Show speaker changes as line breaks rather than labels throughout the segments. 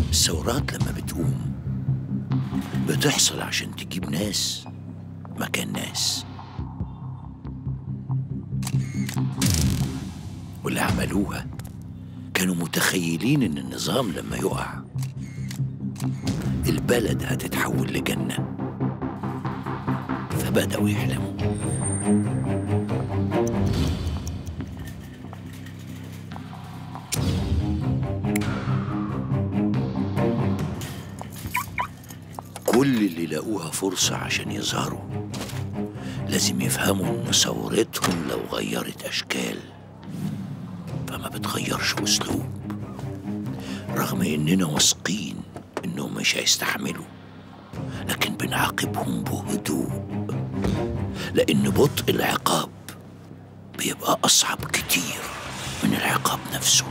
الثورات لما بتقوم بتحصل عشان تجيب ناس مكان ناس واللي عملوها كانوا متخيلين ان النظام لما يقع البلد هتتحول لجنة فبدأوا يحلموا كل اللي لاقوها فرصة عشان يظهروا لازم يفهموا إن ثورتهم لو غيرت أشكال فما بتغيرش أسلوب رغم إننا واثقين إنهم مش هيستحملوا لكن بنعاقبهم بهدوء لأن بطء العقاب بيبقى أصعب كتير من العقاب نفسه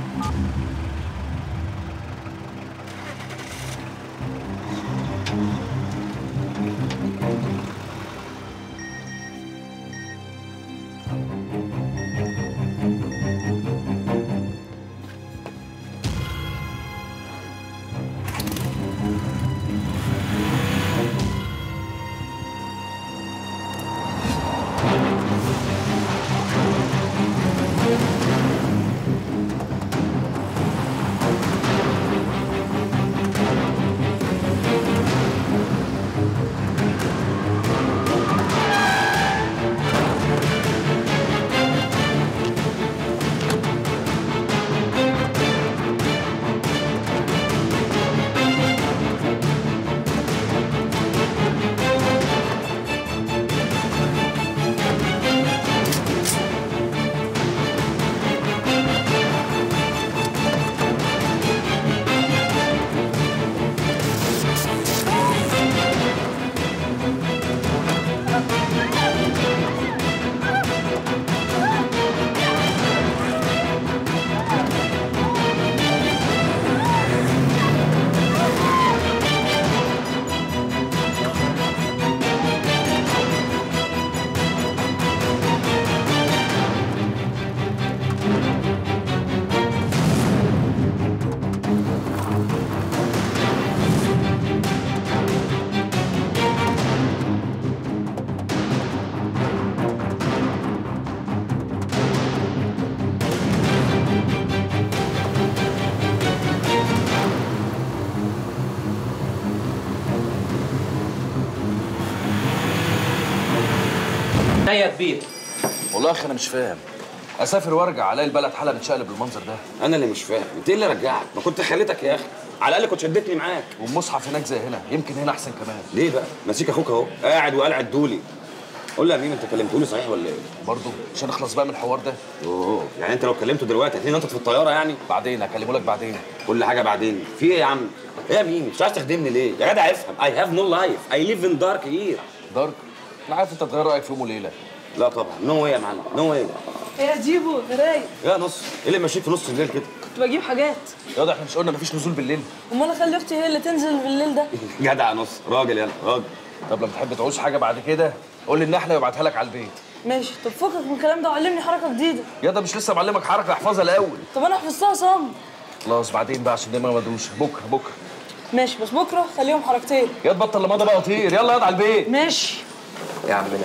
يا كبير
والله يا اخي انا مش فاهم اسافر وارجع الاقي البلد حالها بتشقلب بالمنظر ده
انا اللي مش فاهم انت ايه اللي رجعك ما كنت خليتك يا اخي على الاقل كنت شدتني معاك
والمصحف هناك زي هنا يمكن هنا احسن كمان
ليه بقى ماسك اخوك اهو قاعد وقلعد دولي قول لي يا مين انت كلمتوني صحيح ولا ايه
برضه عشان اخلص بقى من الحوار ده
اوه يعني انت لو كلمته دلوقتي هتلاقيني نطت في الطياره يعني
بعدين هكلمه لك بعدين
كل حاجه بعدين في ايه يا عم ايه يا مين مش عايز تخدمني ليه يا جدع افهم اي هاف نو لايف اي ليف ان دارك هير
دارك انا عارف انت تغير رايك في يوم وليله
لا طبعا نو واي يا معلم نو واي
يا جيبو رايق
يا نص ايه اللي ماشيك في نص الليل كده
كنت بجيب حاجات
يا ده احنا مش قلنا مفيش نزول بالليل
امال اخلي اختي هي اللي تنزل بالليل ده
جدع يا نص راجل يلا راجل
طب لما تحب تعوز حاجه بعد كده قول لي النحله وابعتها لك على البيت
ماشي طب فكك من الكلام ده وعلمني حركه جديده
يا ده مش لسه معلمك حركه احفظها الاول
طب انا حفظتها صم
خلاص بعدين بقى عشان دماغي مدروسه بكره بكره
ماشي بس بكره خليهم حركتين
يا تبطل لمضى بقى وطير يلا يلا على البيت
ماشي
يا عمنا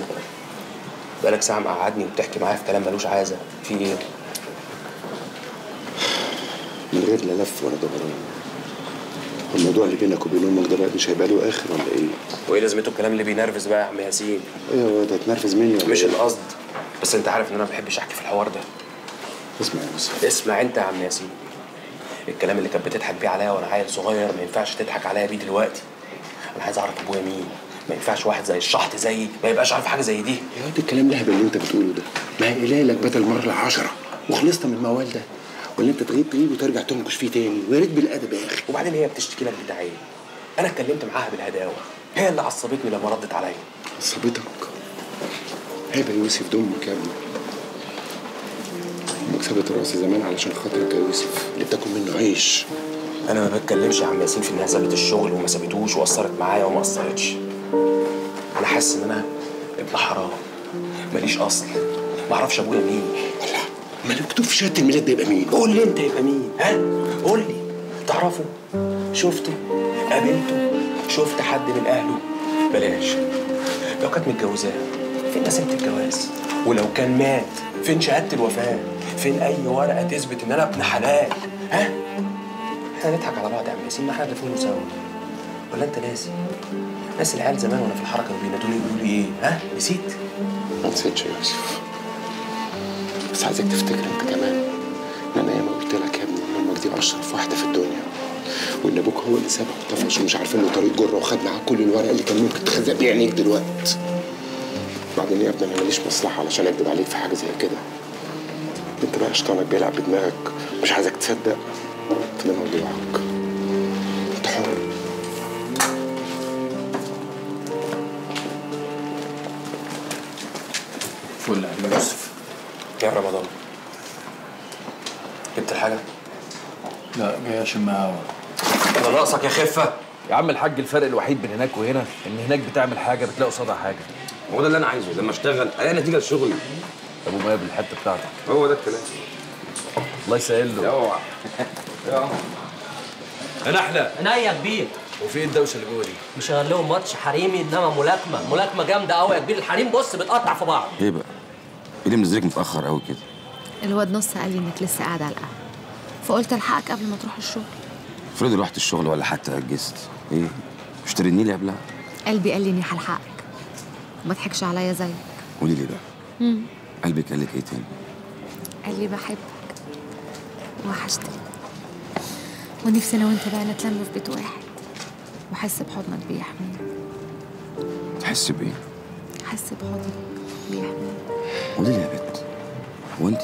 بقالك ساعة مقعدني وبتحكي معايا في كلام ملوش عازة في ايه؟
من غير لا لف ولا دوران الموضوع اللي بينك وبين امك ده بقى مش هيبقى له اخر ولا ايه؟
وايه لازمته الكلام اللي بينرفز بقى يا عم ياسين؟
ايه هو ده تنرفز مني ولا
مش
إيه؟
القصد بس انت عارف ان انا ما بحبش احكي في الحوار ده
اسمع يا يوسف
اسمع انت يا عم ياسين الكلام اللي كانت بتضحك بيه عليا وانا عيل صغير ما ينفعش تضحك عليا بيه دلوقتي انا عايز اعرف ابويا مين ما ينفعش واحد زي الشحط زيي ما يبقاش عارف حاجه زي دي
يا واد الكلام الهبل اللي انت بتقوله ده ما هي قليلك بدل مره العشرة وخلصت من الموال ده ولا انت تغيب تغيب وترجع تنكش فيه تاني ويا ريت بالادب يا اخي
وبعدين هي بتشتكي لك بتاعي انا اتكلمت معاها بالهداوه هي اللي عصبتني لما ردت عليا
عصبتك عيب يا يوسف دمك يا ابني امك سابت راسي زمان علشان خاطرك يا يوسف اللي بتاكل منه عيش
انا ما بتكلمش يا عم ياسين في انها سابت الشغل وما سابتوش وقصرت معايا وما قصرتش انا حاسس ان انا ابن حرام ماليش اصل ما اعرفش ابويا مين
ما اللي مكتوب في شهاده الميلاد ده يبقى مين؟
قول لي انت يبقى مين ها قول لي تعرفه شفته قابلته شفت حد من اهله بلاش لو كانت متجوزاه فين نسيمة الجواز ولو كان مات فين شهادة الوفاة فين أي ورقة تثبت إن أنا ابن حلال ها احنا نضحك على بعض يا عم ياسين ما احنا دافنين سوا ولا أنت ناسي ناس العيال زمان وأنا في الحركة بينادوني يقولوا لي إيه ها نسيت
ما نسيتش يا يوسف بس عايزك تفتكر انت كمان ان انا ياما قلت لك يا ابني ان امك دي اشرف واحده في الدنيا وان ابوك هو اللي سابك وطفش ومش عارفين له طريق جره وخد معاه كل الورق اللي كان ممكن تخزق بيه عينيك دلوقتي بعدين يا ابني انا ماليش مصلحه علشان اكدب عليك في حاجه زي كده انت بقى شيطانك بيلعب بدماغك مش عايزك تصدق فده موضوعك انت حر
فل يا عم يوسف
يا رمضان جبت الحاجة؟
لا جاي اشم هوا
أنا ناقصك يا خفة
يا عم الحاج الفرق الوحيد بين هناك وهنا ان هناك بتعمل حاجه بتلاقي قصادها حاجه
هو ده اللي انا عايزه لما اشتغل الاقي نتيجه لشغلي
ابو مقابل الحته بتاعتك
هو ده الكلام
الله يسهل له
اوعى
انا احلى
انا يا كبير
وفي ايه الدوشه اللي جوه دي
مشغل لهم ماتش حريمي انما ملاكمه ملاكمه جامده قوي يا كبير الحريم بص بتقطع في بعض
ايه بقى؟ ايه اللي منزلك متاخر قوي كده؟
الواد نص قال لي انك لسه قاعد على القهوه فقلت الحقك قبل ما تروح الشغل
افرضي رحت الشغل ولا حتى اجزت ايه؟ مش ترني لي قبلها؟
قلبي قال لي اني هلحقك وما تضحكش عليا زيك
قولي لي بقى قلبك قال لك ايه تاني؟
قال لي بحبك وحشتني ونفسي انا وانت بقى نتلم في بيت واحد واحس بحضنك بيحميني
تحس بايه؟
احس بحضنك بيحميني
قولي لي يا بت هو انت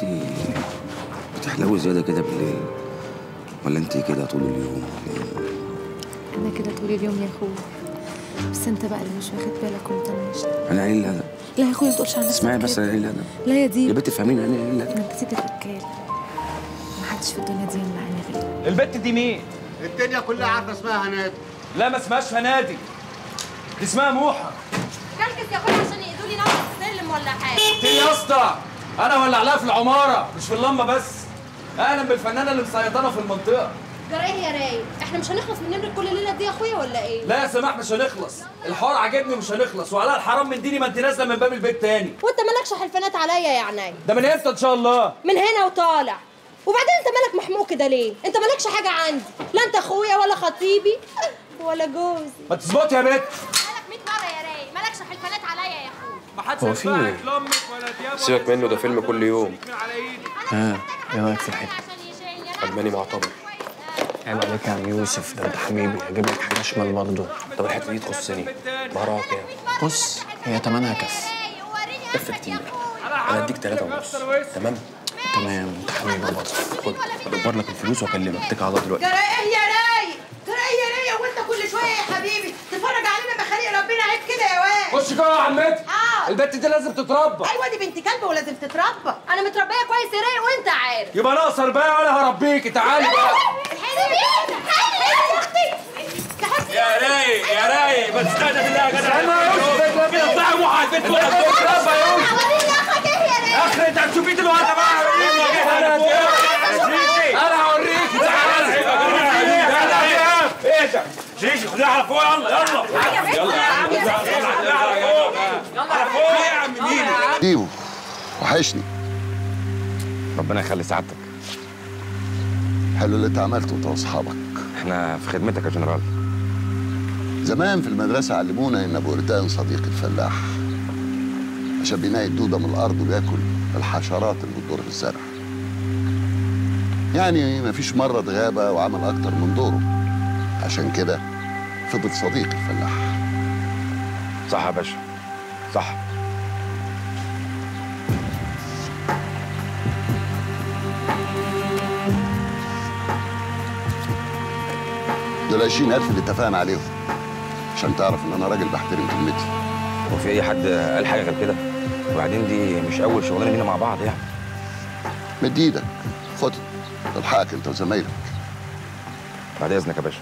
بتحلوي زياده كده بالليل ولا انت كده طول اليوم ولا ايه؟
انا كده طول اليوم يا اخويا بس انت بقى اللي مش واخد بالك ومطنشني
انا قليل الادب
لا يا اخويا ما تقولش على نفسك
اسمعي بس
كده.
انا قليل الادب
لا يا
يا
دي
بت فهميني انا قليل الادب
انا كتير رجاله محدش في الدنيا دي يمنعني غيرك
البت دي مين؟
الدنيا كلها عارفه اسمها هنادي
لا ما اسمهاش فنادي دي اسمها موحة
كلكس يا اخويا عشان يقولوا لي نقص السلم ولا حاجه
قلت لي يا اسطى انا ولع لها في العمارة مش في اللمبة بس اهلا بالفنانة اللي مسيطرة في المنطقة
جرى ايه يا رايق احنا مش هنخلص من نمرة كل ليله دي يا اخويا ولا ايه
لا يا سماح مش هنخلص الحوار عاجبني ومش هنخلص وعلى الحرام من ديني ما انت نازله من باب البيت تاني
وانت مالكش حلفانات عليا يا عيني
ده من امتى ان شاء الله
من هنا وطالع وبعدين انت مالك محموق كده ليه انت مالكش حاجه عندي لا انت اخويا ولا خطيبي ولا جوزي
ما تظبط يا بت
مالك 100 مره يا رايق مالكش حلفانات عليا يا اخويا
ما حدش
هو في ايه؟ سيبك منه ده فيلم كل يوم
ها ايه رايك في الحته
ألماني معتبر
عيب عليك يا عم يوسف ده انت حبيبي هجيب لك حاجه شمال برضه
طب الحتة دي تخصني بهرها كام؟
بص هي تمنها كف
كف كتير أنا أديك تلاتة ونص تمام؟
تمام انت حبيبي برضه
خد أدبر لك الفلوس وأكلمك اتكل على الله دلوقتي
جرى ايه يا رايق جرى ايه يا رايق وانت كل شويه يا حبيبي تتفرج علينا بخلق ربنا عيب كده يا واد
خش جوه يا عمتي
اه
البت دي لازم تتربى
ايوه دي بنت كلب ولازم تتربى
انا متربيه كويس يا رايق وانت عارف
يبقى ناقصر بقى وانا هربيكي تعالي بقى
يا اختي
يا رايق يا رايق ما تستهدى بالله يا جدع انا يا يوسف كده طلع واحد بنت واحد تتربى يا يوسف
وريني اخك ايه يا رايق
اخر انت هتشوفي دلوقتي بقى انا هوريك تعالى ايه ده شيشي خديها على فوق يلا يلا يلا يلا على فوق يا عم مين
ديو وحشني
ربنا يخلي سعادتك
حلو اللي انت عملته انت واصحابك
احنا في خدمتك يا جنرال
زمان في المدرسة علمونا إن أبو قردان صديق الفلاح عشان بينقي الدودة من الأرض وياكل الحشرات اللي بتدور في الزرع يعني مفيش مرة غابة وعمل أكتر من دوره عشان كده فضل صديق الفلاح
صح يا باشا صح
دول 20000 اللي اتفقنا عليهم عشان تعرف إن أنا راجل بحترم كلمتي
هو في اي حد قال حاجه غير كده وبعدين دي مش اول شغلانه لينا مع بعض يعني
مد إيدك خد تلحقك أنت وزمايلك
بعد اذنك يا باشا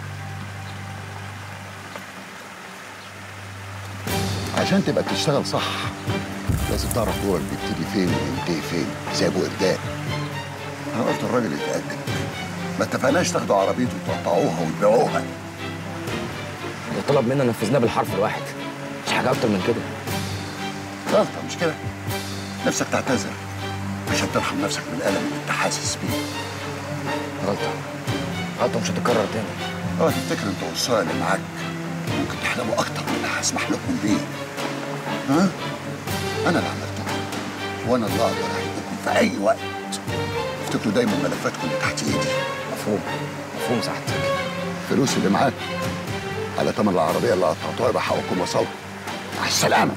عشان تبقى بتشتغل صح لازم تعرف دورك بيبتدي فين وينتهي فين زي ابو قردان انا قلت الراجل يتقدم ما اتفقناش تاخدوا عربيته وتقطعوها وتبيعوها
ده طلب منا نفذناه بالحرف الواحد مش حاجه اكتر من كده
غلطه مش كده نفسك تعتذر عشان ترحم نفسك من الالم اللي انت حاسس بيه
غلطه غلطه مش هتتكرر تاني
اوعى تفتكر انت والصايع اللي معاك ممكن تحلموا اكتر من اللي هسمح لكم بيه ها انا اللي عملتكم وانا اللي اقدر احبكم في اي وقت افتكروا دايما ملفاتكم اللي تحت ايدي
مفهوم مفهوم سعادتك
الفلوس اللي معاك على تمن العربيه اللي قطعتوها يبقى حقكم وصلوا مع السلامه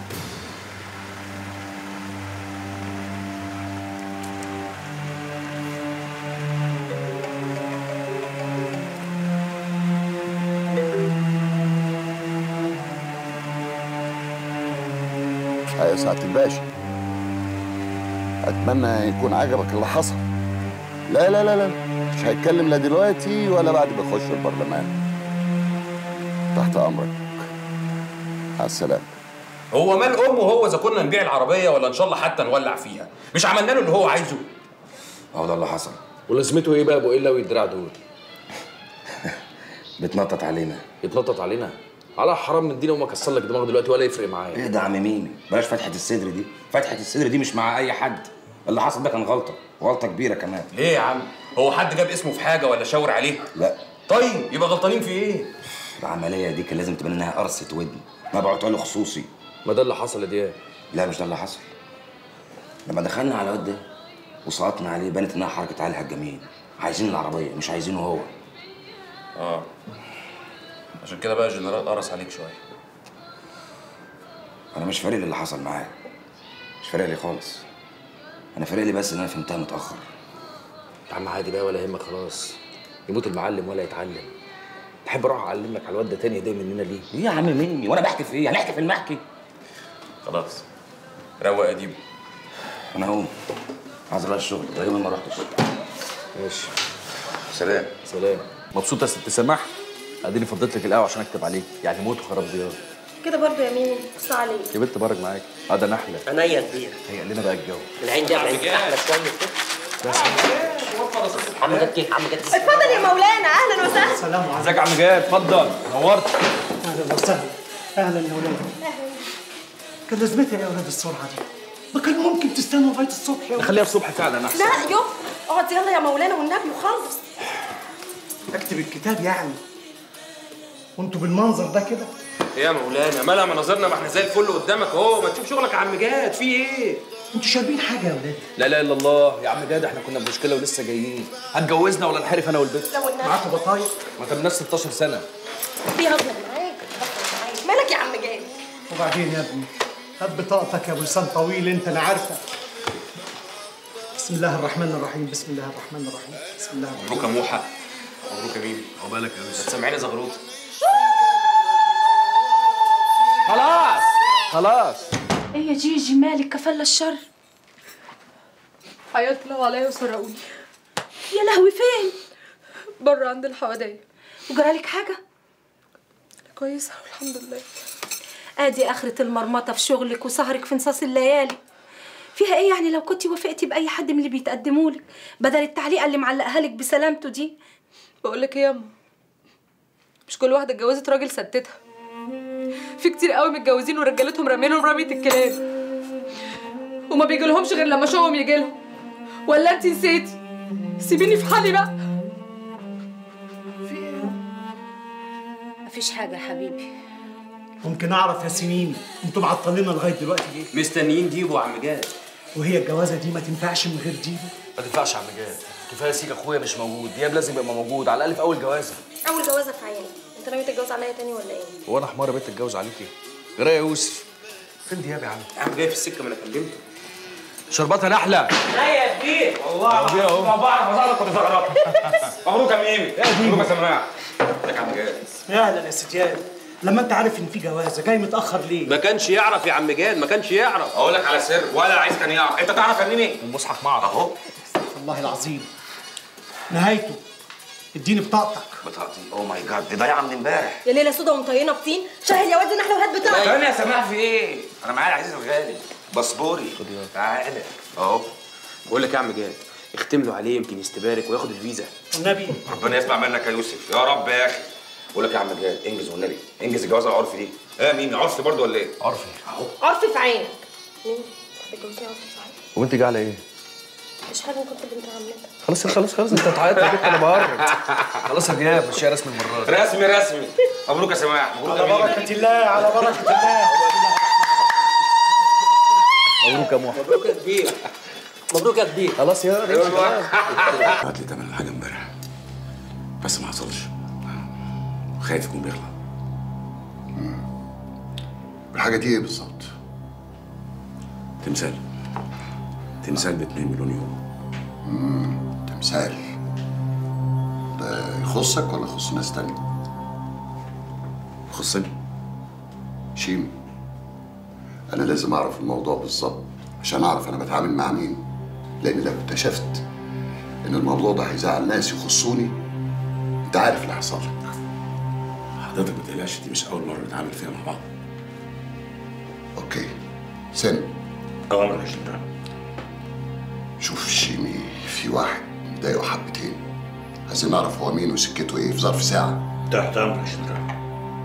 يا سعادة الباشا أتمنى يكون عجبك اللي حصل لا لا لا لا مش هيتكلم لا دلوقتي ولا بعد ما يخش البرلمان تحت أمرك مع السلامة
هو مال امه هو اذا كنا نبيع العربيه ولا ان شاء الله حتى نولع فيها مش عملنا له اللي هو عايزه
اهو ده اللي حصل
ولازمته ايه بقى ابو الا والدراع دول
بتنطط علينا
يتنطط علينا على حرام من دينا وما كسر لك دماغه دلوقتي ولا يفرق معايا
ايه ده يا عم ميمي بلاش فتحه الصدر دي فتحه الصدر دي مش مع اي حد اللي حصل ده كان غلطه غلطه كبيره كمان
ليه يا عم هو حد جاب اسمه في حاجه ولا شاور عليه
لا
طيب يبقى غلطانين في ايه
العمليه دي كان لازم تبان انها قرصه ودن مبعوت له خصوصي
ما ده اللي حصل يا دياب
لا مش ده اللي حصل لما دخلنا على الواد ده وسقطنا عليه بانت انها حركه عالي هجامين عايزين العربيه مش عايزينه هو
اه عشان كده بقى الجنرال قرص عليك شويه
انا مش فارق لي اللي حصل معاه مش فارق لي خالص انا فارق لي بس ان انا فهمتها متاخر
يا عم عادي بقى ولا يهمك خلاص يموت المعلم ولا يتعلم تحب اروح اعلم لك على الواد ده تاني هديه مننا ليه
ايه يا عم ميمي وانا بحكي في ايه هنحكي في المحكي
خلاص روق يا ديبو
انا هقوم عايز اروح الشغل ده يوم ما رحتش
ماشي
سلام
سلام مبسوط يا ست سماح اديني فضيت لك القهوه عشان اكتب عليك يعني موت وخراب ديار
كده برضو يا ميمي بص عليك
يا بنت بارك معاك اه ده نحله
عينيا كبير
هيقل لنا بقى الجو
العين دي عين احلى شويه كده عم جد كيف عم جد
اتفضل يا مولانا اهلا وسهلا
سلام عليكم
ازيك يا عم جاد اتفضل نورت
اهلا وسهلا اهلا يا ولاد كان لازمتها يا ولاد السرعه دي ما كان ممكن تستنوا لغايه الصبح يا ولاد
نخليها الصبح فعلا احسن
لا يو اقعد يلا يا مولانا والنبي وخلص
اكتب الكتاب يعني وانتوا بالمنظر ده كده
ايه يا مولانا مالها مناظرنا ما احنا زي الفل قدامك اهو ما تشوف شغلك يا عم جاد في ايه
انتوا شاربين حاجه يا ولاد
لا اله الا الله يا عم جاد احنا كنا بمشكله ولسه جايين هتجوزنا ولا نحرف انا والبنت
لو النبي
معاكم بطايق
ما تمناش 16 سنه
في هزر معاك هزر معاك. مالك يا عم جاد
وبعدين يا ابني هات بطاقتك يا ابو لسان طويل انت انا عارفه بسم الله الرحمن الرحيم بسم الله الرحمن الرحيم بسم الله الرحمن
مبروك يا موحه مبروك يا ميمي
عقبالك يا يوسف
سامعيني زغروط
خلاص خلاص
ايه يا جيجي مالك كفل الشر عيطت له عليا وسرقوني يا لهوي فين بره عند الحوادية وجرالك حاجة كويسة الحمد لله
ادي اخرة المرمطة في شغلك وسهرك في نصاص الليالي فيها ايه يعني لو كنتي وافقتي باي حد من اللي بيتقدموا لك بدل التعليقه اللي معلقها لك بسلامته دي
بقول لك ايه يا أما؟ مش كل واحدة اتجوزت راجل ستتها في كتير قوي متجوزين ورجالتهم رامينهم رمية الكلاب وما بيجيلهمش غير لما شوقهم يجيلهم ولا انت نسيتي سيبيني في حالي بقى
مفيش حاجه يا حبيبي
ممكن اعرف يا سنين انتوا معطلينا لغايه دلوقتي ليه
مستنيين ديبو يا عم جاد
وهي الجوازه دي ما تنفعش من غير ديبو
ما تنفعش يا عم جاد كفايه سيك اخويا مش موجود دياب لازم يبقى موجود على الاقل في اول جوازه
اول جوازه في عيني انت ناوي تتجوز عليا تاني ولا ايه
هو انا حمار يا بنت اتجوز عليكي غير يا يوسف فين دياب يا عم
يا عم جاي في السكه ما انا كلمته
شرباتها نحله
لا يا كبير والله
كبير أهو.
ما بعرف اصلك كنت زغرات مبروك يا ميمي مبروك يا سماح
ازيك يا عم جاد
اهلا يا ستيان لما انت عارف ان في جوازه جاي متاخر ليه
ما كانش يعرف يا عم جاد ما كانش يعرف
اقول لك على سر ولا عايز كان يعرف انت تعرف يا ميمي
المصحف معرض
اهو
والله العظيم نهايته اديني بطاقتك
بطاقتي اوه ماي جاد دي ضايعه من امبارح
يا ليله سودا ومطينه بطين شاهد يا واد نحله وهات بطاقتك
استنى يا سماح في ايه
انا معايا العزيز الغالي باسبوري تعالى اهو
بقول لك يا عم جاد
اختم له عليه يمكن يستبارك وياخد الفيزا
والنبي
ربنا يسمع منك يا يوسف يا رب يا اخي بقول لك يا عم جلال انجز والنبي انجز الجوازه العرفي دي ايه مين عرفي برضه ولا ايه عرفي اهو
عرفي في عينك مين اتجوزتي عرفي في عينك
وانت جايه على ايه
مش حاجه كنت بنت عمتك
خلاص خلاص خلاص انت بتعيط يا بنت انا بهرج خلاص يا جاب مشيها رسمي المره دي رسمي رسمي مبروك يا سماح مبروك
على بركة الله على بركة الله
مبروك يا محمد
مبروك يا كبير مبروك يا كبير
خلاص يا
بعت لي تمن الحاجه امبارح بس ما حصلش خايف يكون بيغلط
الحاجه دي ايه بالظبط
تمثال تمثال ب 2 مليون يورو
تمثال ده يخصك ولا يخص ناس تانية
يخصني
شيم انا لازم اعرف الموضوع بالظبط عشان اعرف انا بتعامل مع مين لان لو اكتشفت ان الموضوع ده هيزعل ناس يخصوني انت عارف اللي هيحصل لك
حضرتك ما تقلقش دي مش اول مره نتعامل فيها مع بعض
اوكي سن
اوامر يا جنرال
شوف شيمي في واحد مضايقه حبتين عايزين نعرف هو مين وسكته ايه في ظرف ساعه
تحت امرك يا جنرال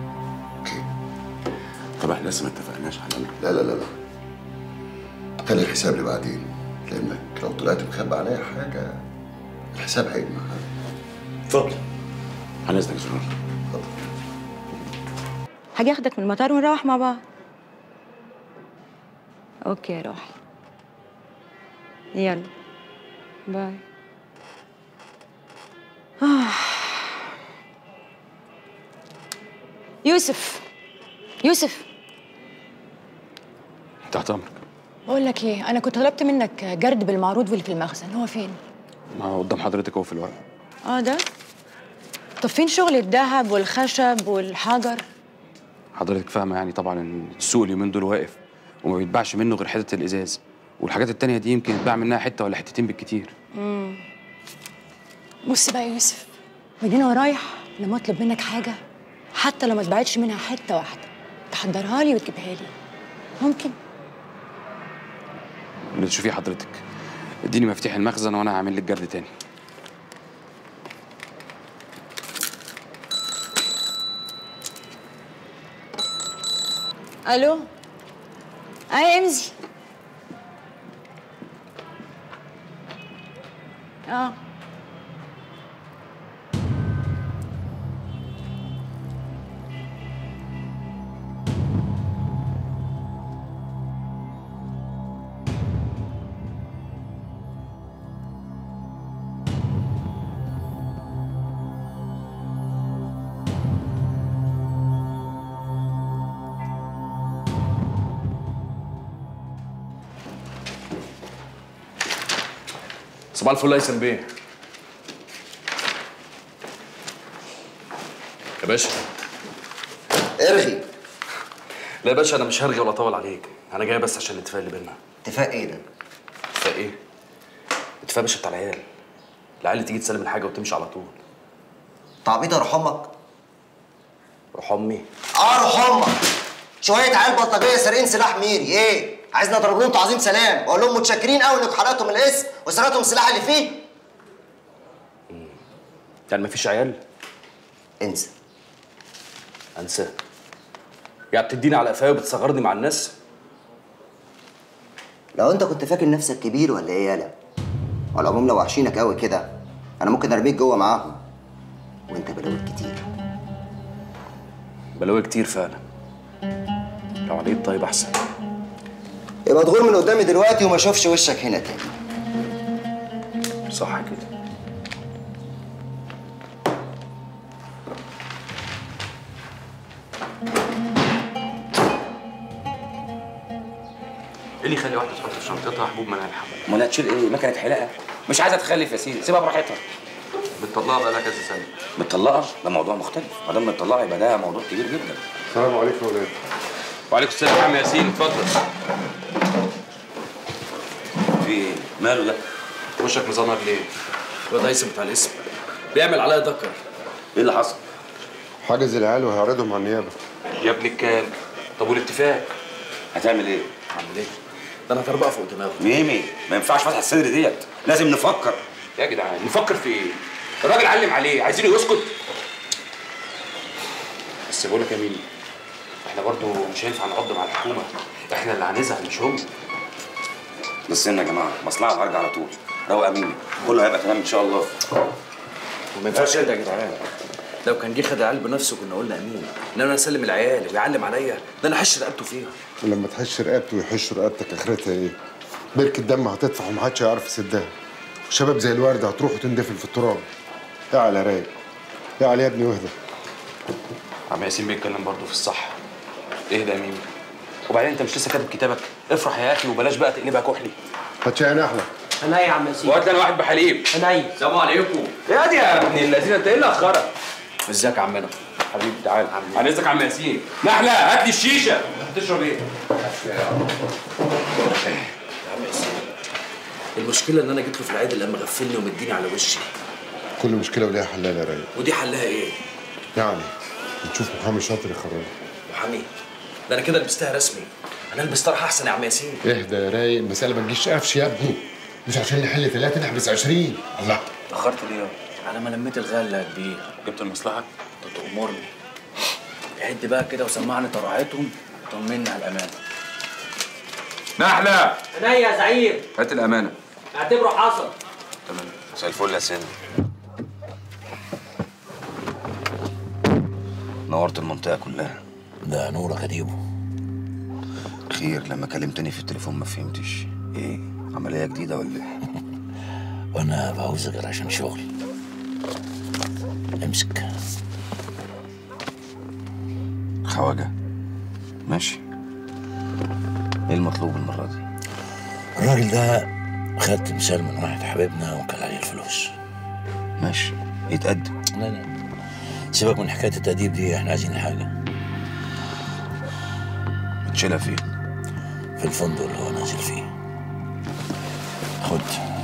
طب احنا لسه ما اتفقناش على
لا لا لا لا خلي الحساب لبعدين لانك لو طلعت مخبي عليا حاجه الحساب هيجمع
اتفضل على اذنك يا جنرال
هاجي اخدك من المطار ونروح مع بعض اوكي يا روحي يلا باي آه. يوسف يوسف
تحت امرك
بقول لك ايه انا كنت طلبت منك جرد بالمعروض واللي في المخزن هو فين
ما هو قدام حضرتك اهو في الورق
اه ده طب فين شغل الذهب والخشب والحجر
حضرتك فاهمه يعني طبعا ان السوق اليومين دول واقف وما بيتباعش منه غير حته الازاز والحاجات التانية دي يمكن يتباع منها حته ولا حتتين بالكتير
امم بص بقى يا يوسف من هنا ورايح لما اطلب منك حاجه حتى لو ما اتباعتش منها حته واحده تحضرها لي وتجيبها لي ممكن
اللي تشوفيه حضرتك اديني مفتاح المخزن وانا هعمل لك جرد تاني
الو اي امزي اه
صباح الفل يا هيثم بيه يا باشا
ارغي
لا يا باشا انا مش هرجع ولا اطول عليك انا جاي بس عشان الاتفاق اللي بينا
اتفاق ايه ده؟
اتفاق ايه؟ اتفاق يا باشا بتاع العيال العيال اللي تيجي تسلم الحاجه وتمشي على طول
تعبيط يا روح امك
روح امي
اه روح امك شويه عيال بلطجيه سارقين سلاح ميري ايه عايزني اضرب لهم تعظيم سلام واقول لهم متشكرين قوي انكم حرقتم الاسم وسرقتم السلاح اللي فيه
يعني مفيش عيال
انسى
انسى يعني بتديني على قفايا وبتصغرني مع الناس
لو انت كنت فاكر نفسك كبير ولا ايه يالا وعلى العموم لو وحشينك قوي كده انا ممكن ارميك جوه معاهم وانت بلاوي كتير
بلاوي كتير فعلا لو عليك طيب احسن
يبقى تغور من قدامي دلوقتي وما اشوفش وشك هنا تاني
صح كده ايه اللي يخلي واحده تحط في شنطتها حبوب منع الحمل؟
امال هتشيل ايه مكنه حلاقه مش عايزه تخلف يا سيدي سيبها براحتها
بتطلقها بقالها كذا سنه
متطلقه ده موضوع مختلف ما دام متطلقه يبقى ده موضوع كبير جدا
السلام عليكم يا ولاد
وعليكم السلام يا عم ياسين اتفضل
في ايه ماله ده
وشك مزنر ليه؟ الواد هيثم بتاع الاسم بيعمل عليا دكر
ايه اللي حصل؟
حاجز العيال وهعرضهم على النيابه
يا ابن الكلب طب والاتفاق؟
هتعمل ايه؟
هعمل ايه؟ ده انا هتربقها فوق دماغه
ميمي ما ينفعش فتح الصدر ديت لازم نفكر
يا جدعان نفكر في ايه؟ الراجل علم عليه عايزينه يسكت بس بقول لك يا ميمي احنا برضو مش هينفع نعض مع الحكومه احنا اللي هنزعل مش هم
بس يا جماعه مصلحه وهرجع على طول روق امين كله هيبقى تمام ان شاء الله
وما ينفعش كده يا جدعان لو كان جه خد العيال بنفسه كنا قلنا امين ان انا اسلم العيال ويعلم عليا ده انا هش رقبته فيها
ولما تحش رقبته ويحش رقبتك اخرتها ايه؟ بركة دم هتدفع ومحدش هيعرف يسدها شباب زي الورد هتروح وتندفن في التراب يا على رايق يا علي يا ابني واهدى
عم ياسين بيتكلم برضه في الصح اهدى يا ميمي وبعدين انت مش لسه كاتب كتابك افرح يا اخي وبلاش بقى تقلبها كحلي
هات شاي احلى
انا يا عم ياسين
وهات لنا واحد بحليب
انا
السلام عليكم يا دي يا ابن الذين انت ايه اللي اخرك ازيك يا عمنا حبيبي تعال عن اذنك يا عم ياسين نحله هات لي الشيشه هتشرب ايه يا عم ياسين المشكله ان انا جيت له في العيد لما غفلني ومديني على وشي
كل مشكلة وليها حلال يا رايق
ودي حلها ايه
يعني نشوف محامي شاطر يخرجها
محامي ده انا كده لبستها رسمي انا البس طرح احسن يا عم ياسين
اهدى يا رايق المسألة ما تجيش قفش يا ابني مش عشان نحل ثلاثة نحبس عشرين الله
اتاخرت ليه على ما لميت الغله يا كبير جبت المصلحه انت تأمرني عد بقى كده وسمعني طرعاتهم طمني على الامانه نحله
انا يا زعيم
هات الامانه
اعتبره حصل
تمام
مساء الفل يا سن نورت المنطقة كلها
ده نورك يا ديبو
خير لما كلمتني في التليفون ما فهمتش ايه عملية جديدة ولا ايه؟
وانا بعوزك غير عشان شغل امسك
خواجة ماشي ايه المطلوب المرة دي؟
الراجل ده خد تمثال من واحد حبيبنا وكل عليه الفلوس
ماشي يتقدم
لا لا سيبك من حكايه التأديب دي احنا عايزين حاجه
تشيلها فين؟
في الفندق اللي هو نازل فيه خد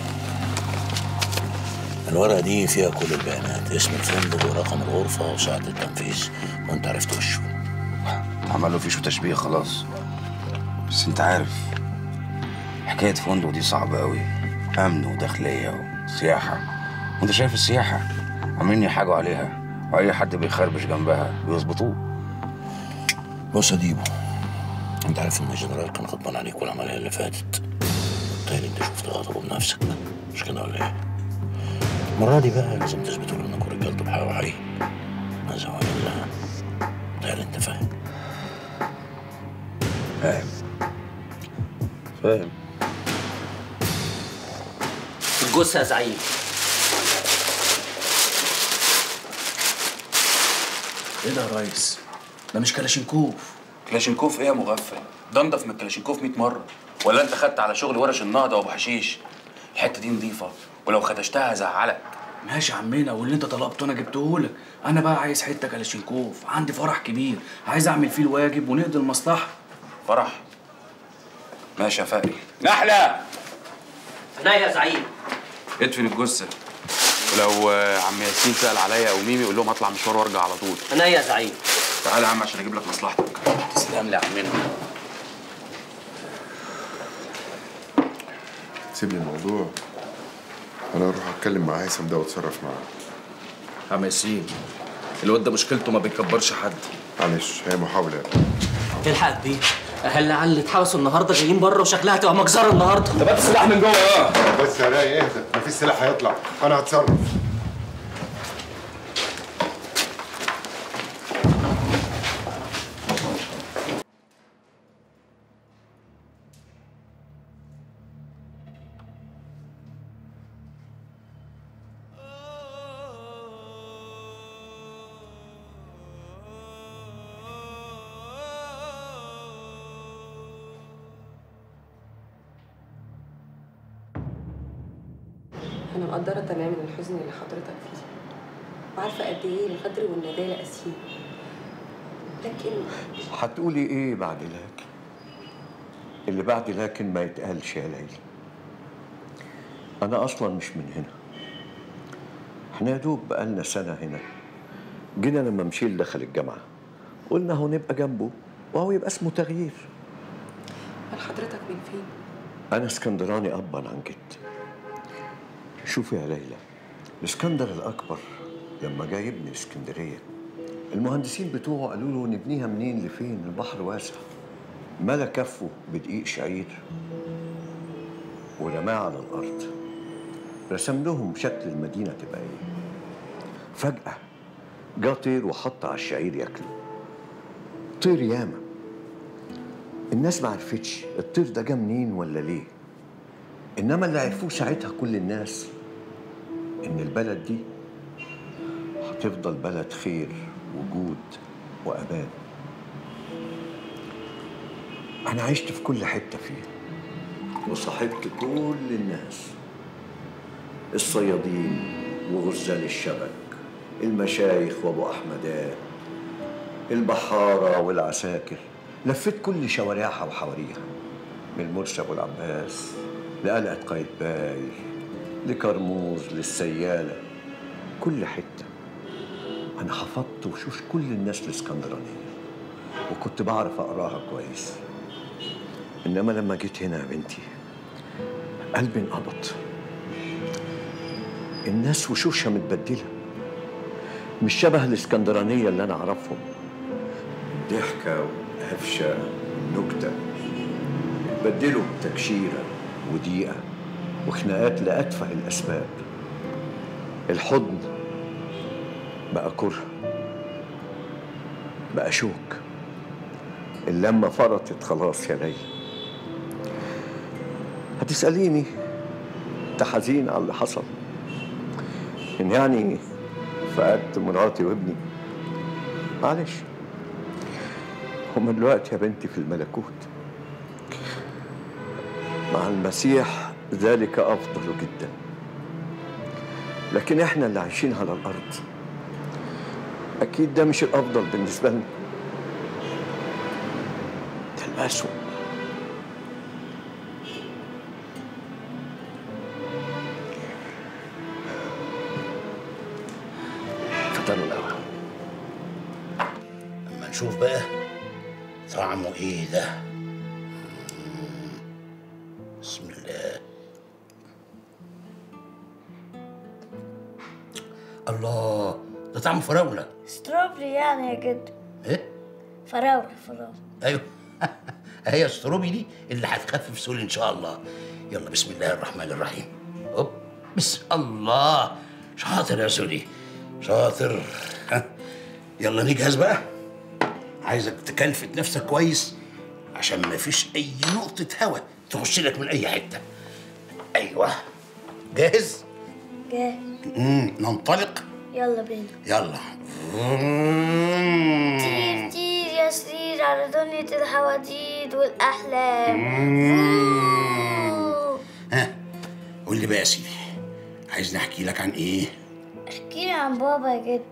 الورقة دي فيها كل البيانات اسم الفندق ورقم الغرفة وساعة التنفيذ وانت عرفت وشه
عملوا فيه شو تشبيه خلاص بس انت عارف حكاية فندق دي صعبة قوي أمن وداخلية وسياحة وانت شايف السياحة عاملين يحاجوا عليها وأي حد بيخربش جنبها بيظبطوه
بص يا ديبو انت عارف ان الجنرال كان غضبان عليك والعملية اللي فاتت تاني انت شفت غضبه بنفسك مش كده ولا ايه؟ المرة دي بقى لازم تثبتوا له انكم رجالته بحق وحقيقي ماذا هو الا تهيألي انت فاهم
فاهم فاهم
الجثه يا زعيم
ايه ده يا ريس ده مش كلاشينكوف كلاشينكوف ايه يا مغفل ده انضف من الكلاشينكوف 100 مره ولا انت خدت على شغل ورش النهضه وابو حشيش الحته دي نظيفه ولو خدشتها هزعلك ماشي يا عمنا واللي انت طلبته انا جبته لك انا بقى عايز حته كلاشينكوف عندي فرح كبير عايز اعمل فيه الواجب ونقضي المصلحه فرح ماشي يا فقري نحله
انا يا زعيم
ادفن الجثه ولو آه، عم ياسين سال عليا او ميمي قول لهم هطلع مشوار وارجع على طول
انا يا زعيم
تعالى يا عم عشان اجيب لك مصلحتك
تسلم لي يا عمنا
سيب لي الموضوع انا اروح اتكلم مع هيثم ده واتصرف معاه
عم ياسين الواد ده مشكلته ما بيكبرش حد
معلش هي محاولة
الحق بيه اهل العيال اللي اتحبسوا النهارده جايين بره وشكلها هتبقى مجزره النهارده
طب هات السلاح من جوه اه
بس يا راي اهدى مفيش سلاح هيطلع انا هتصرف
أنا مقدرة تماما الحزن اللي حضرتك فيه وعارفة قد إيه الغدر والندالة قاسيين لكن
هتقولي ايه بعد لكن اللي بعد لكن ما يتقالش يا ليلى انا اصلا مش من هنا احنا يا دوب بقالنا سنه هنا جينا لما مشيل دخل الجامعه قلنا هو نبقى جنبه وهو يبقى اسمه تغيير
هل حضرتك من فين؟
انا اسكندراني ابا عن جد شوفي يا ليلى الاسكندر الأكبر لما جاي يبني اسكندرية المهندسين بتوعه قالوا له نبنيها منين لفين البحر واسع ملا كفه بدقيق شعير ورماه على الأرض رسم لهم شكل المدينة تبقى إيه فجأة جه طير وحط على الشعير ياكله طير ياما الناس ما عرفتش الطير ده جه منين ولا ليه انما اللي عرفوه ساعتها كل الناس ان البلد دي هتفضل بلد خير وجود وامان انا عشت في كل حته فيه وصاحبت كل الناس الصيادين وغزال الشبك المشايخ وابو احمدان البحاره والعساكر لفيت كل شوارعها وحواريها من المرسى ابو العباس لقلعه قايتباي لكرموز للسياله كل حته انا حفظت وشوش كل الناس الاسكندرانيه وكنت بعرف اقراها كويس انما لما جيت هنا يا بنتي قلبي انقبض الناس وشوشها متبدله مش شبه الاسكندرانيه اللي انا اعرفهم الضحكه والهفشه والنكته اتبدلوا بتكشيره وضيقه وخناقات لاتفه الاسباب الحضن بقى كره بقى شوك اللمه فرطت خلاص يا ليلى هتساليني انت حزين على اللي حصل ان يعني فقدت مراتي وابني معلش هما دلوقتي يا بنتي في الملكوت مع المسيح ذلك افضل جدا لكن احنا اللي عايشين على الارض اكيد ده مش الافضل بالنسبه لنا ده الاسوأ
فطروا الأول أما نشوف بقى طعمه إيه ده مم. بسم الله الله ده طعمه فراولة
ستروبري يعني يا جد
إيه؟
فراولة فراولة
أيوه هي الستروبي دي اللي هتخفف سوري إن شاء الله يلا بسم الله الرحمن الرحيم هوب بسم الله شاطر يا سوري شاطر ها يلا نجهز بقى عايزك تكلفت نفسك كويس عشان ما فيش اي نقطة هوا تخش لك من اي حتة ايوه جاهز
جاهز
مم. ننطلق
يلا بينا
يلا
طير طير يا سرير على دنيا الحواديت والأحلام
ها قول لي بقى يا سيدي عايز نحكي لك عن ايه
احكي لي عن بابا يا جد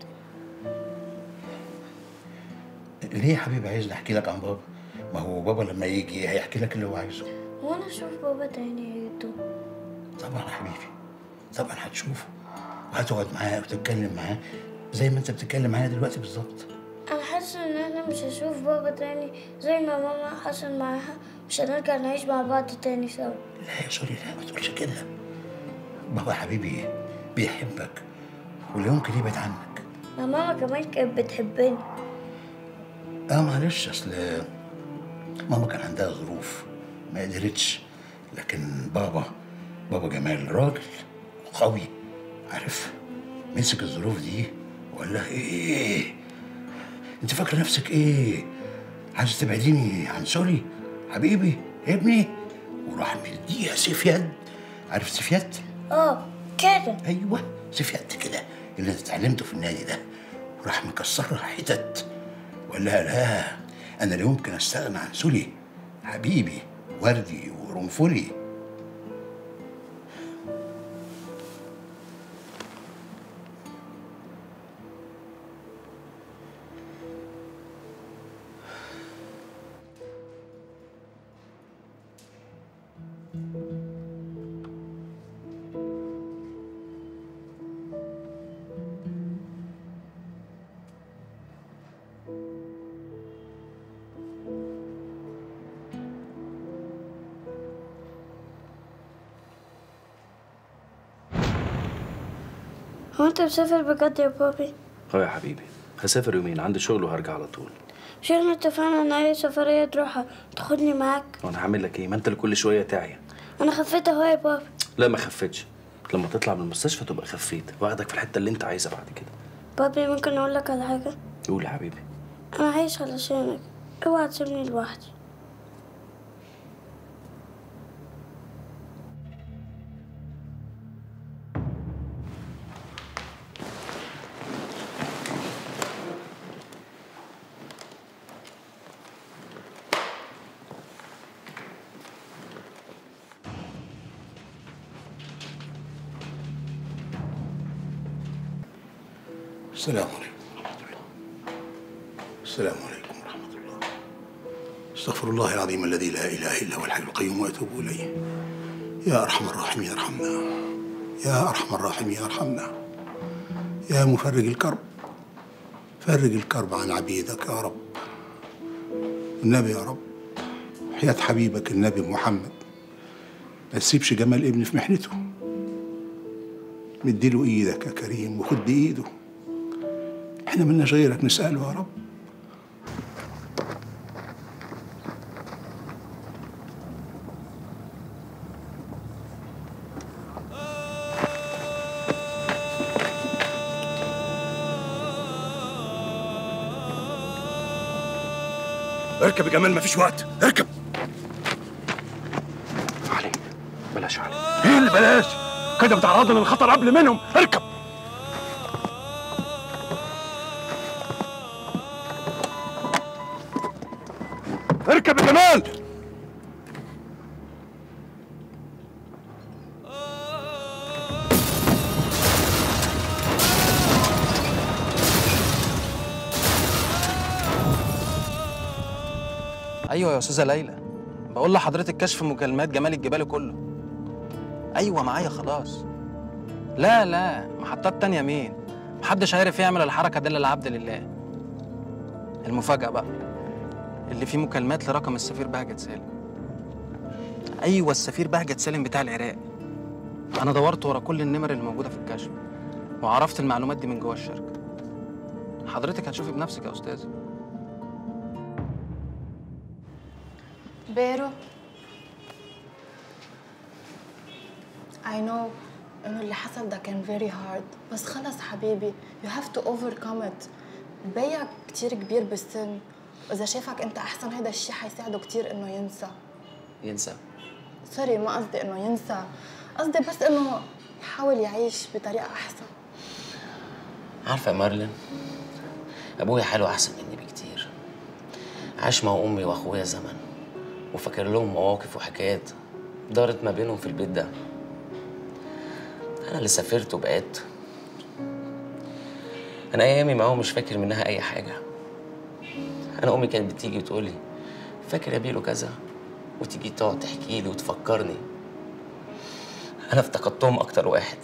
ليه يا حبيبي عايز نحكي لك عن بابا ما هو بابا لما يجي هيحكي لك اللي هو عايزه
وانا اشوف بابا تاني يا جدو
طبعا يا حبيبي طبعا هتشوفه وهتقعد معاه وتتكلم معاه زي ما انت بتتكلم معايا دلوقتي بالظبط
انا حاسه ان احنا مش هشوف بابا تاني زي ما ماما حصل معاها مش هنرجع نعيش مع بعض تاني سوا
لا يا سوري لا ما تقولش كده بابا يا حبيبي بيحبك ولا يمكن يبعد عنك
ما ماما كمان كانت بتحبني
اه معلش اصل ماما كان عندها ظروف ما قدرتش لكن بابا بابا جمال راجل قوي عارف مسك الظروف دي وقال لها ايه انت فاكره نفسك ايه عايز تبعديني عن سوري حبيبي ابني وراح مديها سيف يد عارف سيف يد
اه كده
ايوه سيف يد كده اللي انت اتعلمته في النادي ده وراح مكسرها حتت وقال لها لا انا لا يمكن استغنى عن سولي حبيبي وردي وقرنفلي
هو انت مسافر بجد يا بابي
اه يا حبيبي هسافر يومين عندي شغل وهرجع على طول
مش احنا اتفقنا ان اي سفرية تروحها تاخدني معاك
وانا هعمل لك ايه ما انت اللي كل شويه تعيا
انا خفيت اهو يا بابي
لا ما خفتش لما تطلع من المستشفى تبقى خفيت واخدك في الحته اللي انت عايزها بعد كده
بابي ممكن اقول لك على حاجة
قول يا حبيبي
انا عايش علشانك اوعى تسيبني لوحدي
السلام عليكم ورحمة الله السلام عليكم ورحمة الله استغفر الله العظيم الذي لا إله إلا هو الحي القيوم وأتوب إليه يا أرحم الراحمين ارحمنا يا أرحم الراحمين ارحمنا يا مفرج الكرب فرج الكرب عن عبيدك يا رب النبي يا رب حياة حبيبك النبي محمد ما تسيبش جمال ابني في محنته مديله ايدك يا كريم وخد بايده احنا ملناش غيرك نسأله يا رب
اركب يا جمال مفيش وقت اركب
علي بلاش علي
ايه اللي بلاش كده بتعرضنا للخطر قبل منهم اركب اركب يا جمال
ايوه يا استاذه ليلى بقول لحضرتك كشف مكالمات جمال الجبالي كله ايوه معايا خلاص لا لا محطات تانية مين محدش عارف يعمل الحركه دي الا العبد لله المفاجاه بقى اللي فيه مكالمات لرقم السفير بهجت سالم ايوه السفير بهجت سالم بتاع العراق انا دورت ورا كل النمر اللي موجوده في الكشف وعرفت المعلومات دي من جوه الشركه حضرتك هتشوفي بنفسك يا استاذه
بيرو I know إنه اللي حصل ده كان very hard بس خلص حبيبي you have to overcome it بيع كتير كبير بالسن وإذا شافك أنت أحسن هذا الشيء حيساعده كتير إنه ينسى
ينسى
سوري ما قصدي إنه ينسى قصدي بس إنه يحاول يعيش بطريقة أحسن
عارفة يا مارلين أبويا حاله أحسن مني بكتير عاش مع أمي وأخويا زمن وفاكر لهم مواقف وحكايات دارت ما بينهم في البيت ده أنا اللي سافرت وبقيت أنا أيامي معاهم مش فاكر منها أي حاجة أنا أمي كانت بتيجي وتقولي فاكر يا بيلو كذا وتيجي تقعد تحكي لي وتفكرني أنا افتقدتهم أكتر واحد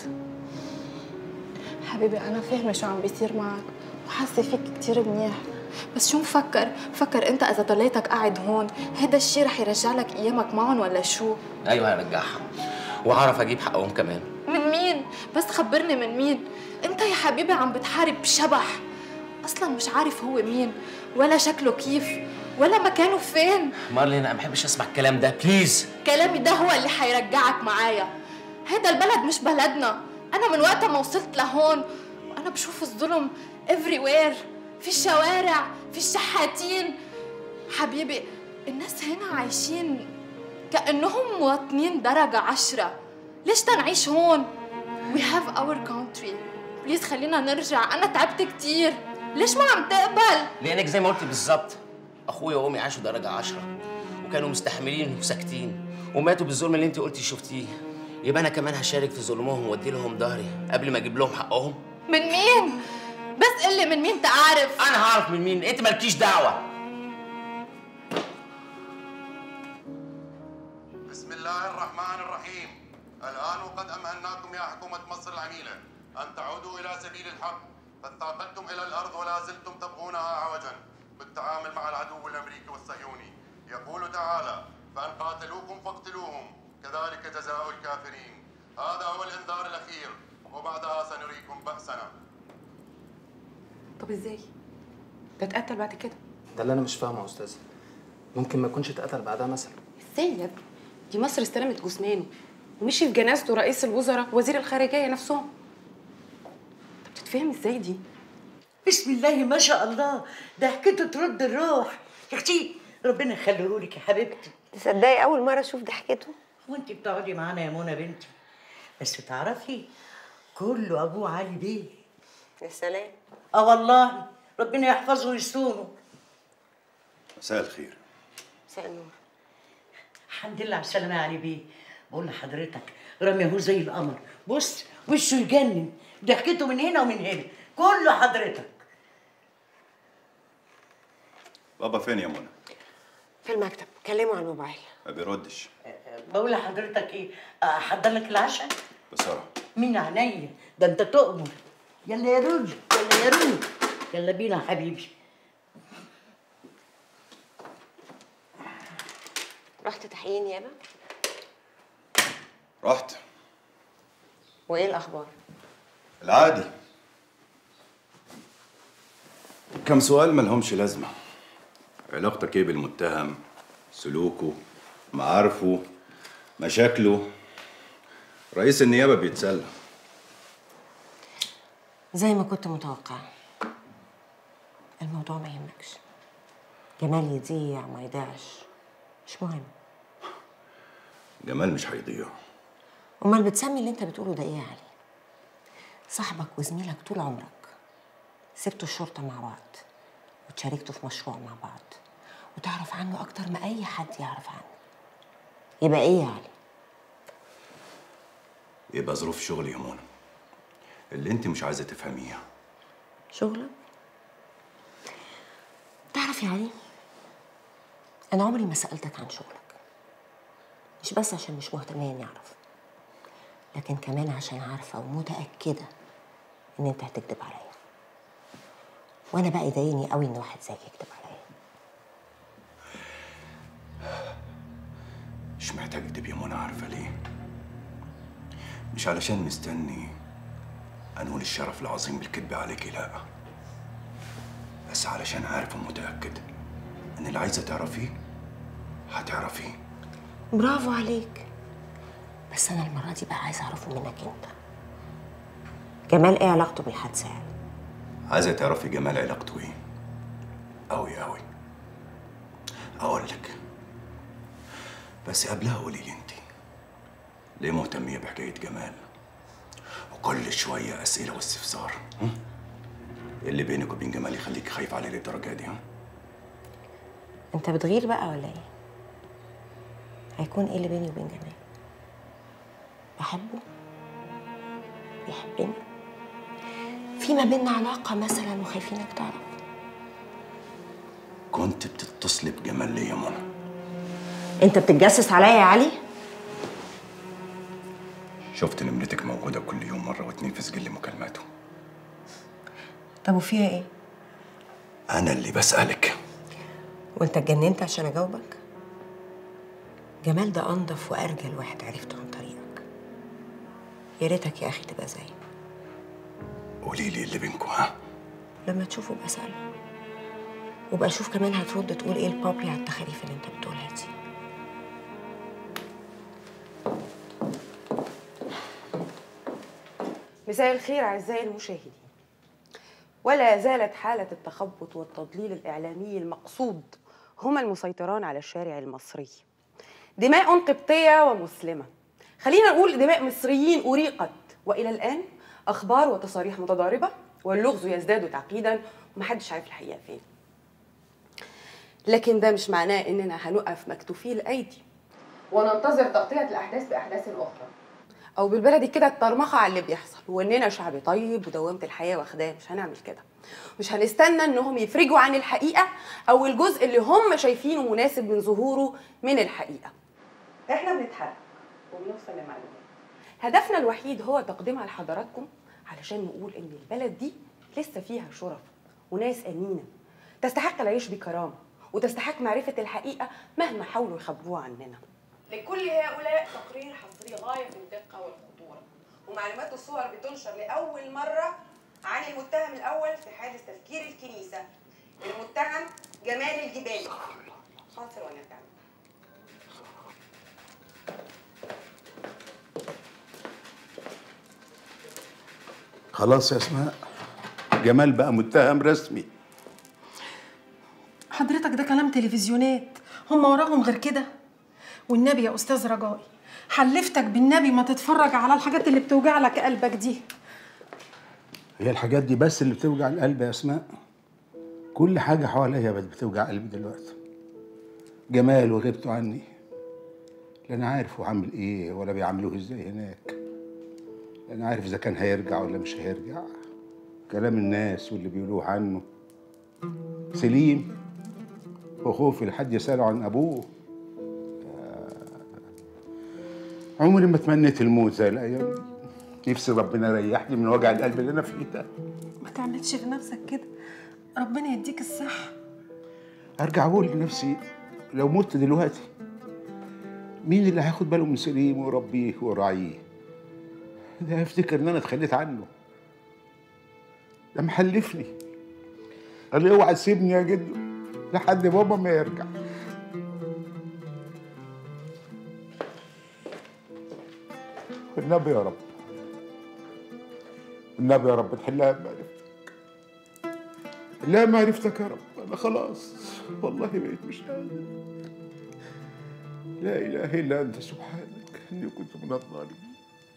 حبيبي أنا فاهمة شو عم بيصير معك وحاسة فيك كتير منيح بس شو مفكر؟ فكر أنت إذا ضليتك قاعد هون هيدا الشيء رح يرجع لك أيامك معهم ولا شو؟
أيوه هرجعها وهعرف أجيب حقهم كمان
من مين؟ بس خبرني من مين؟ انت يا حبيبي عم بتحارب شبح اصلا مش عارف هو مين ولا شكله كيف ولا مكانه فين
مارلين أنا ما بحبش أسمع الكلام ده بليز
كلامي ده هو اللي حيرجعك معايا هيدا البلد مش بلدنا انا من وقت ما وصلت لهون وانا بشوف الظلم everywhere في الشوارع في الشحاتين حبيبي الناس هنا عايشين كأنهم مواطنين درجة عشرة ليش تنعيش هون؟ We have our country بليز خلينا نرجع أنا تعبت كتير ليش ما عم تقبل؟
لأنك زي ما قلت بالظبط أخويا وأمي عاشوا درجة عشرة وكانوا مستحملين وساكتين وماتوا بالظلم اللي أنت قلتي شفتيه يبقى أنا كمان هشارك في ظلمهم وأدي لهم ظهري قبل ما أجيب لهم حقهم
من مين؟ بس قلي من مين تعرف
أنا هعرف من مين أنت مالكيش دعوة
بسم الله الرحمن الرحيم الآن وقد أمهلناكم يا حكومة مصر العميلة أن تعودوا إلى سبيل الحق فاثاقلتم إلى الأرض ولا زلتم تبغونها عوجا بالتعامل مع العدو الأمريكي والصهيوني يقول تعالى فأن قاتلوكم فاقتلوهم كذلك جزاء الكافرين هذا هو الإنذار الأخير وبعدها سنريكم بأسنا
طب ازاي؟ ده اتقتل بعد كده
ده اللي انا مش فاهمه يا استاذه ممكن ما يكونش اتقتل بعدها مثلا
ازاي يا ابني؟ دي مصر استلمت جثمانه ومشي في جنازته رئيس الوزراء وزير الخارجيه نفسهم طب بتتفهم ازاي دي؟
بسم الله ما شاء الله ده حكيته ترد الروح يا اختي ربنا يخليهولك يا حبيبتي
تصدقي اول مره اشوف ضحكته
وانت بتقعدي معانا يا منى بنتي بس تعرفي كله ابوه علي بيه
يا سلام
اه والله ربنا يحفظه ويصونه
مساء الخير
مساء النور
الحمد لله على السلامه يا علي بيه بقول لحضرتك رامي اهو زي القمر بص وشه يجنن ضحكته من هنا ومن هنا كله حضرتك
بابا فين يا منى؟
في المكتب كلمه على الموبايل
ما بيردش
بقول لحضرتك ايه احضر لك العشاء
بسرعة
من عينيا ده انت تؤمر يلا يا روجي يلا يا روجي يلا بينا يا حبيبي
رحت تحقيق نيابه
رحت
وايه الاخبار
العادي كم سؤال ملهمش لازمة علاقتك ايه بالمتهم سلوكه معارفه مشاكله رئيس النيابة بيتسلى
زي ما كنت متوقعه الموضوع ما يهمكش جمال يضيع ما يضيعش مش مهم
جمال مش هيضيع
امال بتسمي اللي انت بتقوله ده ايه يا علي صاحبك وزميلك طول عمرك سبتوا الشرطه مع بعض وتشاركتوا في مشروع مع بعض وتعرف عنه اكتر ما اي حد يعرف عنه يبقى ايه يا علي
يبقى ظروف شغلي يا منى اللي انت مش عايزة تفهميها
شغلك تعرف يا علي انا عمري ما سالتك عن شغلك مش بس عشان مش مهتميه اني اعرف لكن كمان عشان عارفه ومتاكده ان انت هتكذب عليا وانا بقى يضايقني قوي ان واحد زيك يكذب عليا
مش محتاج اكدب يا منى عارفة ليه مش علشان مستني انول الشرف العظيم بالكذب عليكي لا بس علشان عارف ومتأكد ان اللي عايزة تعرفيه هتعرفيه
برافو عليك بس انا المره دي بقى عايزه اعرفه منك انت جمال ايه علاقته بالحادثه يعني
عايزة تعرفي جمال علاقته ايه أوي أوي أقول لك بس قبلها قولي لي انت ليه مهتمية بحكاية جمال وكل شوية أسئلة واستفسار هم؟ إيه اللي بينك وبين جمال يخليك خايف عليه للدرجة دي ها؟
انت بتغير بقى ولا ايه هيكون ايه اللي بيني وبين جمال بحبه بيحبني في ما بيننا علاقه مثلا وخايفينك تعرف
كنت بتتصلي بجمال ليه يا منى
انت بتتجسس عليا يا علي
شفت نمرتك موجودة كل يوم مرة واتنين في سجل مكالماته
طب وفيها ايه
أنا اللي بسألك
وانت اتجننت عشان اجاوبك جمال ده انضف وارجل واحد عرفته عن طريقك يا ريتك يا اخي تبقى زيه
قولي لي اللي بينكوا ها
لما تشوفه ابقى اساله وبقى شوف كمان هترد تقول ايه البابلي على التخاريف اللي انت بتقولها دي
مساء الخير أعزائي المشاهدين ولا زالت حالة التخبط والتضليل الإعلامي المقصود هما المسيطران على الشارع المصري دماء قبطية ومسلمة خلينا نقول دماء مصريين أريقت وإلى الآن أخبار وتصاريح متضاربة واللغز يزداد تعقيدا ومحدش عارف الحقيقة فين لكن ده مش معناه إننا هنقف مكتوفي الأيدي وننتظر تغطية الأحداث بأحداث أخرى او بالبلدي كده الترمخه على اللي بيحصل واننا شعب طيب ودوامه الحياه واخداه مش هنعمل كده مش هنستنى انهم يفرجوا عن الحقيقه او الجزء اللي هم شايفينه مناسب من ظهوره من الحقيقه احنا بنتحرك وبنوصل لمعلومات هدفنا الوحيد هو تقديمها لحضراتكم علشان نقول ان البلد دي لسه فيها شرف وناس امينه تستحق العيش بكرامه وتستحق معرفه الحقيقه مهما حاولوا يخبوها عننا لكل هؤلاء تقرير حصري غايه في الدقه والخطوره ومعلومات الصور بتنشر لأول مرة عن المتهم الأول في حادث تفجير الكنيسة المتهم جمال الجبالي فاصل ونرجع
خلاص يا اسماء جمال بقى متهم رسمي
حضرتك ده كلام تلفزيونات هم وراهم غير كده والنبي يا استاذ رجائي حلفتك بالنبي ما تتفرج على الحاجات اللي بتوجع لك قلبك دي
هي الحاجات دي بس اللي بتوجع القلب يا اسماء كل حاجه حواليا بقت بتوجع قلبي دلوقتي جمال وغيبته عني لا انا عارف هو عامل ايه ولا بيعاملوه ازاي هناك لا انا عارف اذا كان هيرجع ولا مش هيرجع كلام الناس واللي بيقولوه عنه سليم وخوفي لحد يسأله عن أبوه عمري ما تمنيت الموت زي الأيام دي نفسي ربنا يريحني من وجع القلب اللي أنا فيه ده
ما تعملش في نفسك كده ربنا يديك الصحة
أرجع أقول لنفسي لو مت دلوقتي مين اللي هياخد باله من سليم ويربيه ويراعيه ده هيفتكر إن أنا اتخليت عنه ده محلفني قال لي اوعى تسيبني يا جدو لحد بابا ما يرجع والنبي يا رب والنبي يا رب تحلها بمعرفتك لا معرفتك يا رب انا خلاص والله بقيت مش قادر لا اله الا انت سبحانك اني كنت من الظالمين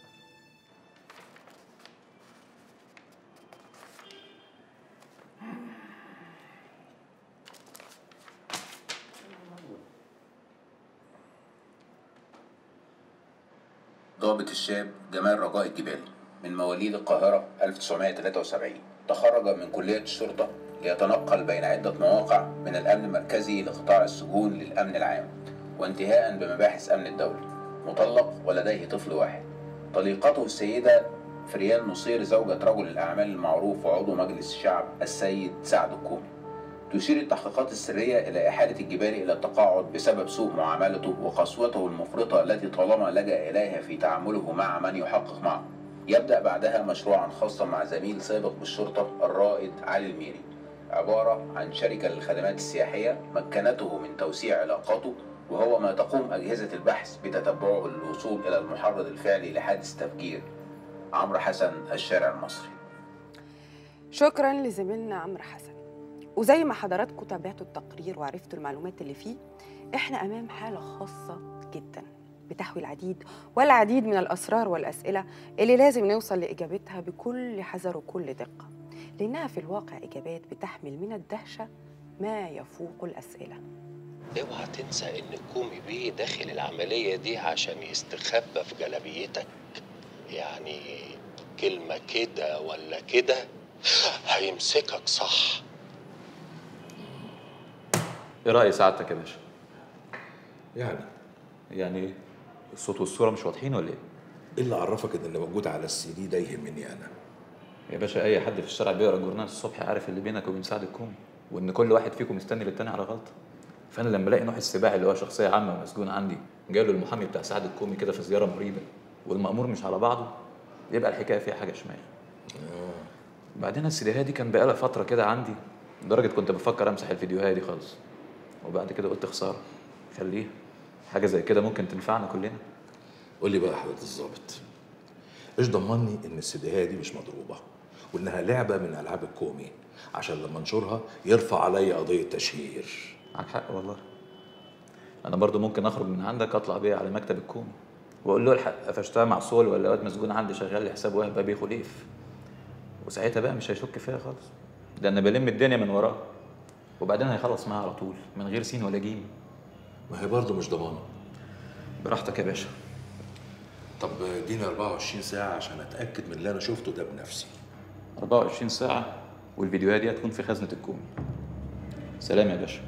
ضابط الشاب جمال رجاء الجبالي من مواليد القاهرة 1973 تخرج من كلية الشرطة ليتنقل بين عدة مواقع من الأمن المركزي لقطاع السجون للأمن العام وانتهاء بمباحث أمن الدولة مطلق ولديه طفل واحد طليقته السيدة فريال نصير زوجة رجل الأعمال المعروف وعضو مجلس الشعب السيد سعد الكومي تشير التحقيقات السرية إلى إحالة الجبالي إلى التقاعد بسبب سوء معاملته وقسوته المفرطة التي طالما لجأ إليها في تعامله مع من يحقق معه يبدأ بعدها مشروعا خاصا مع زميل سابق بالشرطة الرائد علي الميري عبارة عن شركة للخدمات السياحية مكنته من توسيع علاقاته وهو ما تقوم أجهزة البحث بتتبعه للوصول إلى المحرض الفعلي لحادث تفجير عمرو حسن الشارع المصري
شكرا لزميلنا عمرو حسن وزي ما حضراتكم تابعتوا التقرير وعرفتوا المعلومات اللي فيه احنا امام حاله خاصه جدا بتحوي العديد والعديد من الاسرار والاسئله اللي لازم نوصل لاجابتها بكل حذر وكل دقه لانها في الواقع اجابات بتحمل من الدهشه ما يفوق الاسئله
اوعى تنسى ان كومي بيه داخل العملية دي عشان يستخبى في جلابيتك يعني كلمة كده ولا كده هيمسكك صح
ايه رأي سعادتك يا باشا؟
يعني
يعني ايه؟ الصوت والصورة مش واضحين ولا ايه؟
ايه اللي عرفك ان اللي موجود على السي دي ده يهمني انا
يا باشا اي حد في الشارع بيقرا الجورنال الصبح عارف اللي بينك وبين سعد الكومي وان كل واحد فيكم مستني للتاني على غلطه فانا لما الاقي نوح السباعي اللي هو شخصيه عامه ومسجون عندي جاي له المحامي بتاع سعد الكومي كده في زياره مريبه والمأمور مش على بعضه يبقى الحكايه فيها حاجه شمال بعدين السيديهات دي كان بقالها فتره كده عندي لدرجه كنت بفكر امسح الفيديوهات دي خالص وبعد كده قلت خساره خليها حاجه زي كده ممكن تنفعنا كلنا
قول لي بقى حضرتك الظابط ايش ضمني ان السيديهات دي مش مضروبه وانها لعبه من العاب الكومي عشان لما انشرها يرفع عليا قضيه تشهير
معاك حق والله انا برضو ممكن اخرج من عندك اطلع بيها على مكتب الكومي واقول له الحق قفشتها مع صول ولا واد مسجون عندي شغال لي حساب وهبه بيه خليف وساعتها بقى مش هيشك فيا خالص ده انا بلم الدنيا من وراه وبعدين هيخلص معاها على طول من غير سين ولا جيم
ما هي برضه مش ضمانه
براحتك يا باشا
طب اديني 24 ساعه عشان اتاكد من اللي انا شفته ده بنفسي
24 ساعة والفيديوهات دي هتكون في خزنة الكومي سلام يا باشا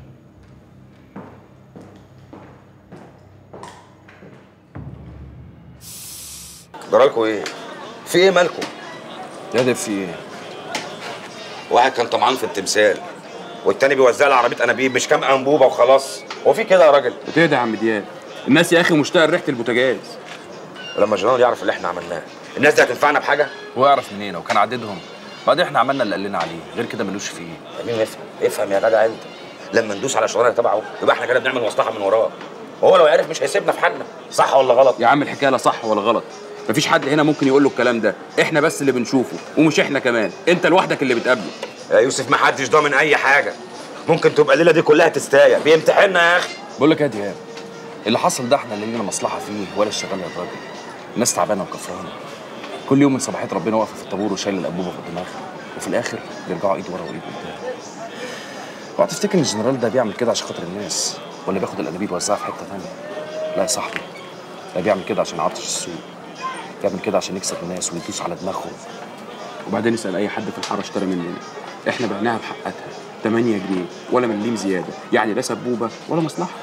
جرالكوا ايه؟ في ايه مالكم؟
يا ده في ايه؟
واحد كان طمعان في التمثال والتاني بيوزع لي عربيه انابيب مش كام انبوبه وخلاص هو في كده يا راجل
وتهدى يا عم دياب الناس يا اخي مشتاقه لريحه البوتاجاز
ولما الجنرال يعرف اللي احنا عملناه الناس دي هتنفعنا بحاجه
واعرف منين وكان عددهم بعدين احنا عملنا اللي قلنا عليه غير كده ملوش فيه
مين افهم افهم يا جدع انت لما ندوس على شغلانه تبعه يبقى احنا كده بنعمل مصلحه من وراه هو لو عرف مش هيسيبنا في حالنا صح ولا غلط
يا عم الحكايه لا صح ولا غلط مفيش حد هنا ممكن يقول له الكلام ده احنا بس اللي بنشوفه ومش احنا كمان انت لوحدك اللي بتقابله
يا يوسف ما حدش ضامن اي حاجه ممكن تبقى الليله دي كلها تستايا بيمتحننا يا اخي
بقول لك يا دياب اللي حصل ده احنا اللي لينا مصلحه فيه ولا الشغال يا راجل الناس تعبانه وكفرانه كل يوم من صباحيه ربنا واقفه في الطابور وشايل الانبوبه في دماغها وفي الاخر بيرجعوا ايد ورا وايد قدام اوعى تفتكر ان الجنرال ده بيعمل كده عشان خاطر الناس ولا بياخد الانابيب يوزعها في حته ثانيه لا يا صاحبي ده بيعمل كده عشان يعطش السوق بيعمل كده عشان يكسب الناس ويدوس على دماغهم
وبعدين اسال اي حد في الحاره اشترى مننا احنا بعناها بحقتها 8 جنيه ولا مليم زياده يعني لا سبوبه ولا مصلحه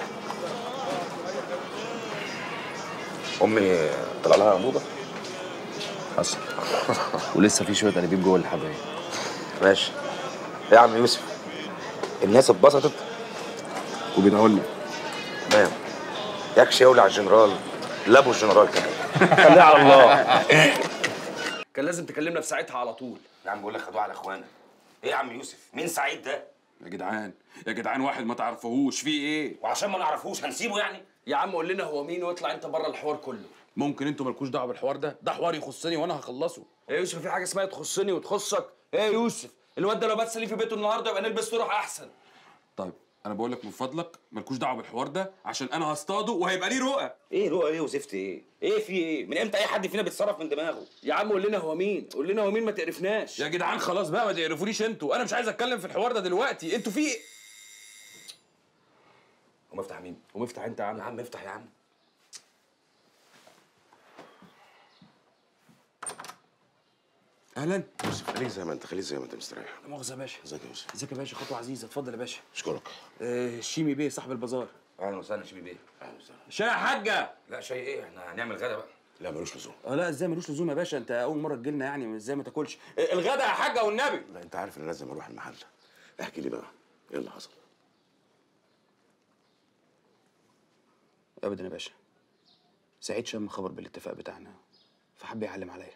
امي طلع لها انبوبه
حصل ولسه في شويه انابيب جوه الحبايب
ماشي يا عم يوسف الناس اتبسطت
وبيدعوا لنا
تمام يكش يولع الجنرال لابو الجنرال كمان
خليها على الله كان لازم تكلمنا في ساعتها على طول
يا عم بقول لك خدوه على اخوانا ايه يا عم يوسف مين سعيد ده
يا جدعان يا جدعان واحد ما تعرفوهوش فيه ايه
وعشان ما نعرفوش هنسيبه يعني
يا عم قول لنا هو مين واطلع انت بره الحوار كله
ممكن انتوا مالكوش دعوه بالحوار ده ده حوار يخصني وانا هخلصه
يا يوسف في حاجه اسمها تخصني وتخصك ايه يا يوسف الواد ده لو بات لي في بيته النهارده يبقى نلبس طرح احسن
طيب انا بقول لك من فضلك مالكوش دعوه بالحوار ده عشان انا هصطاده وهيبقى ليه رؤى
ايه رؤى ايه وزفت ايه ايه في ايه من امتى اي حد فينا بيتصرف من دماغه
يا عم قول لنا هو مين قول لنا هو مين ما تقرفناش
يا جدعان خلاص بقى ما تعرفونيش انتوا انا مش عايز اتكلم في الحوار ده دلوقتي انتوا في ايه
قوم افتح مين
قوم افتح انت يا عم
يا عم افتح يا عم
اهلا
يوسف خليك زي ما انت خليك زي ما انت مستريح
لا مؤاخذه يا باشا
ازيك يا يوسف
ازيك يا باشا خطوه عزيزه اتفضل يا باشا
اشكرك
آه شيمي بيه صاحب البازار
اهلا وسهلا شيبي بيه
اهلا وسهلا
شاي يا حاجه
لا شيء ايه احنا هنعمل غدا بقى
لا ملوش لزوم
اه لا ازاي ملوش لزوم يا باشا انت اول مره تجيلنا يعني ازاي ما تاكلش آه، الغدا يا حاجه والنبي
لا انت عارف ان لازم اروح المحل احكي لي بقى ايه اللي حصل
ابدا يا باشا سعيد شم خبر بالاتفاق بتاعنا فحب يعلم عليا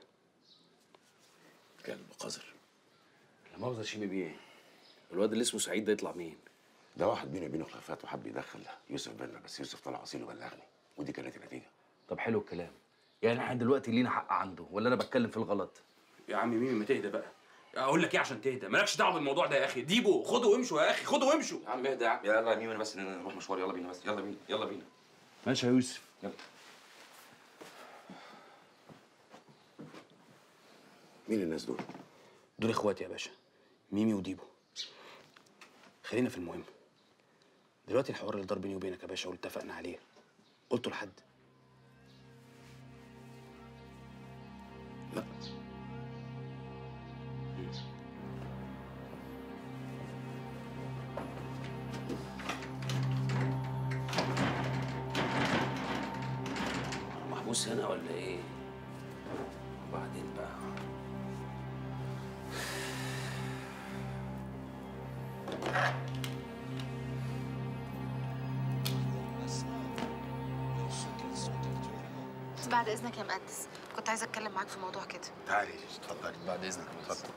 كلب قذر لا مؤاخذه شيمي بيه الواد اللي اسمه سعيد ده يطلع مين
ده واحد بيني وبينه خلافات وحب يدخل يوسف بينا بس يوسف طلع اصيل وبلغني ودي كانت النتيجه
طب حلو الكلام يعني احنا دلوقتي لينا حق عنده ولا انا بتكلم في الغلط
يا عم ميمي ما تهدى بقى اقول لك ايه عشان تهدى مالكش دعوه بالموضوع ده يا اخي ديبو خدوا وامشوا يا اخي خدوا وامشوا
يا عم اهدى يا عم يلا يا ميمي بس نروح مشوار يلا بينا بس يلا بينا يلا بينا
ماشي يا يوسف
يلا
مين الناس دول
دول اخواتي يا باشا ميمي وديبو خلينا في المهم دلوقتي الحوار اللي دار بيني وبينك يا باشا واللي اتفقنا عليه قلته لحد
لا
محبوس هنا ولا ايه وبعدين بقى
بعد اذنك يا مقدس كنت عايزه اتكلم معاك في موضوع كده
تعالي اتفضلي
بعد اذنك
اتفضل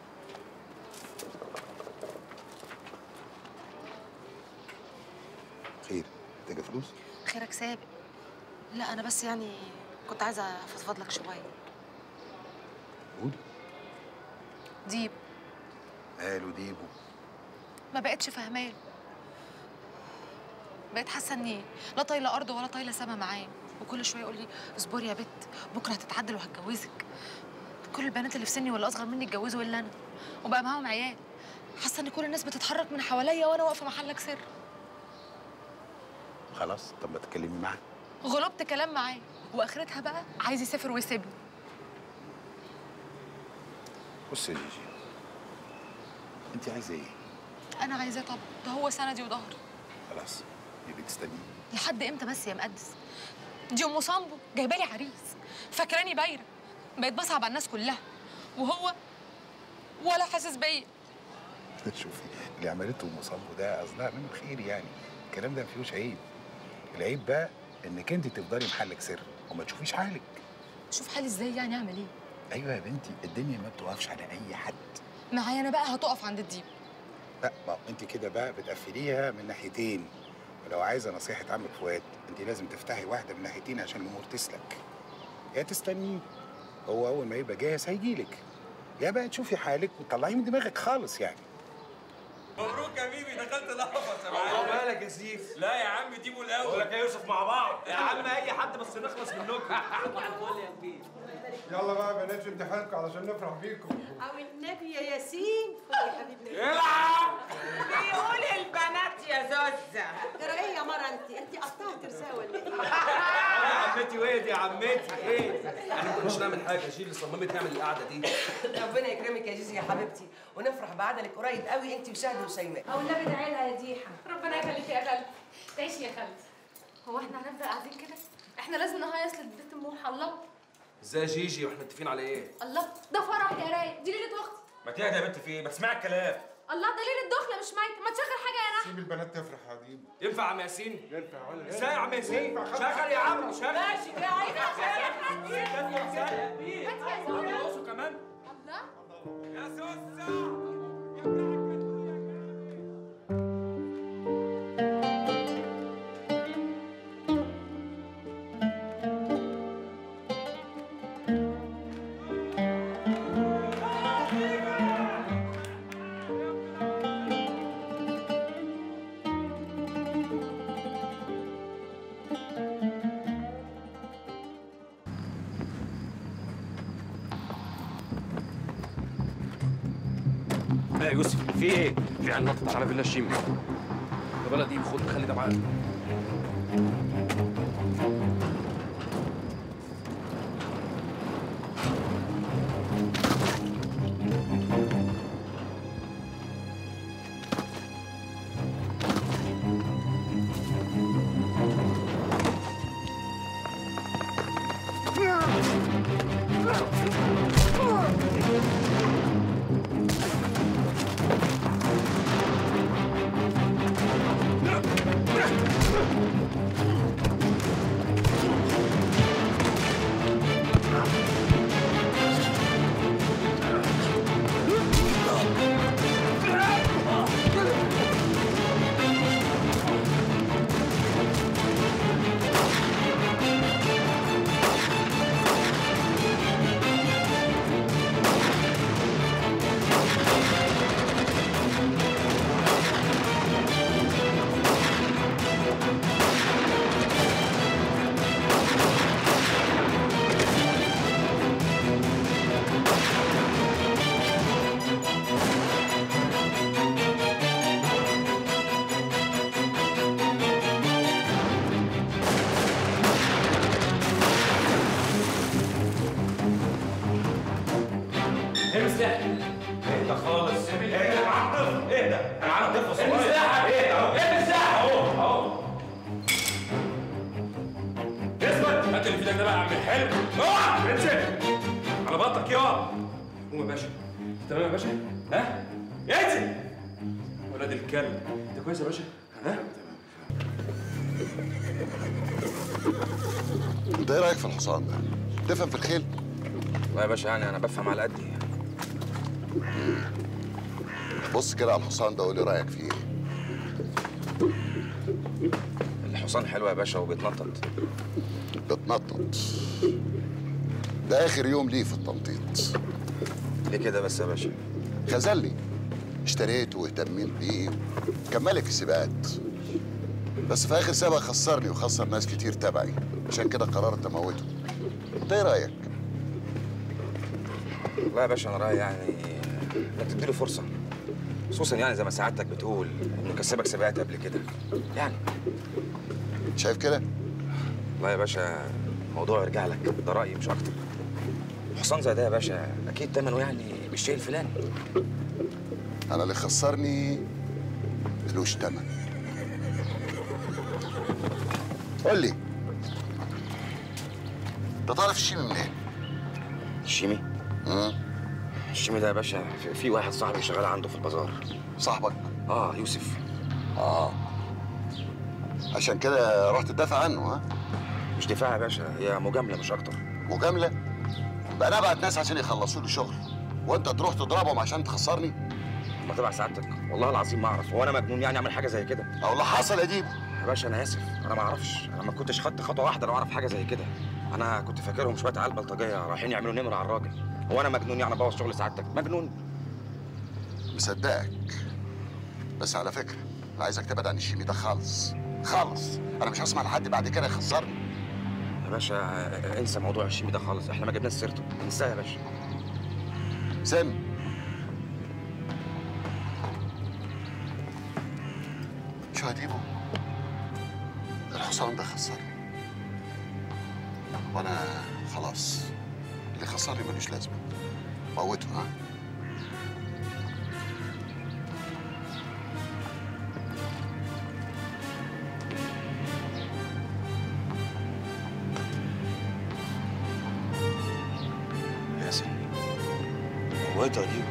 خير محتاجه فلوس
خيرك سابق لا انا بس يعني كنت عايزه افضفض لك شويه
قول
ديب
قالوا ديبو
ما بقتش فاهماه بقيت حاسه اني لا طايله ارض ولا طايله سما معاه وكل شويه يقول لي اصبري يا بت بكره هتتعدل وهتجوزك كل البنات اللي في سني ولا اصغر مني اتجوزوا الا انا وبقى معاهم عيال حاسه ان كل الناس بتتحرك من حواليا وانا واقفه محلك سر
خلاص طب ما تتكلمي معاه
غلبت كلام معاه واخرتها بقى عايز يسافر ويسيبني
بص يا جيجي انت عايزه ايه
انا عايزاه طبعا ده هو سندي وظهري
خلاص يبقى تستني
لحد امتى بس يا مقدس دي ام صامبو جايبه لي عريس فاكراني بايره بقيت بصعب على الناس كلها وهو ولا حاسس بيا
شوفي اللي عملته ام صامبو ده قصدها منه خير يعني الكلام ده ما فيهوش عيب العيب بقى انك انت تفضلي محلك سر وما تشوفيش حالك
شوف حالي ازاي يعني اعمل ايه
ايوه يا بنتي الدنيا ما بتوقفش على اي حد
معايا انا بقى هتقف عند الديب
لا ما هو انت كده بقى بتقفليها من ناحيتين ولو عايزه نصيحه عمك فؤاد انت لازم تفتحي واحده من ناحيتين عشان الامور تسلك يا تستنيه هو اول ما يبقى جاهز هيجيلك يا بقى تشوفي حالك وتطلعيه من دماغك خالص يعني
مبروك يا بيبي دخلت القفص يا معلم
مالك يا سيف
لا يا عم ديبو الاول
بقول لك يا يوسف مع بعض
يا عم اي حد بس نخلص منكم
يلا بقى يا بنات شدوا حيلكم علشان نفرح بيكم
او النبي يا ياسين خد يا حبيبي
العب
بيقول البنات يا زوزة ترى ايه يا مرة انت انت قطعت رسالة ولا ايه؟
يا عمتي ويد يا عمتي ايه احنا ما كناش نعمل حاجه شيل اللي صممت نعمل القعده دي
ربنا يكرمك يا جيزي يا حبيبتي ونفرح بعدلك قريب قوي انت وشهد وشيماء
او النبي ادعي لها يا ديحه ربنا يخليك يا خالتي تعيشي يا خالتي هو احنا هنفضل قاعدين كده احنا لازم نهيص لبيت ام الله
ازاي يا جيجي واحنا متفقين على ايه
الله ده فرح يا رايق دي ليله اختي
ما تهدى يا بنت في ايه ما تسمعي الكلام
الله ده ليله دخله مش ميت ما تشغل حاجه يا نحن
سيب البنات تفرح يا ديب
ينفع يا عم ياسين
ينفع ولا
ازاي يا عم ياسين
ينفع خالص.
شغل يا عم شغل
ماشي كده
رقصوا كمان
الله
يا سوسه
لا يا يوسف في ايه؟ في عيال نطت على فيلا الشيمي
طب انا دي خد خلي ده معاك
امسح اهدى خالص اهدى معاك طفل اهدى معاك طفل صغير امسحها اهدى اهو امسحها اهو اهو اثبت هات اللي في ايدك ده بقى يا عم الحلو اوعى انزل على بطنك يا قوم يا باشا تمام يا باشا ها انزل ولاد الكلب انت كويس يا باشا ها
انت ايه رايك في الحصان ده؟ تفهم في الخيل؟
والله يا باشا يعني انا بفهم على قدي
بص كده على الحصان ده وقول لي رايك فيه ايه؟
الحصان حلو يا باشا وبيتنطط
بتنطط ده اخر يوم ليه في التنطيط
ليه كده بس يا باشا؟
خذلني اشتريته واهتميت بيه كان ملك السباقات بس في اخر سباق خسرني وخسر ناس كتير تبعي عشان كده قررت اموته انت ايه رايك؟
والله يا باشا انا رايي يعني انك تديله فرصه خصوصا يعني زي ما سعادتك بتقول انه كسبك سباقات قبل كده يعني
شايف كده؟
والله يا باشا الموضوع يرجع لك ده رايي مش اكتر حصان زي ده يا باشا اكيد ثمنه يعني بالشيء الفلاني
انا اللي خسرني ملوش تمن قول لي انت تعرف الشيمي منين؟
الشيمي؟
امم
الشيمي ده يا باشا في, في واحد صاحبي شغال عنده في البازار
صاحبك؟
اه يوسف
اه عشان كده رحت تدافع عنه ها؟
مش دفاع يا باشا هي مجامله مش اكتر
مجامله؟ بقى انا ابعت ناس عشان يخلصوا لي شغل وانت تروح تضربهم عشان تخسرني
ما تبع سعادتك والله العظيم ما اعرف هو انا مجنون يعني اعمل حاجه زي كده
او اللي حصل يا ديبو
يا باشا انا اسف انا ما اعرفش انا ما كنتش خدت خطوه واحده لو اعرف حاجه زي كده انا كنت فاكرهم شويه عيال بلطجيه رايحين يعملوا نمره على الراجل هو انا مجنون يعني ابوظ شغل سعادتك مجنون
مصدقك بس على فكره انا عايزك تبعد عن الشيمي ده خالص خالص انا مش هسمع لحد بعد كده يخسرني
يا باشا آه، انسى موضوع الشيمي ده خالص احنا ما جبناش سيرته انساه يا باشا
سم شو يا ديبو الحصان ده خسرني وانا خلاص اللي خسرني ملوش لازمه موته ها
ياسر موته يا ديبو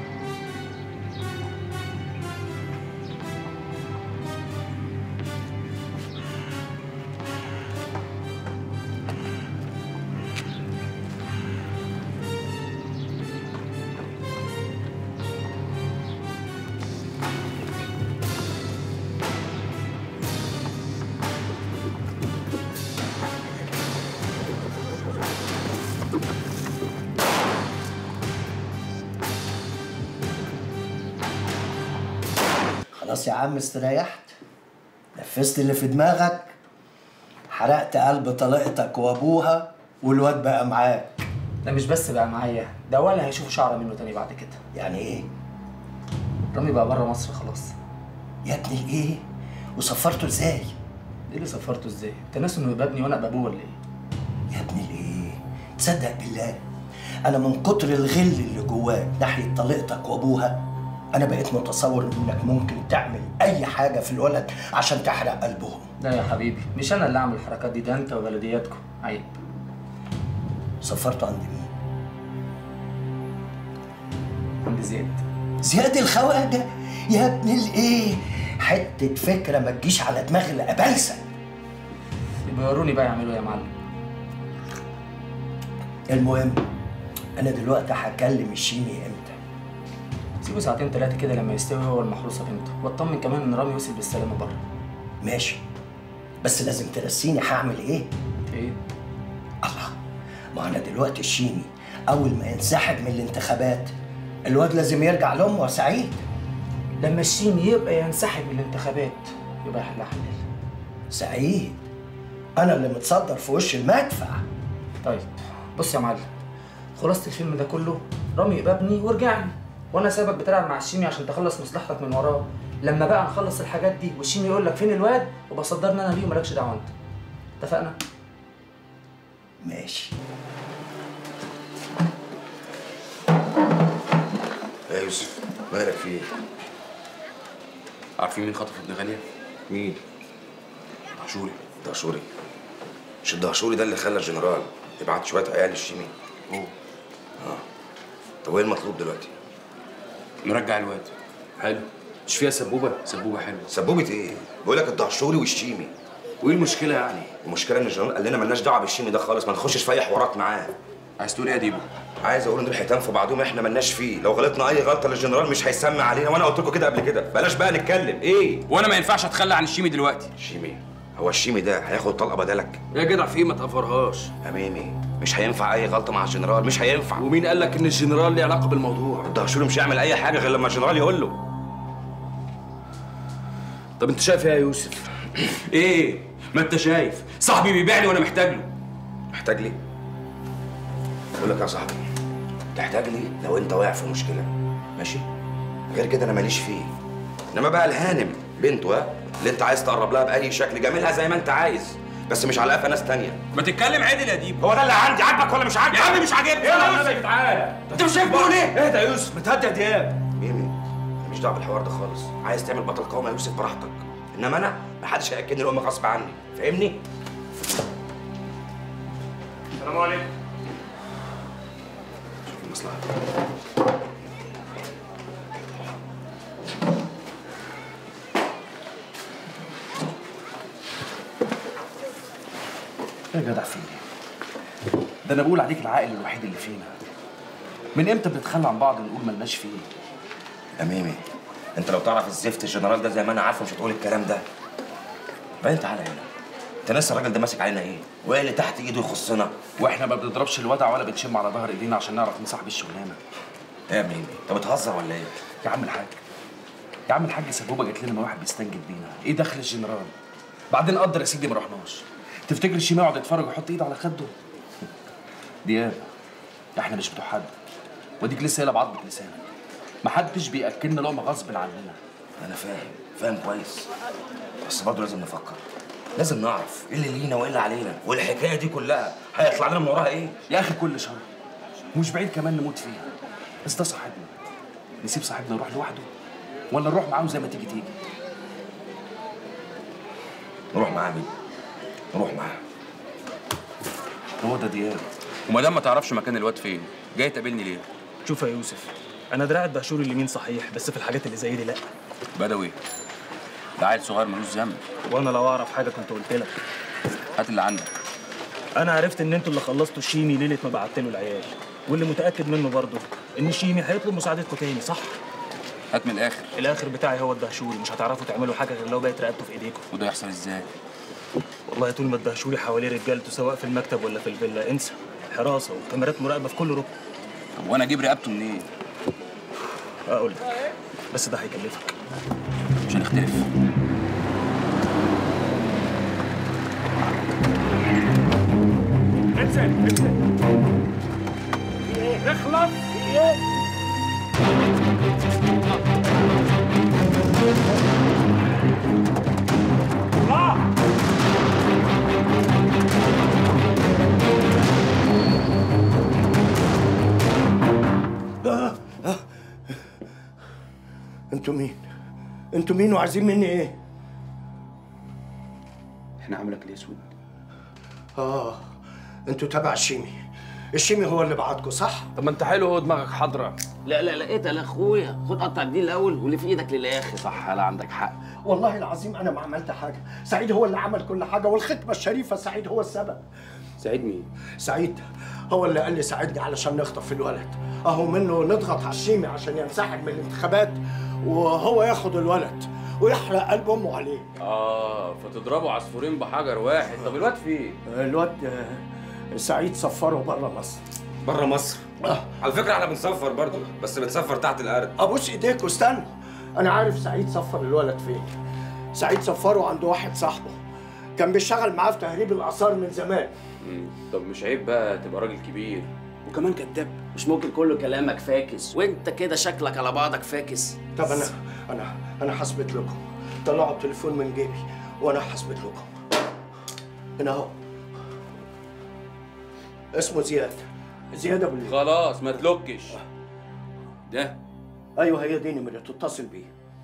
خلاص يا عم استريحت نفذت اللي في دماغك حرقت قلب طليقتك وابوها والواد بقى معاك
ده مش بس بقى معايا ده ولا هيشوفوا شعر منه تاني بعد كده
يعني ايه
رامي بقى بره مصر خلاص
يا ابني الايه وصفرته ازاي
ايه اللي صفرته ازاي انت ناس انه يبقى ابني وانا ابقى ابوه ولا ايه
يا ابني الايه تصدق بالله انا من كتر الغل اللي جواك ناحيه طليقتك وابوها انا بقيت متصور انك ممكن تعمل اي حاجه في الولد عشان تحرق قلبهم
لا يا حبيبي مش انا اللي اعمل الحركات دي ده انت وبلدياتكم عيب
صفرته عند مين
عند زياد
زياد الخواجه يا ابن الايه حته فكره ما تجيش على دماغ الابلسه
يبقى وروني بقى يعملوا ايه يا معلم
المهم انا دلوقتي هكلم الشيمي امتى
سيبه ساعتين ثلاثه كده لما يستوي هو المحروسه بنته واطمن كمان ان رامي وصل بالسلامه بره
ماشي بس لازم ترسيني هعمل ايه
ايه
الله ما انا دلوقتي الشيمي اول ما ينسحب من الانتخابات الواد لازم يرجع لامه يا سعيد
لما الشيمي يبقى ينسحب من الانتخابات يبقى يحلها حلال
سعيد انا اللي متصدر في وش المدفع
طيب بص يا معلم خلاصة الفيلم ده كله رامي يبقى ابني وارجع لي وانا سايبك بتلعب مع الشيمي عشان تخلص مصلحتك من وراه لما بقى نخلص الحاجات دي والشيمي يقول لك فين الواد وبصدرني انا ليه ومالكش دعوه انت اتفقنا
ماشي
يا يوسف مالك في ايه؟
عارفين مين خطف ابن غاليه؟
مين؟
دهشوري
دهشوري مش الدهشوري ده اللي خلى الجنرال يبعت شويه عيال الشيمي
هو
اه طب وايه المطلوب دلوقتي؟
نرجع الواد حلو مش فيها سبوبه سبوبه حلوه
سبوبه ايه؟ بقول لك الدهشوري والشيمي
وايه المشكله يعني؟
المشكله ان الجنرال قال لنا مالناش دعوه بالشيمي ده خالص ما نخشش في اي حوارات معاه
عايز تقول ايه يا ديبو؟
عايز اقول ان دول حيتان في بعضهم احنا مالناش فيه لو غلطنا اي غلطه للجنرال مش هيسمع علينا وانا قلت لكم كده قبل كده بلاش بقى نتكلم ايه
وانا ما ينفعش اتخلى عن الشيمي دلوقتي
شيمي هو الشيمي ده هياخد طلقه بدلك
يا جدع في ايه ما تقفرهاش
يا ميمي مش هينفع اي غلطه مع الجنرال مش هينفع
ومين قال لك ان الجنرال ليه علاقه بالموضوع
الدهشوري مش هيعمل اي حاجه غير لما الجنرال يقول له
طب انت شايف ايه يا يوسف ايه ما انت شايف صاحبي بيبيعني وانا محتاج له
محتاج لي بقول لك يا صاحبي تحتاج لي لو انت واقع في مشكله ماشي غير كده انا ماليش فيه انما بقى الهانم بنته ها اللي انت عايز تقرب لها باي شكل جاملها زي ما انت عايز بس مش على قفا ناس تانية
ما تتكلم عدل يا ديب
هو ده اللي عندي عاجبك ولا مش عاجبك
يا عم مش عاجبني
ايه يا
يوسف
يوسف
تعالى انت مش شايف بقول ايه
اهدى يا يوسف متهدى يا دياب ميمي انا مش دعوه بالحوار ده خالص عايز تعمل بطل قومي يا يوسف براحتك انما انا محدش هياكلني لقمه غصب عني فاهمني
السلام عليكم
شوف المصلحه
يا جدع في ايه؟ ده انا بقول عليك العاقل الوحيد اللي فينا
من امتى بنتخلى عن بعض ونقول ملناش فيه
يا ميمي انت لو تعرف الزفت الجنرال ده زي ما انا عارفه مش هتقول الكلام ده بعدين تعالى هنا انت ناسي الراجل ده ماسك علينا ايه وايه اللي تحت ايده يخصنا
واحنا ما بنضربش الودع ولا بنشم على ظهر ايدينا عشان نعرف مين صاحب الشغلانه
ايه يا ميمي انت بتهزر ولا ايه
يا عم الحاج يا عم الحاج سبوبه جات لنا ما واحد بيستنجد بينا ايه دخل الجنرال بعدين قدر يا سيدي ما رحناش تفتكر الشيماء يقعد يتفرج ويحط ايده على خده دياب احنا مش بتوع حد وديك لسه قايله بعض لسانك محدش بياكلنا لقمه غصب عننا
انا فاهم فاهم كويس بس برضه لازم نفكر لازم نعرف ايه اللي لينا وايه اللي علينا والحكايه دي كلها هيطلع لنا من وراها ايه
يا اخي كل شر ومش بعيد كمان نموت فيها بس ده صاحبنا نسيب صاحبنا يروح لوحده ولا نروح معاه زي ما تيجي تيجي
نروح معاه مين نروح معاه
هو ده دياب
وما دام ما تعرفش مكان الواد فين جاي تقابلني ليه
شوف يا يوسف انا دراع الدهشور اليمين صحيح بس في الحاجات اللي زي دي لا
بدوي ده عيل صغير ملوش ذنب
وانا لو اعرف حاجه كنت قلت لك
هات اللي عندك
انا عرفت ان انتوا اللي خلصتوا الشيمي ليله ما بعت له العيال واللي متاكد منه برضه ان الشيمي هيطلب مساعدتكم تاني صح
هات من الاخر
الاخر بتاعي هو الدهشوري مش هتعرفوا تعملوا حاجه غير لو بقت رقبته في ايديكم
وده يحصل ازاي
والله طول ما الدهشوري حواليه رجالته سواء في المكتب ولا في الفيلا انسى حراسه وكاميرات مراقبه في كل ركن
طب وانا اجيب رقبته منين
اقول لك بس ده هيكلفك
مش هنختلف
انزل انزل اخلص
آه. آه. انتوا مين؟ انتوا مين وعايزين مني ايه؟
احنا عملك ليه اسود
اه انتوا تبع الشيمي الشيمي هو اللي بعتكم صح؟
طب ما انت حلو هو دماغك حاضره
لا لا لا اتقل يا اخويا خد قطع الدين الاول واللي في ايدك للاخر
صح لا عندك حق
والله العظيم انا ما عملت حاجه سعيد هو اللي عمل كل حاجه والختمه الشريفه سعيد هو السبب
سعيد مين
سعيد هو اللي قال لي ساعدني علشان نخطف الولد اهو منه نضغط على الشيمي عشان ينسحب من الانتخابات وهو ياخد الولد ويحرق قلب امه عليه
اه فتضربوا عصفورين بحجر واحد طب الواد فين
الواد آه، سعيد سفره بره مصر
بره مصر على فكره احنا بنسفر برضه بس بنسفر تحت الارض
ابوس ايديك واستنى انا عارف سعيد سفر الولد فين سعيد سفره عند واحد صاحبه كان بيشتغل معاه في تهريب الاثار من زمان
مم. طب مش عيب بقى تبقى راجل كبير
وكمان كذاب مش ممكن كله كلامك فاكس وانت كده شكلك على بعضك فاكس
طب انا انا انا هثبت لكم طلعوا التليفون من جيبي وانا هثبت لكم هنا اهو اسمه زياد زياد ابو الليل
خلاص ما تلوكش ده
ايوه هي دي نمرته اتصل بيه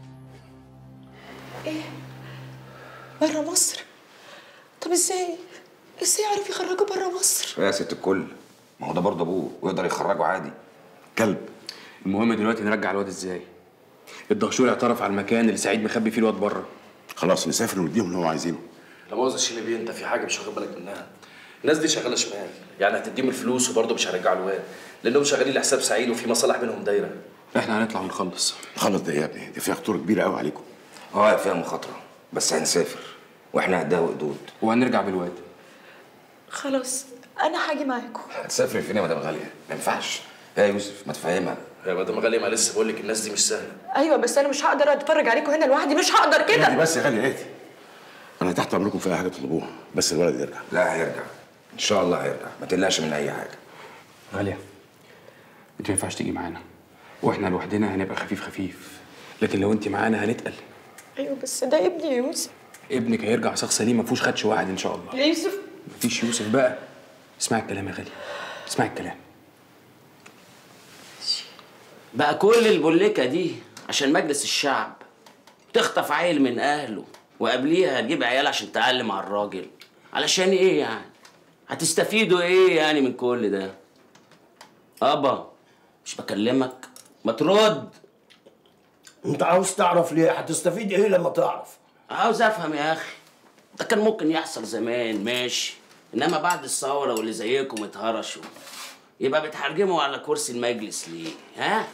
ايه بره مصر طب ازاي ازاي عرف يخرجوا بره مصر
يا ست الكل ما هو ده برضه ابوه ويقدر يخرجه عادي كلب
المهم دلوقتي نرجع الواد ازاي الدهشور اعترف على المكان اللي سعيد مخبي فيه الواد بره
خلاص نسافر ونديهم اللي هو عايزينه
لا مؤاخذة الشيمي بيه انت في حاجه مش واخد بالك منها الناس دي شغاله شمال يعني هتديهم الفلوس وبرضه مش هيرجعوا الواد لانهم شغالين لحساب سعيد وفي مصالح بينهم دايره
احنا هنطلع ونخلص
خلص ده يا ابني دي فيها خطوره كبيره قوي عليكم
اه فيها مخاطره بس هنسافر واحنا قدها وقدود
وهنرجع بالواد
خلاص انا هاجي معاكم
هتسافري فين يا مدام غاليه ما ينفعش يا يوسف ما تفهمها
يا مدام غاليه ما لسه بقول لك الناس دي مش سهله
ايوه بس انا مش هقدر اتفرج عليكم هنا لوحدي مش هقدر
اهدي
كده
بس يا غالي اهدي انا تحت امركم في اي حاجه تطلبوها بس الولد يرجع
لا هيرجع ان شاء الله هيرجع ما تقلقش من اي حاجه
غاليه انت ما ينفعش تيجي معانا واحنا لوحدنا هنبقى خفيف خفيف لكن لو انت معانا هنتقل
ايوه بس ده ابني يا يوسف
ابنك هيرجع شخص سليم ما فيهوش خدش واحد ان شاء الله
يا يوسف
مفيش يوسف بقى اسمعي الكلام يا غالي اسمعي الكلام
بقى كل البوليكه دي عشان مجلس الشعب تخطف عيل من اهله وقبليها هتجيب عيال عشان تعلم على الراجل علشان ايه يعني هتستفيدوا ايه يعني من كل ده ابا مش بكلمك ما ترد
انت عاوز تعرف ليه هتستفيد ايه لما تعرف
عاوز افهم يا اخي ده كان ممكن يحصل زمان ماشي انما بعد الثوره واللي زيكم اتهرشوا يبقى بتحرجمه على كرسي المجلس ليه ها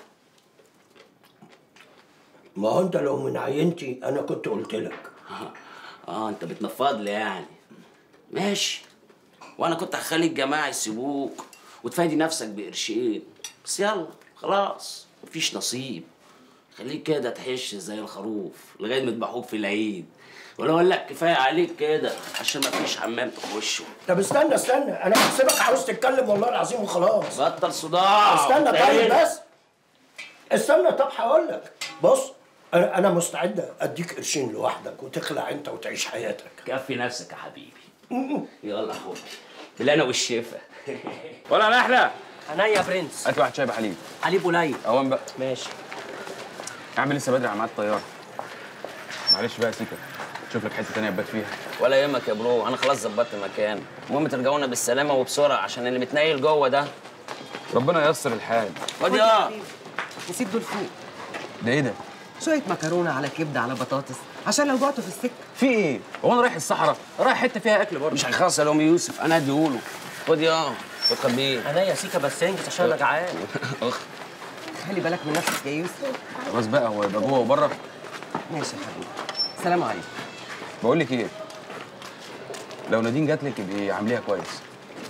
ما هو انت لو من عينتي انا كنت قلت لك
اه انت بتنفض لي يعني ماشي وانا كنت هخلي الجماعه يسيبوك وتفادي نفسك بقرشين بس يلا خلاص مفيش نصيب خليك كده تحش زي الخروف لغايه ما يذبحوك في العيد ولا اقول لك كفايه عليك كده عشان مفيش حمام تخشه
طب استنى استنى انا بحسبك عاوز تتكلم والله العظيم وخلاص
بطل صداع
استنى طيب
تاني.
بس استنى طب هقول لك بص انا انا مستعد اديك قرشين لوحدك وتخلع انت وتعيش حياتك
كفي نفسك يا حبيبي يلا خد بالهنا والشفا
ولا نحلة
انا يا برنس
هات واحد شاي بحليب
حليب قليل
اوام بقى
ماشي
يا عم لسه بدري على ميعاد الطياره معلش بقى يا سيكا شوف لك حته تانيه ابات فيها
ولا يهمك يا برو انا خلاص ظبطت المكان المهم ترجعونا بالسلامه وبسرعه عشان اللي متنيل جوه ده
ربنا ييسر الحال
خد يا
نسيت دول فوق
ده ايه ده؟
شويه مكرونه على كبده على بطاطس عشان لو جعتوا في السكه
في ايه؟ هو انا رايح الصحراء؟ رايح حته فيها اكل برضه
مش هيخلص يا ام يوسف انا هديهوله خد يا خد خبيه
انا يا سيكا بس انجز عشان انا جعان
اخ
خلي بالك من نفسك يا يوسف
خلاص بقى هو يبقى جوه وبره
ماشي يا حبيبي سلام عليكم
بقول لك ايه لو نادين جات لك يبقى عامليها كويس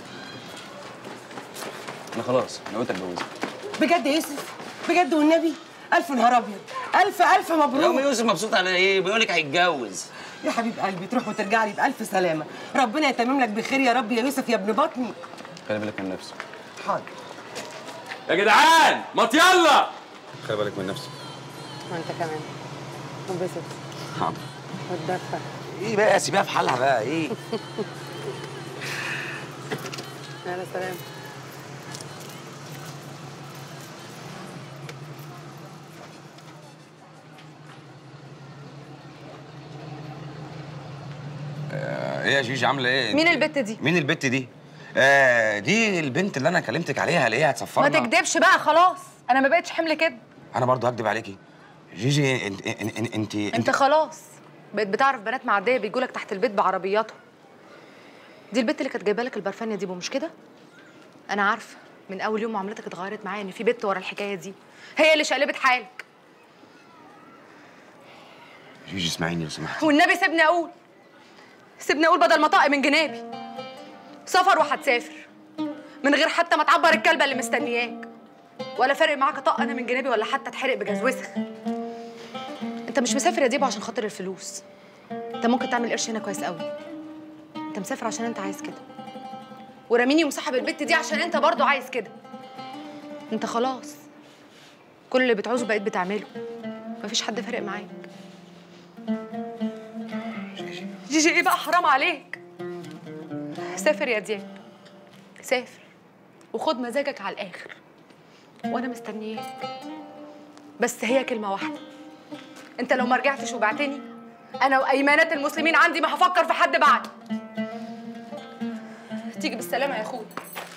انا خلاص نويت اتجوزك
بجد يا يوسف بجد والنبي الف نهار ابيض الف الف
يا ام
مبروك
يوسف مبسوط على ايه بيقول لك هيتجوز
يا حبيب قلبي تروح وترجع لي بالف سلامه ربنا يتمم لك بخير يا رب يا يوسف يا ابن بطني
خلي بالك من نفسك
حاضر
يا جدعان ما يلا خلي بالك من نفسك
وانت كمان انبسط
حاضر
واتدفى
ايه بقى سيبها في حالها بقى ايه
يلا سلام
آه، ايه يا جيجي عامله ايه
مين البت دي؟
مين البت دي آه دي البنت اللي انا كلمتك عليها اللي هي
ما
هتسفرنا
تكدبش بقى خلاص انا ما بقتش حمل كده
انا برضو هكدب عليكي جيجي انت انت انت, انت,
انت خلاص بقيت بتعرف بنات معديه بيجوا لك تحت البيت بعربياتهم دي البت اللي كانت جايبه لك البرفانيه دي مش كده انا عارفه من اول يوم معاملتك اتغيرت معايا ان في بنت ورا الحكايه دي هي اللي شقلبت حالك
جيجي اسمعيني لو سمحت
والنبي سيبني اقول سيبني اقول بدل ما طق من جنابي سفر وهتسافر من غير حتى ما تعبر الكلبه اللي مستنياك ولا فارق معاك طق انا من جنابي ولا حتى اتحرق بجاز وسخ انت مش مسافر يا ديبو عشان خاطر الفلوس انت ممكن تعمل قرش هنا كويس قوي انت مسافر عشان انت عايز كده وراميني ومصاحب البت دي عشان انت برضو عايز كده انت خلاص كل اللي بتعوزه بقيت بتعمله مفيش حد فارق معاك جيجي ايه بقى حرام عليك سافر يا دياب سافر وخد مزاجك على الاخر وانا مستنياك بس هي كلمه واحده انت لو ما رجعتش وبعتني انا وايمانات المسلمين عندي ما هفكر في حد بعد تيجي بالسلامه يا اخويا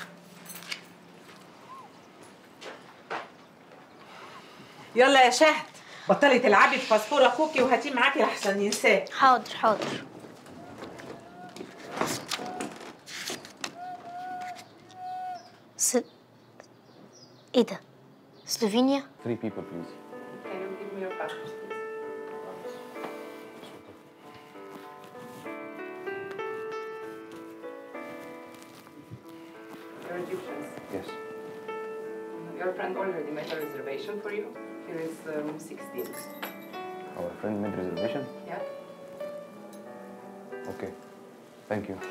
يلا يا شهد بطلي تلعبي في فاسفور اخوكي وهاتيه معاكي لحسن ينساه
حاضر حاضر س... ايه ده؟ سلوفينيا؟
3 people please
You're Egyptians.
Yes.
Your friend already made a reservation for you. Here is uh, room 16.
Our friend made reservation?
Yeah?
Okay. Thank you.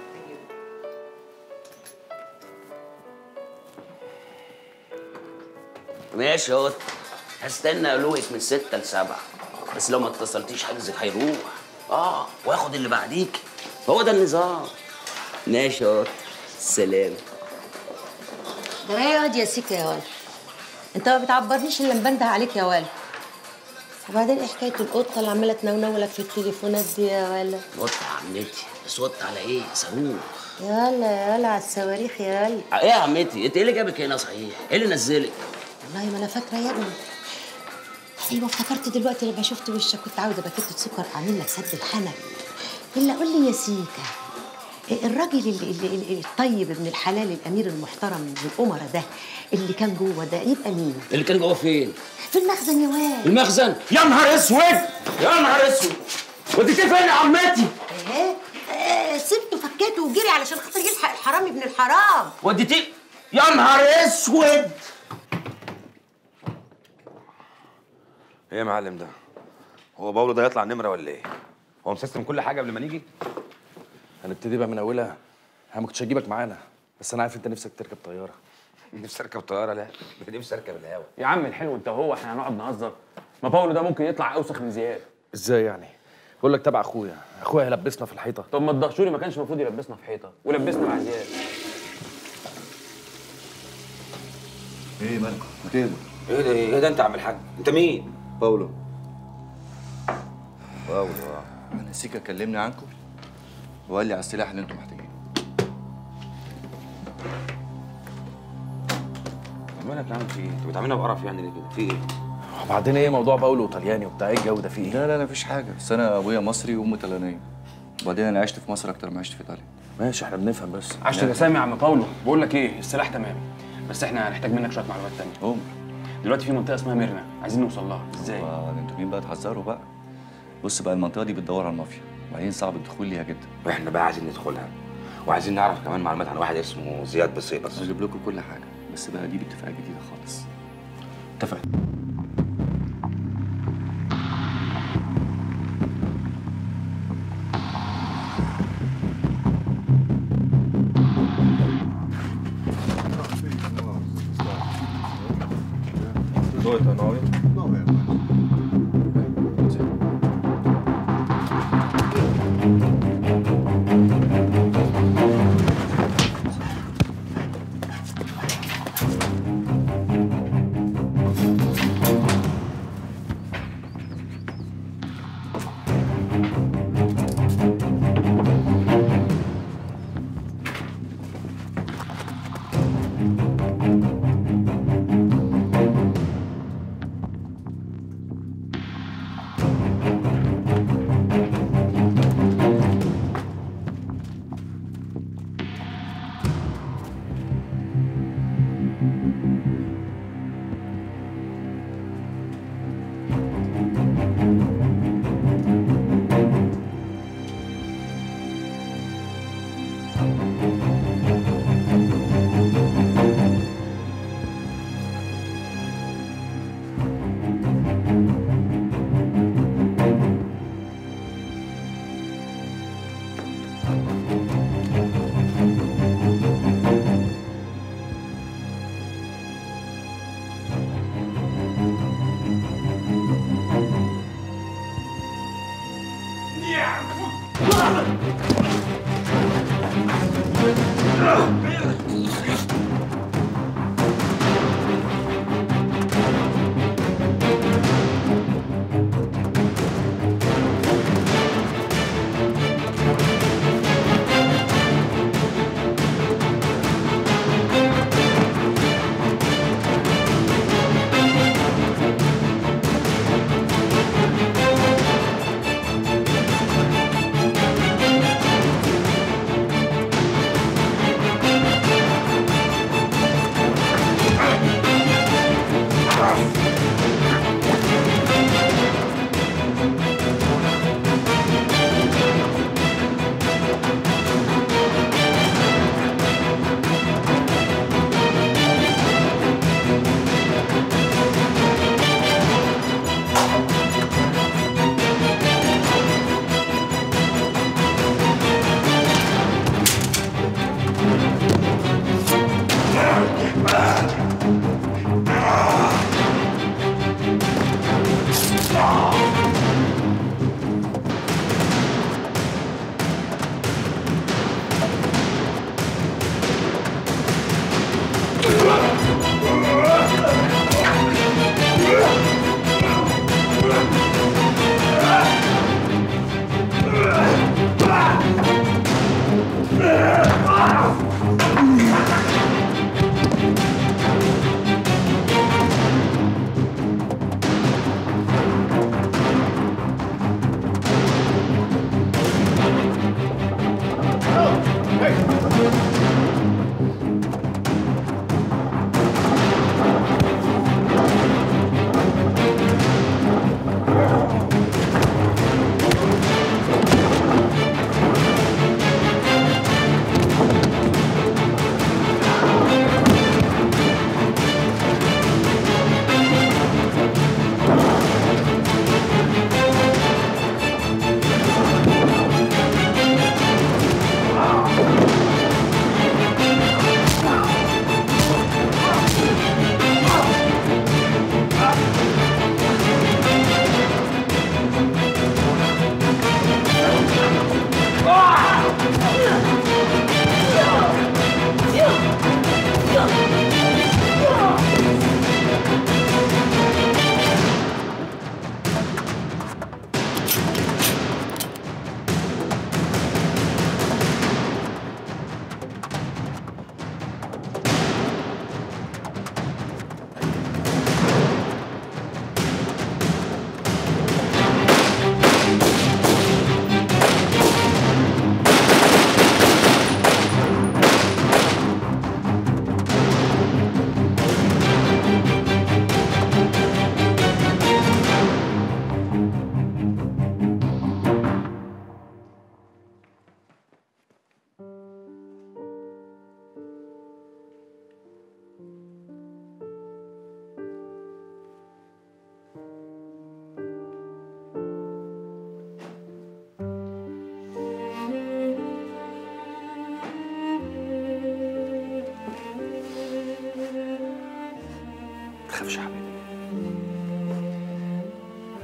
ماشي اهو هستنى الوقت من ستة لسبعة بس لو ما اتصلتيش حجزك هيروح اه واخد اللي بعديك هو ده النظام ماشي اهو سلام
ده ايه ياض يا سيكا يا ولد انت ما بتعبرنيش الا مبنده عليك يا ولد وبعدين ايه حكايه القطه اللي عماله تنونولك في التليفونات دي يا ولد
وط يا عمتي بس وط على ايه صاروخ
يلا يا ولد على الصواريخ يا ولد
ايه يا عمتي انت ايه اللي جابك هنا صحيح ايه اللي نزلك
والله ما انا فاكره يا ابني ايوه افتكرت دلوقتي لما شفت وشك كنت عاوزه باكيتة سكر اعمل لك سد الحنك الا قول لي يا سيكا الراجل اللي اللي اللي الطيب ابن الحلال الامير المحترم من الامراء ده اللي كان جوه ده يبقى مين؟
اللي كان جوه فين؟
في المخزن يا واد
المخزن يا نهار اسود يا نهار اسود وديتيه فين يا عمتي
ايه آه، سبته فكيته وجري علشان خاطر يلحق الحرامي ابن الحرام
وديتيه يا نهار اسود
ايه يا معلم ده؟ هو باولو ده يطلع نمره ولا ايه؟ هو مسيستم كل حاجه قبل ما نيجي؟
هنبتدي بقى من اولها انا ما كنتش هجيبك معانا بس انا عارف انت نفسك تركب طياره
نفسي اركب طياره لا نفسي اركب الهوا
يا عم الحلو انت وهو احنا هنقعد نهزر ما باولو ده ممكن يطلع اوسخ من زياد
ازاي يعني بقول لك تبع اخويا اخويا هيلبسنا في الحيطه
طب ما الدهشوري ما كانش المفروض يلبسنا في حيطه ولبسنا مع زياد
ايه مالكم؟ ما تهدوا
ايه ده ايه ده انت يا عم الحاج؟ انت مين؟
باولو باولو اه انا سيكا كلمني عنكم وقال لي على السلاح اللي انتم محتاجينه
مالك يا عم في ايه؟ انت بتعاملنا بقرف يعني ليه كده؟ في ايه؟
وبعدين ايه موضوع باولو وطلياني وبتاع ايه الجو ده فيه ايه
لا لا لا مفيش حاجه بس انا ابويا مصري وامي طليانيه وبعدين انا عشت في مصر اكتر ما عشت في ايطاليا
ماشي احنا بنفهم بس
عشان يا سامي يا عم باولو بقول لك ايه السلاح تمام بس احنا هنحتاج منك شويه معلومات تانية
عمر
دلوقتي في منطقه اسمها ميرنا عايزين نوصل لها ازاي
آه، انتوا مين بقى تهزروا بقى بص بقى المنطقه دي بتدور على المافيا وبعدين صعب الدخول ليها جدا
واحنا بقى عايزين ندخلها وعايزين نعرف كمان معلومات عن واحد اسمه زياد بصيبس
هجيب لكم كل حاجه بس بقى دي باتفاقيه جديده خالص
اتفق
Dove è nove? Nove.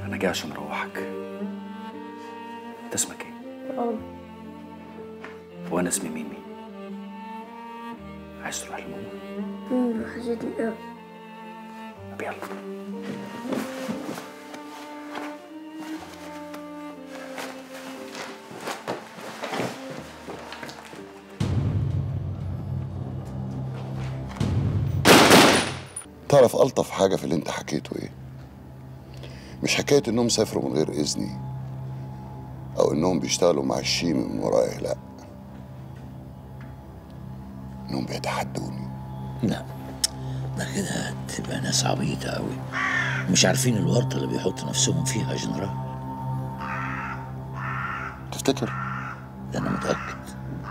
انا جاي عشان اروحك انت اسمك ايه
اه
وانا اسمي ميمي عايز تروح لماما
امم وحشتني قوي
طب يلا
تعرف ألطف حاجة في اللي أنت حكيته إيه؟ مش حكاية إنهم سافروا من غير إذني أو إنهم بيشتغلوا مع الشيمي من ورايا لأ إنهم بيتحدوني
لا ده كده تبقى ناس عبيطة أوي مش عارفين الورطة اللي بيحطوا نفسهم فيها يا جنرال
تفتكر؟
ده أنا متأكد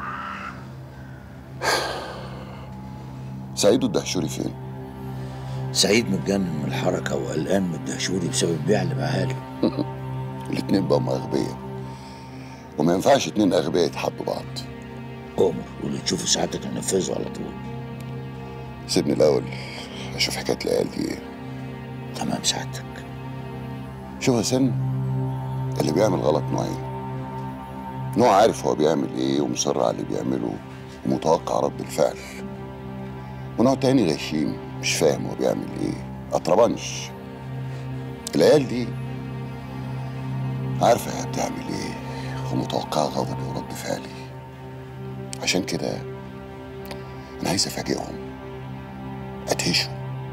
سعيد والدهشوري فين؟
سعيد متجنن من الحركة وقلقان من الدهشوري بسبب البيع اللي باعها له
الاتنين بقوا أغبياء وما ينفعش اتنين أغبياء يتحدوا بعض
أؤمر واللي تشوفه ساعتك ننفذه على طول
سيبني الأول أشوف حكاية العيال دي إيه
تمام سعادتك
شوف يا سن اللي بيعمل غلط نوعين نوع عارف هو بيعمل ايه ومصر على اللي بيعمله ومتوقع رد الفعل ونوع تاني غشيم مش فاهم هو بيعمل ايه اطربنش العيال دي عارفة هي بتعمل ايه ومتوقعة غضبي ورد فعلي عشان كده انا عايز افاجئهم ادهشهم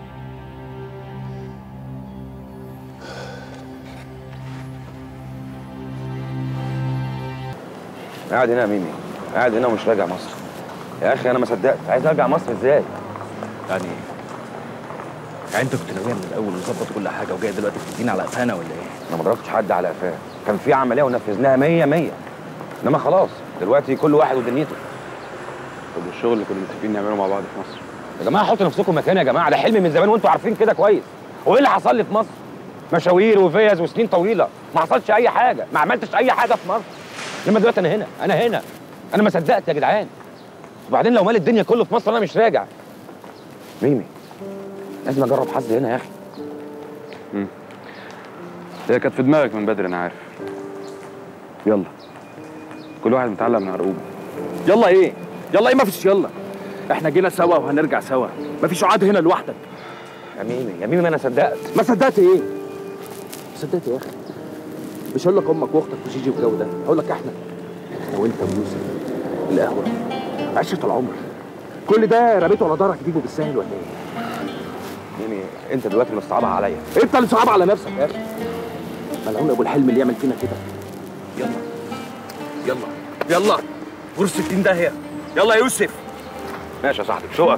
قاعد هنا يا ميمي قاعد هنا ومش راجع مصر يا اخي انا ما صدقت عايز ارجع مصر ازاي
يعني ايه؟ يعني انت كنت ناويها من الاول وظبط كل حاجه وجاي دلوقتي بتدينا على قفانا ولا ايه؟
انا ما ضربتش حد على قفاه كان في عمليه ونفذناها 100 100 انما خلاص دلوقتي كل واحد ودنيته
طب الشغل اللي كنا متفقين نعمله مع بعض في مصر
يا جماعه حطوا نفسكم مكاني يا جماعه ده حلمي من زمان وانتوا عارفين كده كويس هو ايه اللي حصل لي في مصر مشاوير وفيز وسنين طويله ما حصلش اي حاجه ما عملتش اي حاجه في مصر انما دلوقتي انا هنا انا هنا انا ما صدقت يا جدعان وبعدين لو مال الدنيا كله في مصر انا مش راجع ميمي لازم اجرب حظي هنا يا اخي
مم. هي كانت في دماغك من بدري انا عارف يلا كل واحد متعلق من عرقوبه
يلا ايه؟ يلا ايه مفيش يلا احنا جينا سوا وهنرجع سوا مفيش عقد هنا لوحدك
يا ميمي يا ميمي ما انا صدقت
ما صدقت ايه؟ صدقت يا اخي مش هقول لك امك واختك وجيجي والجو ده هقول لك احنا احنا وانت ويوسف القهوه عشره العمر كل ده رميته على ظهرك تجيبه بالسهل ولا ايه؟
ميمي انت دلوقتي اللي مصعبها عليا
انت اللي صعب على نفسك يا اخي ملعون ابو الحلم اللي يعمل فينا كده يلا يلا يلا غور 60 داهيه يلا يا يوسف
ماشي يا صاحبي شوقك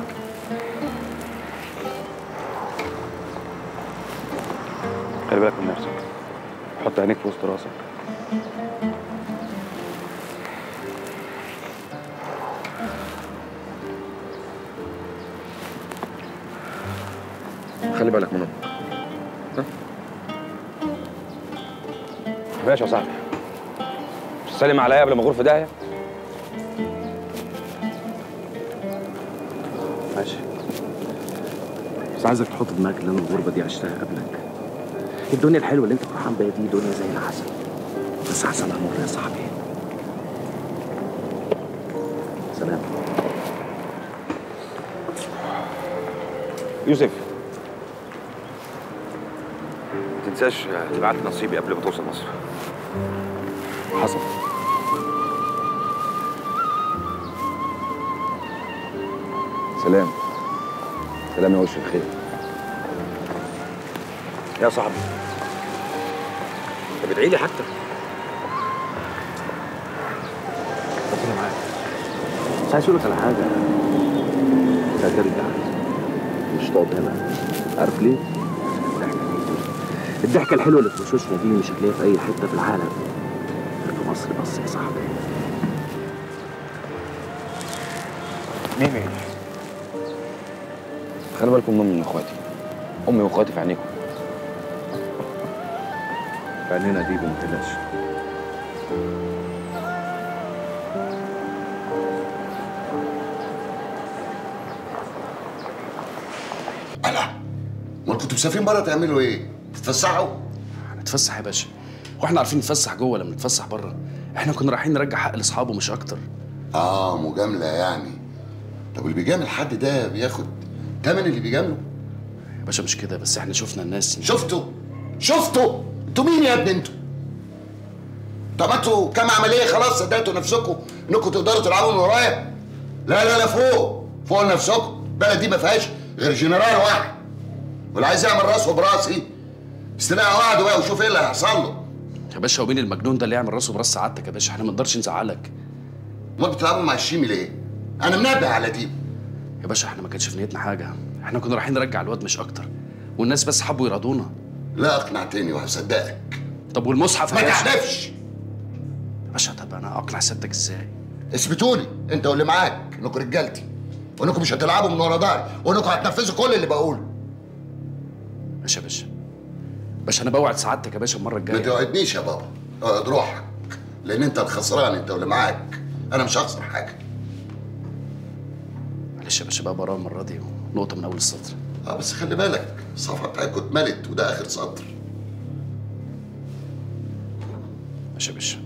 خلي بالك من نفسك حط عينيك في وسط راسك
خلي بالك من امك ها؟ ماشي يا صاحبي مش سلم عليا قبل ما اغور في داهيه
ماشي بس عايزك تحط دماغك ان انا الغربه دي عشتها قبلك الدنيا الحلوه اللي انت فرحان بيها دي دنيا زي العسل بس عسلها مر يا صاحبي سلام
يوسف ما تنساش تبعت لي نصيبي قبل ما توصل مصر
حصل
سلام سلام يا وش الخير يا صاحبي انت بتدعي لي حتى
ربنا معاك بس عايز اقول لك على حاجه انت هترجع مش تقعد هنا عارف ليه؟ الضحكه الحلوه اللي في وشوشنا دي مش هتلاقيها في اي حته في العالم غير في مصر بس يا صاحبي
ميمي خلي بالكم من امي من اخواتي امي واخواتي في عينيكم
في عينينا دي ما تقلقش
امال كنتوا مسافرين بره تعملوا ايه؟ تتفسحوا؟
نتفسح يا باشا واحنا عارفين نتفسح جوه ولا بنتفسح بره احنا كنا رايحين نرجع حق لاصحابه مش اكتر
اه مجامله يعني طب اللي بيجامل حد ده بياخد تمن اللي بيجامله
يا باشا مش كده بس احنا شفنا الناس
شفتوا شفتوا انتوا مين يا ابني انتوا طب انتوا كام عمليه خلاص صدقتوا نفسكم انكم تقدروا تلعبوا من ورايا لا لا لا فوق فوق لنفسكم البلد دي ما فيهاش غير جنرال واحد واللي عايز يعمل راسه براسي استنى وعده بقى وشوف ايه اللي هيحصل له
يا باشا ومين المجنون ده اللي يعمل راسه براس سعادتك يا باشا احنا ما نقدرش نزعلك
امال بتلعبوا مع الشيمي ليه؟ انا منبه على دي
يا باشا احنا ما كانش في نيتنا حاجه احنا كنا رايحين نرجع الواد مش اكتر والناس بس حبوا يرضونا
لا اقنعتني وهصدقك
طب والمصحف
ما
يا باشا؟
تحلفش
يا باشا طب انا اقنع سيادتك ازاي
اثبتوا لي انت واللي معاك انكم رجالتي وانكم مش هتلعبوا من ورا ظهري وانكم هتنفذوا كل اللي بقوله
ماشي يا باشا باشا انا بوعد سعادتك يا باشا المره
ما
الجايه
توعدنيش يا بابا اقعد روحك لان انت الخسران انت واللي معاك انا مش هخسر حاجه
معلش يا باشا بقى براه المره دي نقطه من اول السطر
اه بس خلي بالك الصفحه بتاعتكم اتملت وده اخر سطر
ماشي يا باشا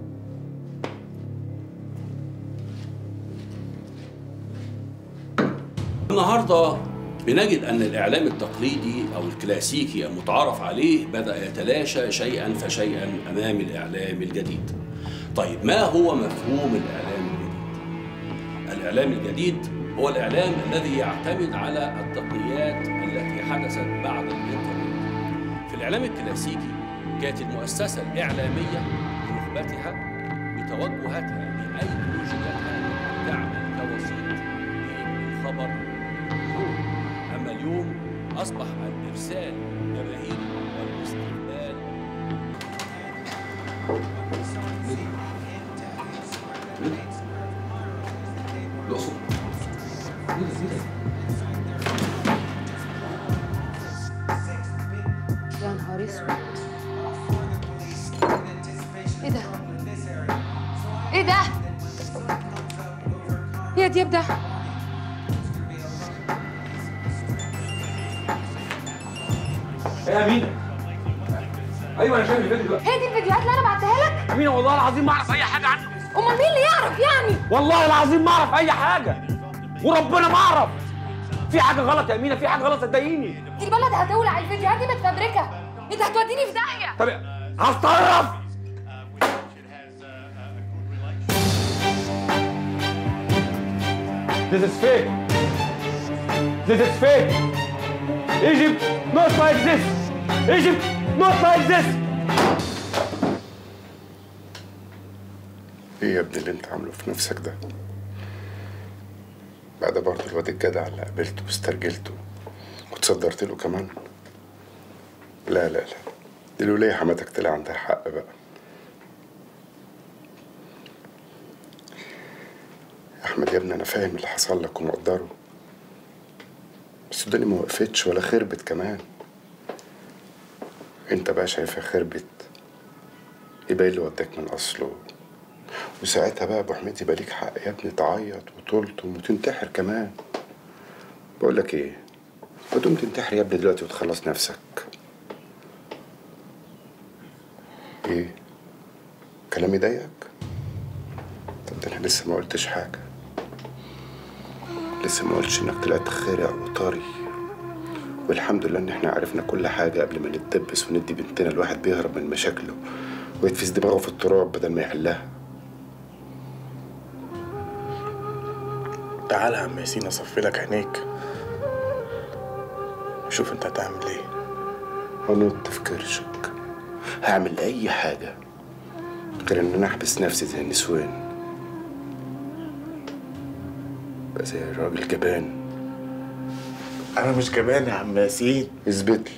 النهارده بنجد ان الاعلام التقليدي او الكلاسيكي المتعارف عليه بدا يتلاشى شيئا فشيئا امام الاعلام الجديد. طيب ما هو مفهوم الاعلام الجديد؟ الاعلام الجديد هو الاعلام الذي يعتمد على التقنيات التي حدثت بعد الانترنت. في الاعلام الكلاسيكي كانت المؤسسه الاعلاميه بنخبتها بتوجهاتها بايديولوجياتها تعمل كوسيط للخبر أما اليوم أصبح الإرسال جماهيري والاستقبال
يا نهار اسود ايه ده؟ ايه ده؟ يا دياب ده
ايه يا امينه ايوه انا شايف الفيديو دلوقتي
هي دي الفيديوهات اللي انا بعتها لك؟
امينه والله العظيم ما اعرف اي حاجه عنه
امال مين اللي يعرف يعني؟
والله العظيم ما اعرف اي حاجه وربنا ما اعرف في حاجه غلط يا امينه في حاجه غلط صدقيني
دي البلد هتولع الفيديوهات دي متفبركه انت هتوديني في داهيه
طب هتصرف This is fake. This is fake. Egypt not like this. Egypt not like this.
ايه يا ابني اللي انت عامله في نفسك ده بعد برضه الواد الجدع اللي قابلته واسترجلته وتصدرت له كمان لا لا لا دي الولية حماتك طلع عندها حق بقى يا احمد يا ابني انا فاهم اللي حصل لك ومقدره بس الدنيا ما وقفتش ولا خربت كمان انت بقى شايفها خربت يبقى إيه اللي وداك من اصله وساعتها بقى ابو حميد يبقى ليك حق يا ابني تعيط وتلطم وتنتحر كمان بقول لك ايه ما تقوم تنتحر يا ابني دلوقتي وتخلص نفسك ايه كلامي يضايقك طب ده انا لسه ما قلتش حاجه لسه ما قلتش انك طلعت خارع وطري والحمد لله ان احنا عرفنا كل حاجه قبل ما نتدبس وندي بنتنا الواحد بيهرب من مشاكله ويتفز دماغه في التراب بدل ما يحلها
تعالى يا عم ياسين اصفي لك عينيك شوف انت هتعمل ايه
هنط في كرشك هعمل اي حاجه غير ان انا احبس نفسي زي النسوان بقى زي الراجل جبان
انا مش جبان يا عم ياسين
اثبت لي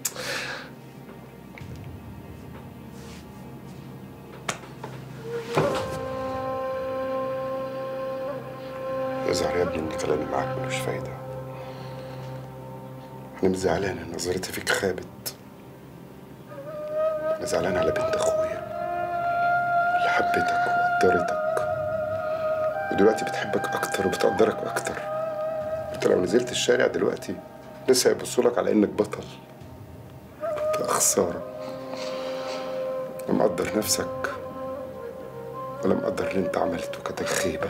يظهر يا ابني ان كلامي معاك ملوش فايده انا مش زعلان ان نظرتي فيك خابت انا زعلان على بنت اخويا اللي حبتك وقدرتك ودلوقتي بتحبك اكتر وبتقدرك اكتر انت لو نزلت الشارع دلوقتي لسه هيبصوا لك على انك بطل يا خساره لا مقدر نفسك ولا مقدر اللي انت عملته كانت خيبة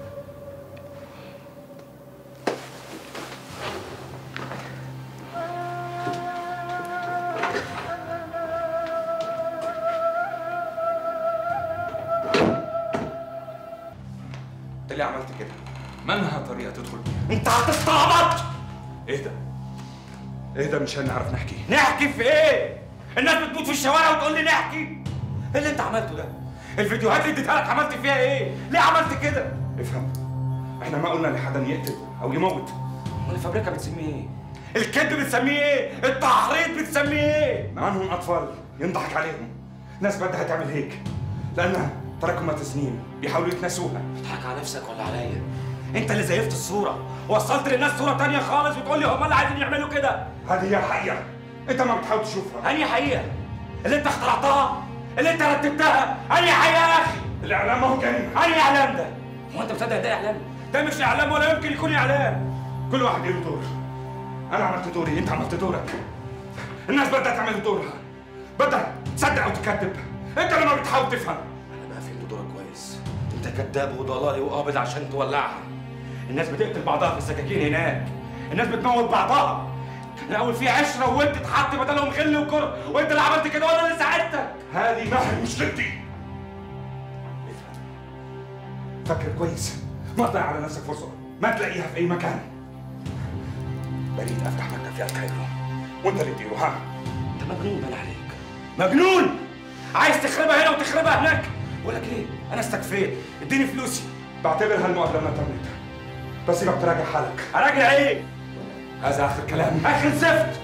انت ليه عملت كده؟ منها طريقه تدخل بيها انت هتستعبط اهدى اهدى مش هنعرف نحكي
نحكي في ايه؟ الناس بتموت في الشوارع وتقول لي نحكي ايه اللي انت عملته ده؟ الفيديوهات اللي اديتها لك عملت فيها ايه؟ ليه عملت كده؟
افهم احنا ما قلنا لحدا يقتل او يموت
امال الفابريكا بتسميه ايه؟ الكذب بتسميه ايه؟ التحريض بتسميه ايه؟
ما انهم اطفال ينضحك عليهم ناس بدها تعمل هيك لانها تراكمات سنين بيحاولوا يتناسوها
بتضحك على نفسك ولا عليا؟ انت اللي زيفت الصورة وصلت للناس صورة تانية خالص وتقول لي هم اللي عايزين يعملوا كده
هذه هي الحقيقة انت ما بتحاول تشوفها
أنهي حقيقة؟ اللي انت اخترعتها؟ اللي انت رتبتها؟ أنهي حقيقة يا أخي؟
الإعلام ما هو جريمة
أنهي إعلام ده؟ هو أنت مصدق ده إعلام؟ ده مش إعلام ولا يمكن يكون إعلام
كل واحد له دور انا عملت دوري انت عملت دورك الناس بدها تعمل دورها بدها تصدق وتكذب انت لما بتحاول تفهم
انا بقى فهمت دورك كويس انت كذاب وضلالي وقابض عشان تولعها الناس بتقتل بعضها في السكاكين هناك الناس بتموت بعضها كان الاول في عشره وانت اتحط بدلهم غل وكره وانت اللي عملت كده وانا اللي ساعدتك
هذه ما هي مشكلتي فكر كويس ما تضيع على نفسك فرصه ما تلاقيها في اي مكان بريد افتح مكتب في الكايرو وانت اللي تديره ها
انت مجنون بان عليك مجنون عايز تخربها هنا وتخربها هناك بقول لك ايه انا استكفيت اديني فلوسي
بعتبر هالمقابله ما تمت بس يبقى تراجع حالك
اراجع ايه
هذا اخر كلامي
اخر زفت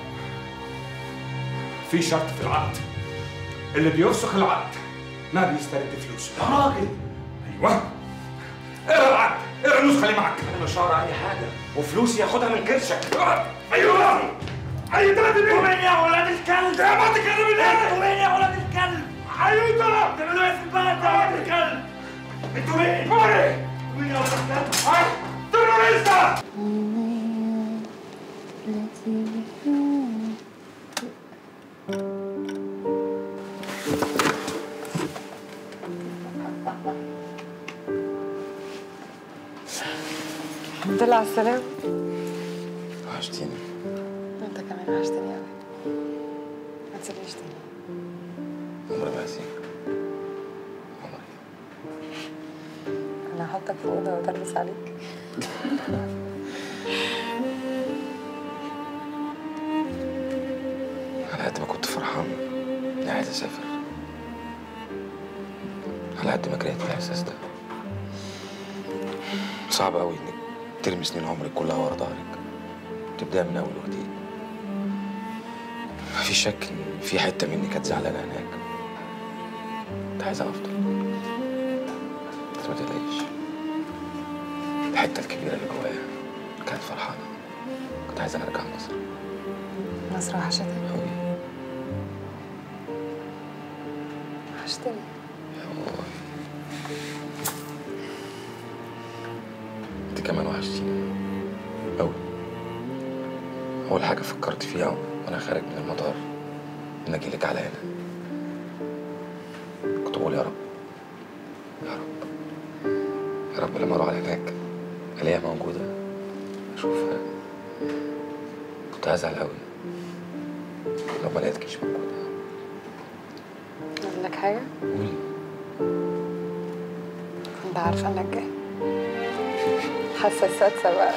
في شرط في العقد اللي بيفسخ العقد ما بيسترد فلوسه
يا راجل
ايوه اقرا العقد اقرا النسخه اللي معك
انا مش هقرا اي حاجه وفلوسي ياخدها من كرشك
ايوه اي ثلاث
انتوا مين يا ولاد الكلب؟
يا ما تتكلم
انتوا مين يا ولاد الكلب؟
ايوه ترى
بتعملوا ايه في البلد يا ولاد الكلب؟ انتوا مين؟
موري
مين يا ولاد الكلب؟
هاي تروريستا
الحمد لله على السلامة
وحشتيني
انت كمان وحشتني قوي ما تسيبنيش تاني
عمري ما هسيبك
انا هحطك في اوضه وتلبس عليك
على قد ما كنت فرحان اني عايز اسافر على قد ما كرهت الاحساس ده صعب قوي انك ترمي سنين عمرك كلها ورا ظهرك تبدأ من اول وجديد مفيش شك ان في حته مني كانت زعلانه هناك كنت عايز افضل بس ما تقلقيش الحته الكبيره اللي جوايا كانت فرحانه كنت عايز ارجع مصر
مصر وحشتك وحشتني
انت كمان وحشتيني أوي أول حاجة فكرت فيها وأنا خارج من المطار إن أجيلك على هنا كنت بقول يا رب يا رب يا رب لما أروح على هناك ألاقيها موجودة أشوفها كنت هزعل أوي لو ما لقيتكيش موجودة
اقول لك حاجه
قولي
كنت عارفه انك جاي حاسه السادسه بقى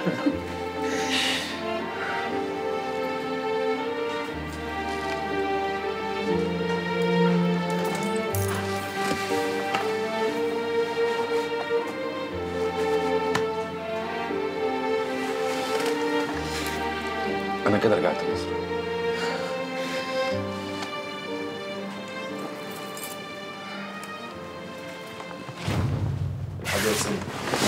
أنا كده رجعت مصر
الحاجة سنة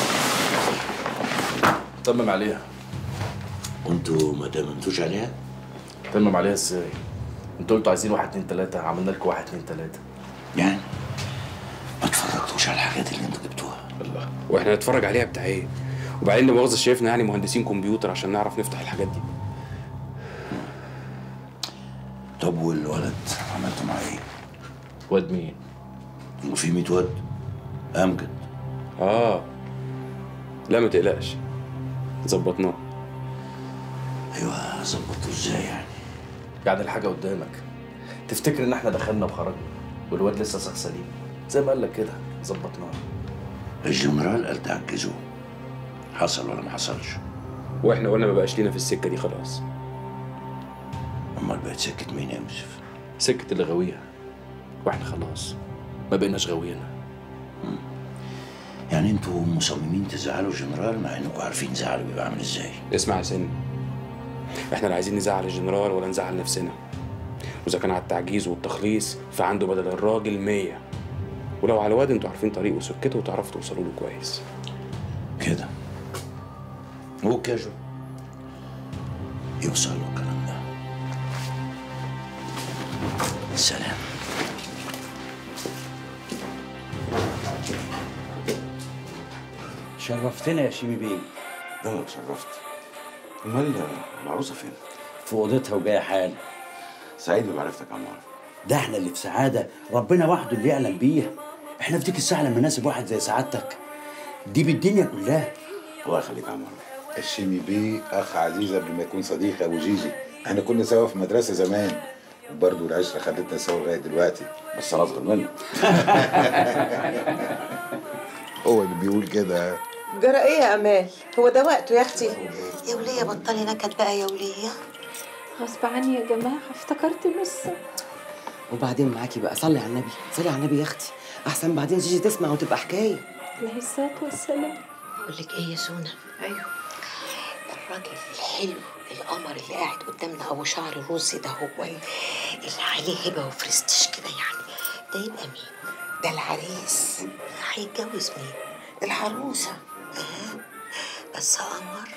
تمم عليها
وانتوا ما تممتوش عليها؟
تمم عليها ازاي؟ انتوا قلتوا عايزين واحد اتنين تلاتة عملنا لكم واحد اتنين تلاتة
يعني ما اتفرجتوش على الحاجات اللي انتوا جبتوها
الله
واحنا نتفرج عليها بتاع ايه؟ وبعدين لا مؤاخذة شايفنا يعني مهندسين كمبيوتر عشان نعرف نفتح الحاجات دي
طب والولد عملتوا معاه ايه؟
واد مين؟
هو في 100 واد امجد
اه لا ما تقلقش ظبطناه
ايوه ظبطته ازاي يعني
يعني الحاجه قدامك تفتكر ان احنا دخلنا وخرجنا والواد لسه صح سليم زي ما قال لك كده ظبطناه
الجنرال قال تعجزوه حصل ولا ما حصلش
واحنا قلنا ما بقاش لينا في السكه دي خلاص
امال بقت سكه مين يا يوسف
سكه اللي غاويها واحنا خلاص ما بقيناش غاويينها
يعني انتوا مصممين تزعلوا الجنرال مع انكم عارفين زعله بيبقى عامل ازاي
اسمع يا سن احنا لا عايزين نزعل الجنرال ولا نزعل نفسنا واذا كان على التعجيز والتخليص فعنده بدل الراجل مية ولو على الواد انتوا عارفين طريقه وسكته وتعرفوا توصلوا له كويس
كده هو كاجو يوصل له الكلام ده سلام
شرفتنا يا شيمي بيه
اه شرفت امال العروسه فين؟
في اوضتها وجايه حال
سعيد بمعرفتك يا عمار
ده احنا اللي في سعاده ربنا وحده اللي يعلم بيها احنا في ديك الساعه لما ناسب واحد زي سعادتك دي بالدنيا كلها
الله يخليك يا عمار
الشيمي بيه اخ عزيز قبل ما يكون صديقي ابو جيجي احنا كنا سوا في مدرسه زمان وبرضه العشره خلتنا سوا لغايه دلوقتي
بس انا اصغر منه
هو اللي بيقول كده
جرى ايه يا امال هو ده وقته يا اختي
يا وليه بطلي نكد بقى يا وليه
غصب عني يا جماعة افتكرت لسه
وبعدين معاكي بقى صلي على النبي صلي على النبي يا اختي احسن بعدين تيجي تسمع وتبقى حكايه
عليه الصلاة والسلام
بقول لك ايه يا سونا ايوه الراجل الحلو القمر اللي قاعد قدامنا ابو شعر روسي ده هو اللي عليه هبه وفرستش كده يعني ده يبقى مين؟ ده العريس هيتجوز مين؟ العروسه آه. بس قمر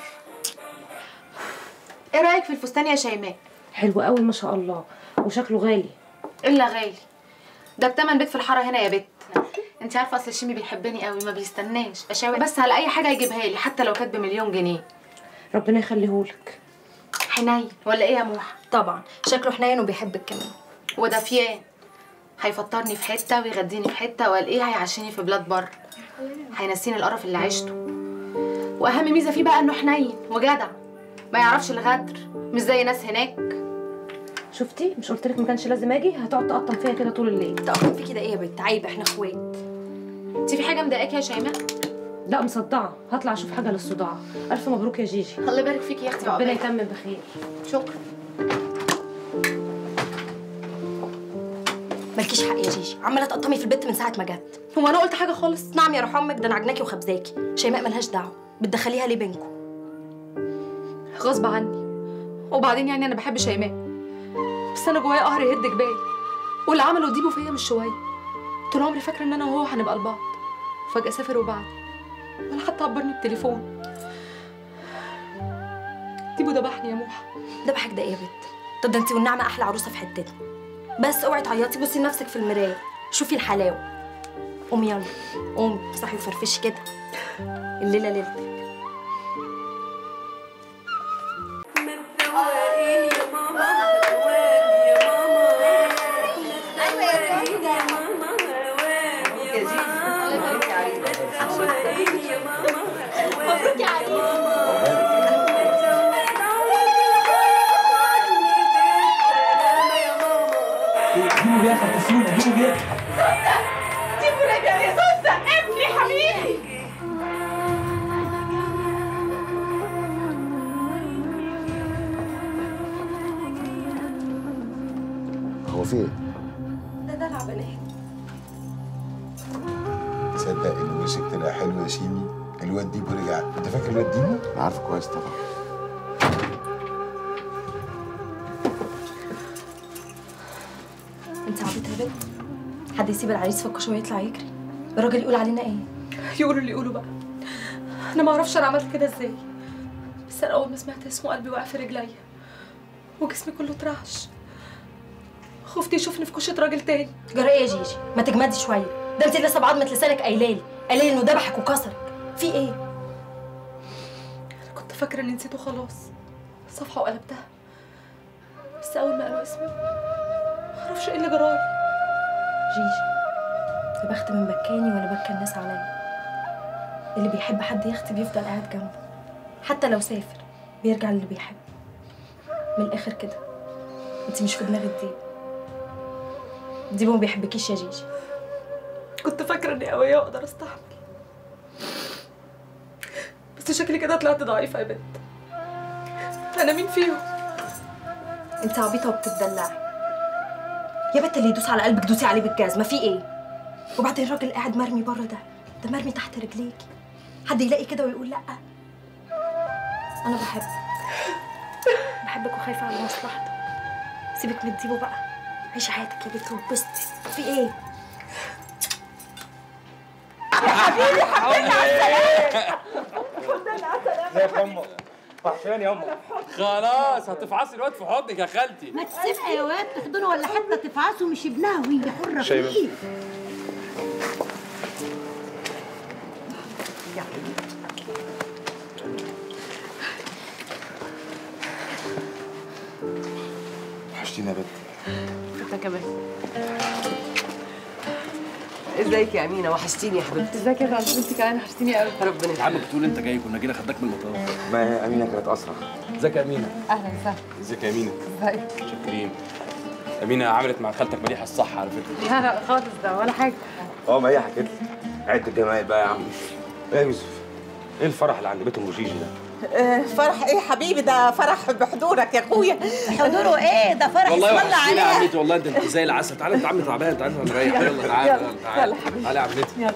ايه رايك في الفستان يا شيماء
حلو قوي ما شاء الله وشكله غالي
الا غالي ده بتمن بيت في الحاره هنا يا بت انت عارفه اصل الشيمي بيحبني قوي ما بيستناش اشاور بس على اي حاجه يجيبها لي حتى لو كانت بمليون جنيه
ربنا يخليهولك
حنين ولا ايه يا موحة
طبعا شكله حنين وبيحبك كمان
ودافيان هيفطرني في حته ويغديني في حته والاقيه هيعشيني في بلاد بره هينسيني القرف اللي عشته واهم ميزه فيه بقى انه حنين وجدع ما يعرفش الغدر مش زي ناس هناك
شفتي مش قلت لك ما كانش لازم اجي هتقعد تقطم فيا كده طول الليل
تقطم في كده ايه يا بنت عيب احنا اخوات
انت في حاجه مضايقاكي يا شيماء
لا مصدعه هطلع اشوف حاجه للصداع الف مبروك يا جيجي
الله يبارك فيكي يا اختي
ربنا
وعقبالك.
يتمم بخير
شكرا
مالكيش حق يا جيجي عماله تقطمي في البيت من ساعه ما جت
هو انا قلت حاجه خالص
نعم يا روح امك ده انا عجناكي وخبزاكي شيماء ملهاش دعوه بتدخليها ليه بينكم
غصب عني وبعدين يعني انا بحب شيماء بس انا جوايا قهر يهد جبالي واللي عمله ديبو فيا مش شويه طول عمري فاكره ان انا وهو هنبقى لبعض فجاه سافر وبعد ولا حتى عبرني بتليفون ديبو ذبحني يا موحة
ذبحك ده ايه يا بنت طب ده انت والنعمه احلى عروسه في حتتنا بس اوعي تعيطي بصي لنفسك في المرايه شوفي الحلاوه قومي يلا قومي صحي وفرفشي كده الليله ليلتك مبروك يا
ديمو جه خطفونا ديمو جه
ديبو رجع يا سوسة ابني حبيبي
هو في ايه؟
ده دلع بنات
تصدق ان وشك طلع حلو يا شيمي الواد ديبو رجع انت فاكر الواد ديبو؟ انا عارفه كويس طبعا
انت عبيطه يا بنت حد يسيب العريس في الكشوه ويطلع يجري الراجل يقول علينا ايه
يقولوا اللي يقولوا بقى انا ما اعرفش انا عملت كده ازاي بس انا اول ما سمعت اسمه قلبي وقع في رجليا وجسمي كله اترعش خفت يشوفني في كشة راجل تاني
جرى ايه يا جيجي ما تجمدي شويه ده انت لسه بعضمه لسانك قايلالي قايلالي انه ذبحك وكسرك في ايه
كنت فاكره اني نسيته خلاص صفحه وقلبتها بس اول ما قالوا اسمي معرفش ايه اللي جرالي
جيجي يا بخت من بكاني ولا بكى الناس عليا اللي بيحب حد يختي بيفضل قاعد جنبه حتى لو سافر بيرجع للي بيحب من الاخر كده انت مش في دماغ الديب الديب ما بيحبكيش يا جيجي كنت فاكره اني قويه واقدر استحمل بس شكلي كده طلعت ضعيفه يا بنت انا مين فيهم انت عبيطه وبتدلعي يا بنت اللي يدوس على قلبك دوسي عليه بالجزمه في ايه وبعدين الراجل قاعد مرمي بره ده ده مرمي تحت رجليكي حد يلاقي كده ويقول لا انا بحبك بحبك وخايفه على مصلحتك سيبك من الديبو بقى عيشي حياتك يا بنت واتبسطي في ايه
يا حبيبي حبيبي على السلامة
ازيك يا امك وحشاني يا امك خلاص هتفعصي الواد في حضنك يا خالتي
ما تسيبها يا واد تحضنه ولا حتى تفعصه مش ابنها وهي حرة
شايفة؟
فيه
وحشتيني يا بنت
انت كمان ازيك يا امينه وحشتيني يا حبيبتي ازيك يا رانيا انت كمان وحشتيني قوي ربنا
يا عم بتقول انت جاي كنا جينا خدناك من المطار
ما هي امينه كانت اسرع
ازيك يا امينه
اهلا وسهلا
ازيك يا امينه
ازيك
شاكرين امينه عملت مع خالتك مديحه الصح على فكره
لا لا خالص ده ولا حاجه
اه ما هي حكت لي عد الجماعي بقى يا عم ايه يا يوسف ايه الفرح اللي عند بيت ام جيجي ده
آه، فرح ايه حبيبي ده فرح بحضورك يا اخويا
حضوره ايه ده فرح
والله
اسم الله
وحشتيني يا
عليه
عمتي والله ده انت زي العسل تعالى انت عم تعبان تعالى نريح
يلا،
يلا تعالى
يلا،
يلا تعالى
يلا حبيبي.
تعالى يا عمتي
يلا.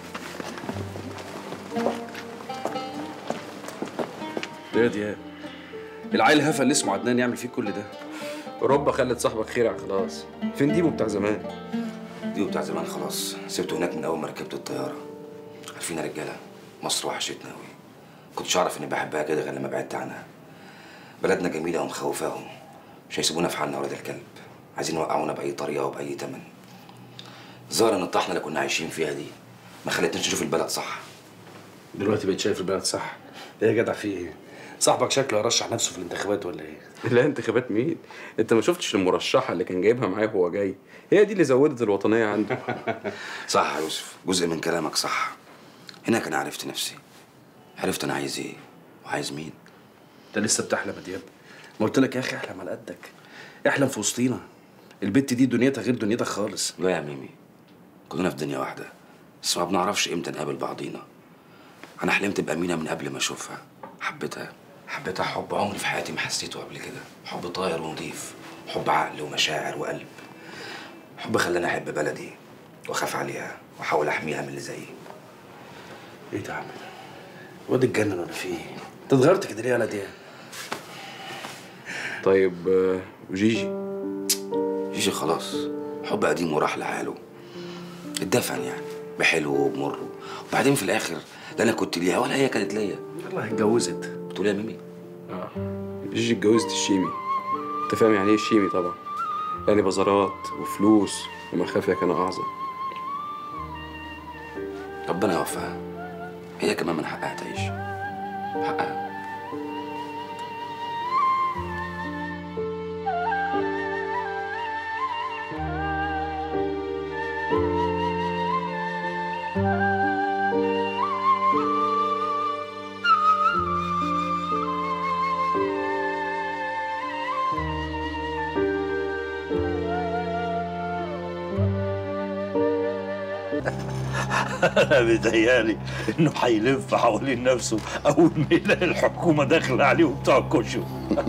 ايه يا دياب العيل هفا اللي اسمه عدنان يعمل فيك كل ده
اوروبا خلت صاحبك خير على خلاص فين ديبو بتاع زمان
ديو بتاع زمان خلاص سبته هناك من اول ما ركبت الطياره عارفين يا رجاله مصر وحشتنا قوي كنتش اعرف اني بحبها كده غير لما بعدت عنها بلدنا جميله ومخوفاهم مش هيسيبونا في حالنا ولاد الكلب عايزين يوقعونا باي طريقه وباي تمن ظاهر ان الطحنه اللي كنا عايشين فيها دي ما خلتناش نشوف البلد صح
دلوقتي بقيت شايف البلد صح ايه يا جدع في ايه صاحبك شكله هيرشح نفسه في الانتخابات ولا ايه
لا انتخابات مين انت ما شفتش المرشحه اللي كان جايبها معاه وهو جاي هي دي اللي زودت الوطنيه عنده
صح يا يوسف جزء من كلامك صح هناك انا عرفت نفسي عرفت انا عايز ايه وعايز مين
انت لسه بتحلم يا دياب ما قلت لك يا اخي احلم على قدك احلم في وسطينا البت دي دنيتها غير دنيتك خالص
لا يا ميمي كلنا في دنيا واحده بس ما بنعرفش امتى نقابل بعضينا انا حلمت بامينه من قبل ما اشوفها حبيتها حبيتها حب عمري في حياتي ما حسيته قبل كده حب طاير ونضيف حب عقل ومشاعر وقلب حب خلاني احب بلدي واخاف عليها واحاول احميها من اللي زيي
ايه ده يا عم واد اتجنن ولا في ايه انت اتغيرت كده ليه يا دياب
طيب آه، وجيجي
جيجي خلاص حب قديم وراح لحاله اتدفن يعني بحلو وبمره وبعدين في الاخر لا انا كنت ليها ولا هي كانت ليا
والله اتجوزت
بتقول يا ميمي
اه جيجي اتجوزت الشيمي انت فاهم يعني ايه الشيمي طبعا يعني بازارات وفلوس ومخافيا كان اعظم
ربنا يوفقها هي كمان من حقها تعيش حقها
انا بيتهيألي انه هيلف حوالين نفسه اول ما يلاقي الحكومه داخله عليه وبتوع الكشف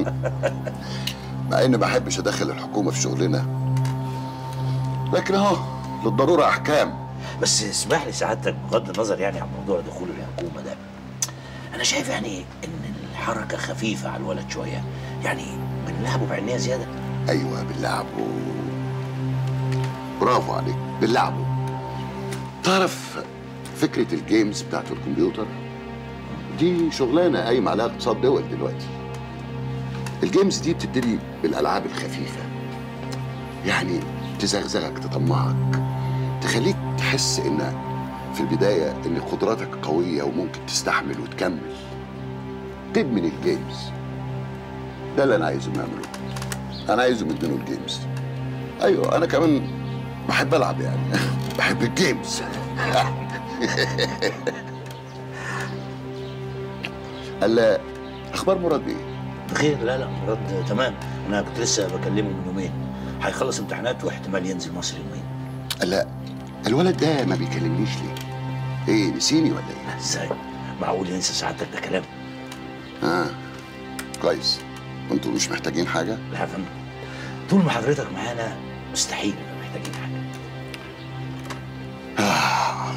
مع اني ما بحبش ادخل الحكومه في شغلنا لكن اهو للضروره احكام
بس اسمح لي سعادتك بغض النظر يعني عن موضوع دخول الحكومه ده انا شايف يعني ان الحركه خفيفه على الولد شويه يعني بنلعبه بعنايه زياده
ايوه بنلعبه برافو عليك بنلعبه تعرف فكره الجيمز بتاعت الكمبيوتر دي شغلانه قايمه عليها اقتصاد دول دلوقتي الجيمز دي بتبتدي بالالعاب الخفيفه يعني تزغزغك تطمعك تخليك تحس ان في البدايه ان قدراتك قويه وممكن تستحمل وتكمل تدمن الجيمز ده اللي انا عايزه نعمله انا عايزه مدينه الجيمز ايوه انا كمان بحب العب يعني بحب الجيمز هلا اخبار مراد ايه؟
بخير لا لا مراد تمام انا كنت لسه بكلمه من يومين هيخلص امتحانات واحتمال ينزل مصر يومين
لا الولد ده ما بيكلمنيش ليه؟ ايه نسيني ولا ايه؟
ازاي؟ معقول ينسى سعادتك ده كلام؟
اه كويس انتوا مش محتاجين حاجه؟
لا يا فندم طول ما حضرتك معانا مستحيل نبقى محتاجين حاجه
آه.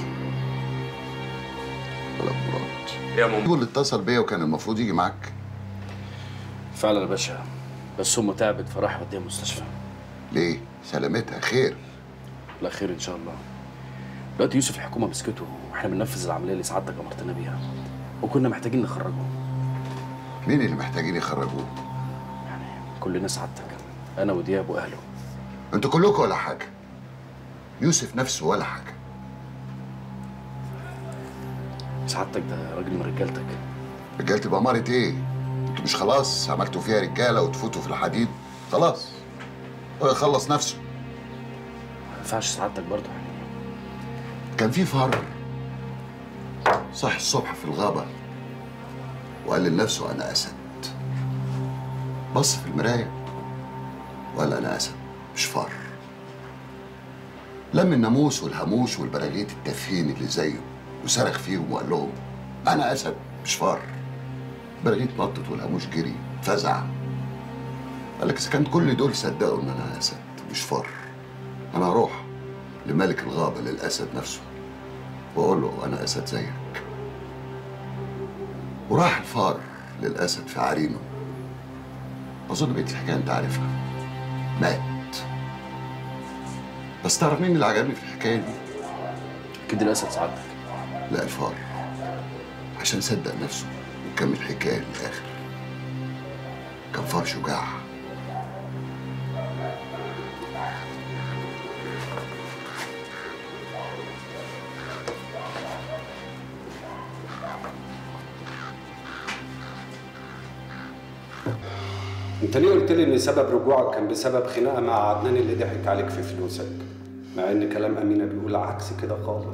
ولا مراد
يا ماما
هو اللي اتصل بيا وكان المفروض يجي معاك
فعلا يا باشا بس امه تعبت فراح وديها المستشفى
ليه؟ سلامتها خير
لا خير ان شاء الله دلوقتي يوسف الحكومه مسكته واحنا بننفذ العمليه اللي سعادتك امرتنا بيها وكنا محتاجين نخرجه
مين اللي محتاجين يخرجوه؟
كلنا سعادتك انا ودياب واهله
انتوا كلكم ولا حاجه يوسف نفسه ولا حاجه
سعادتك ده راجل من رجالتك
رجالتي بأمارة ايه؟ انتوا مش خلاص عملتوا فيها رجاله وتفوتوا في الحديد؟ خلاص هو يخلص نفسه
ما ينفعش سعادتك برضه
كان في فار صح الصبح في الغابة وقال لنفسه أنا أسد بص في المراية وقال أنا أسد مش فار لم الناموس والهاموش والبراغيث التافهين اللي زيه وصرخ فيهم وقال لهم أنا أسد مش فار البراغيث نطت والهاموش جري فزع قال لك إذا كان كل دول صدقوا إن أنا أسد مش فار أنا هروح لملك الغابة للأسد نفسه وأقول له أنا أسد زيك وراح الفار للأسد في عرينه أظن بقيت الحكاية أنت عارفها مات بس تعرف مين اللي عجبني في الحكاية دي؟
أكيد الأسد سعادتك
لا الفار عشان صدق نفسه وكمل الحكاية للآخر كان فار شجاع
انت ليه قلت لي ان سبب رجوعك كان بسبب خناقه مع عدنان اللي ضحك عليك في فلوسك مع ان كلام امينه بيقول عكس كده خالص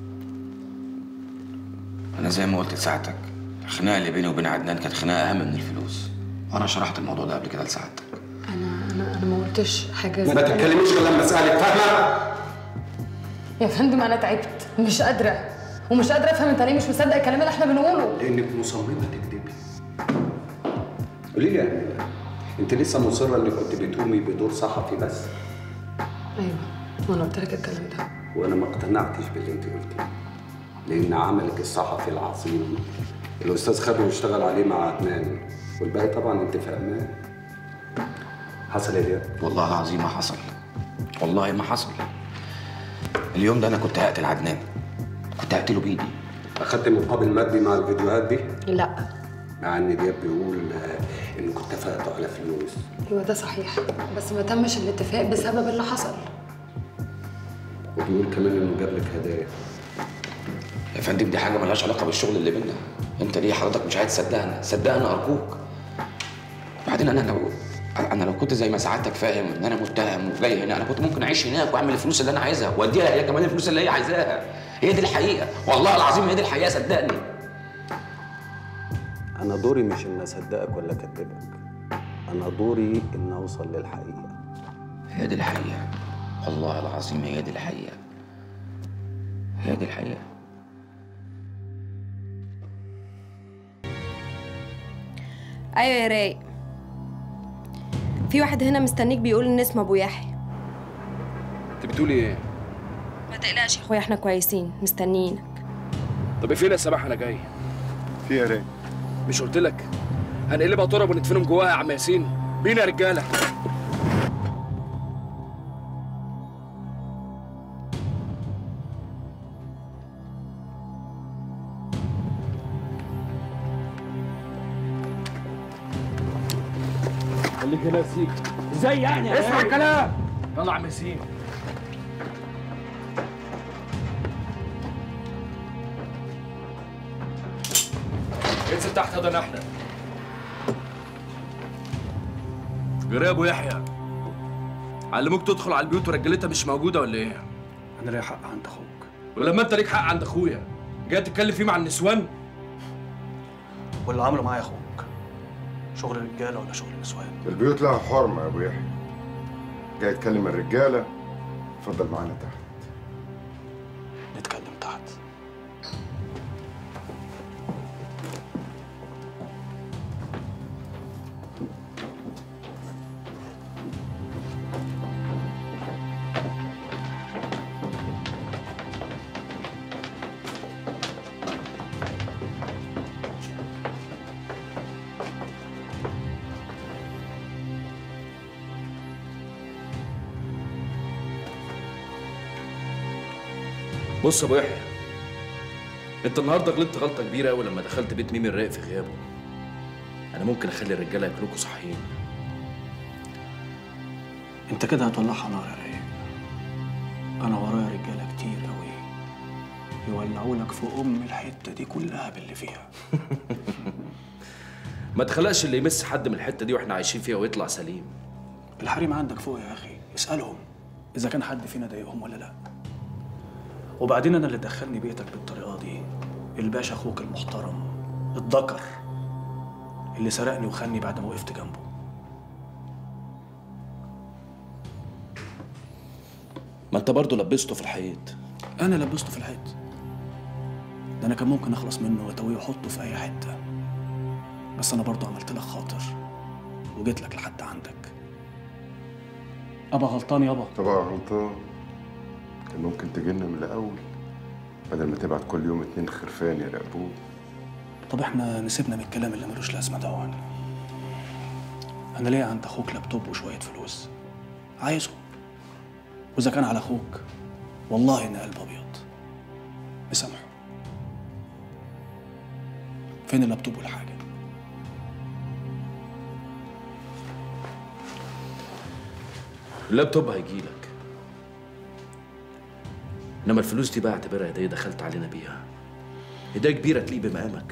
انا زي ما قلت لسعادتك الخناقه اللي بيني وبين عدنان كانت خناقه اهم من الفلوس وانا شرحت الموضوع ده قبل كده لسعادتك
انا انا انا ما قلتش حاجه زي
ما
كده.
تتكلميش غير لما اسالك فاهمه
يا فندم انا تعبت مش قادره ومش قادره افهم انت ليه مش مصدق الكلام اللي احنا بنقوله
لانك مصممه تكذبي قولي لي يا امينه انت لسه مصره انك كنت بتقومي بدور صحفي بس
ايوه وانا قلت لك الكلام ده
وانا ما اقتنعتش باللي انت قلتيه لان عملك الصحفي العظيم الاستاذ خده واشتغل عليه مع عدنان والباقي طبعا انت فاهماه حصل ايه ده؟
والله العظيم ما حصل والله ما حصل اليوم ده انا كنت هقتل عدنان كنت هقتله بايدي
اخدت مقابل مادي مع الفيديوهات دي
لا
مع ان دياب بيقول آه، انكم اتفقتوا على فلوس
ايوه ده صحيح بس ما تمش الاتفاق بسبب اللي حصل
وبيقول كمان انه جاب لك هدايا
يا فندم دي حاجه ملهاش علاقه بالشغل اللي بينا انت ليه حضرتك مش عايز تصدقنا صدقنا ارجوك وبعدين انا لو انا لو كنت زي ما سعادتك فاهم ان انا متهم وجاي هنا انا كنت ممكن اعيش هناك واعمل الفلوس اللي انا عايزها واديها هي كمان الفلوس اللي هي عايزاها هي دي الحقيقه والله العظيم هي دي الحقيقه صدقني
انا دوري مش ان اصدقك ولا اكذبك انا دوري ان اوصل للحقيقه
هي دي الحقيقه والله العظيم هي دي الحقيقه هي دي الحقيقه
ايوه يا رايق في واحد هنا مستنيك بيقول ان اسمه ابو يحيى
انت بتقولي ايه؟
ما تقلقش يا اخويا احنا كويسين مستنيينك
طب فين يا سماح انا جاي؟
في يا راي
مش قلت لك هنقلبها تراب وندفنهم جواها يا عم ياسين بينا يا رجاله خليك هنا يا سيك
ازاي يعني يا
اسمع
رايق؟
الكلام يلا يا عم ياسين انزل تحت يا ده احنا غير يا ابو يحيى علموك تدخل على البيوت ورجالتها مش موجوده ولا ايه
انا ليا حق عند اخوك
ولما انت ليك حق عند اخويا جاي تتكلم فيه مع النسوان
واللي عمله معايا اخوك شغل رجاله ولا شغل نسوان
البيوت لها حرمه يا ابو يحيى جاي تكلم الرجاله اتفضل معانا تحت
نتكلم تحت
بص يا ابو يحيى انت النهارده غلطت غلطه كبيره قوي لما دخلت بيت ميمي الرايق في غيابه انا ممكن اخلي الرجاله ياكلوكوا صحيين
انت كده هتولعها نار يا رايق انا ورايا رجاله كتير قوي يولعوا لك في ام الحته دي كلها باللي فيها
ما تخلقش اللي يمس حد من الحته دي واحنا عايشين فيها ويطلع سليم
الحريم عندك فوق يا اخي اسالهم اذا كان حد فينا ضايقهم ولا لا وبعدين انا اللي دخلني بيتك بالطريقه دي الباشا اخوك المحترم الذكر اللي سرقني وخاني بعد ما وقفت جنبه
ما انت برضه لبسته في الحيط
انا لبسته في الحيط ده انا كان ممكن اخلص منه واتويه واحطه في اي حته بس انا برضه عملت لك خاطر وجيت لك لحد عندك ابا غلطان يابا
طبعا غلطان كان ممكن تجينا من الاول بدل ما تبعت كل يوم اتنين خرفان يراقبوه
طب احنا نسيبنا من الكلام اللي ملوش لازمه ده انا ليا عند اخوك لابتوب وشويه فلوس عايزه واذا كان على اخوك والله ان قلب ابيض مسامحه فين اللابتوب والحاجه
اللابتوب هيجيلك انما الفلوس دي بقى اعتبرها هديه دخلت علينا بيها هديه كبيره تليق بمقامك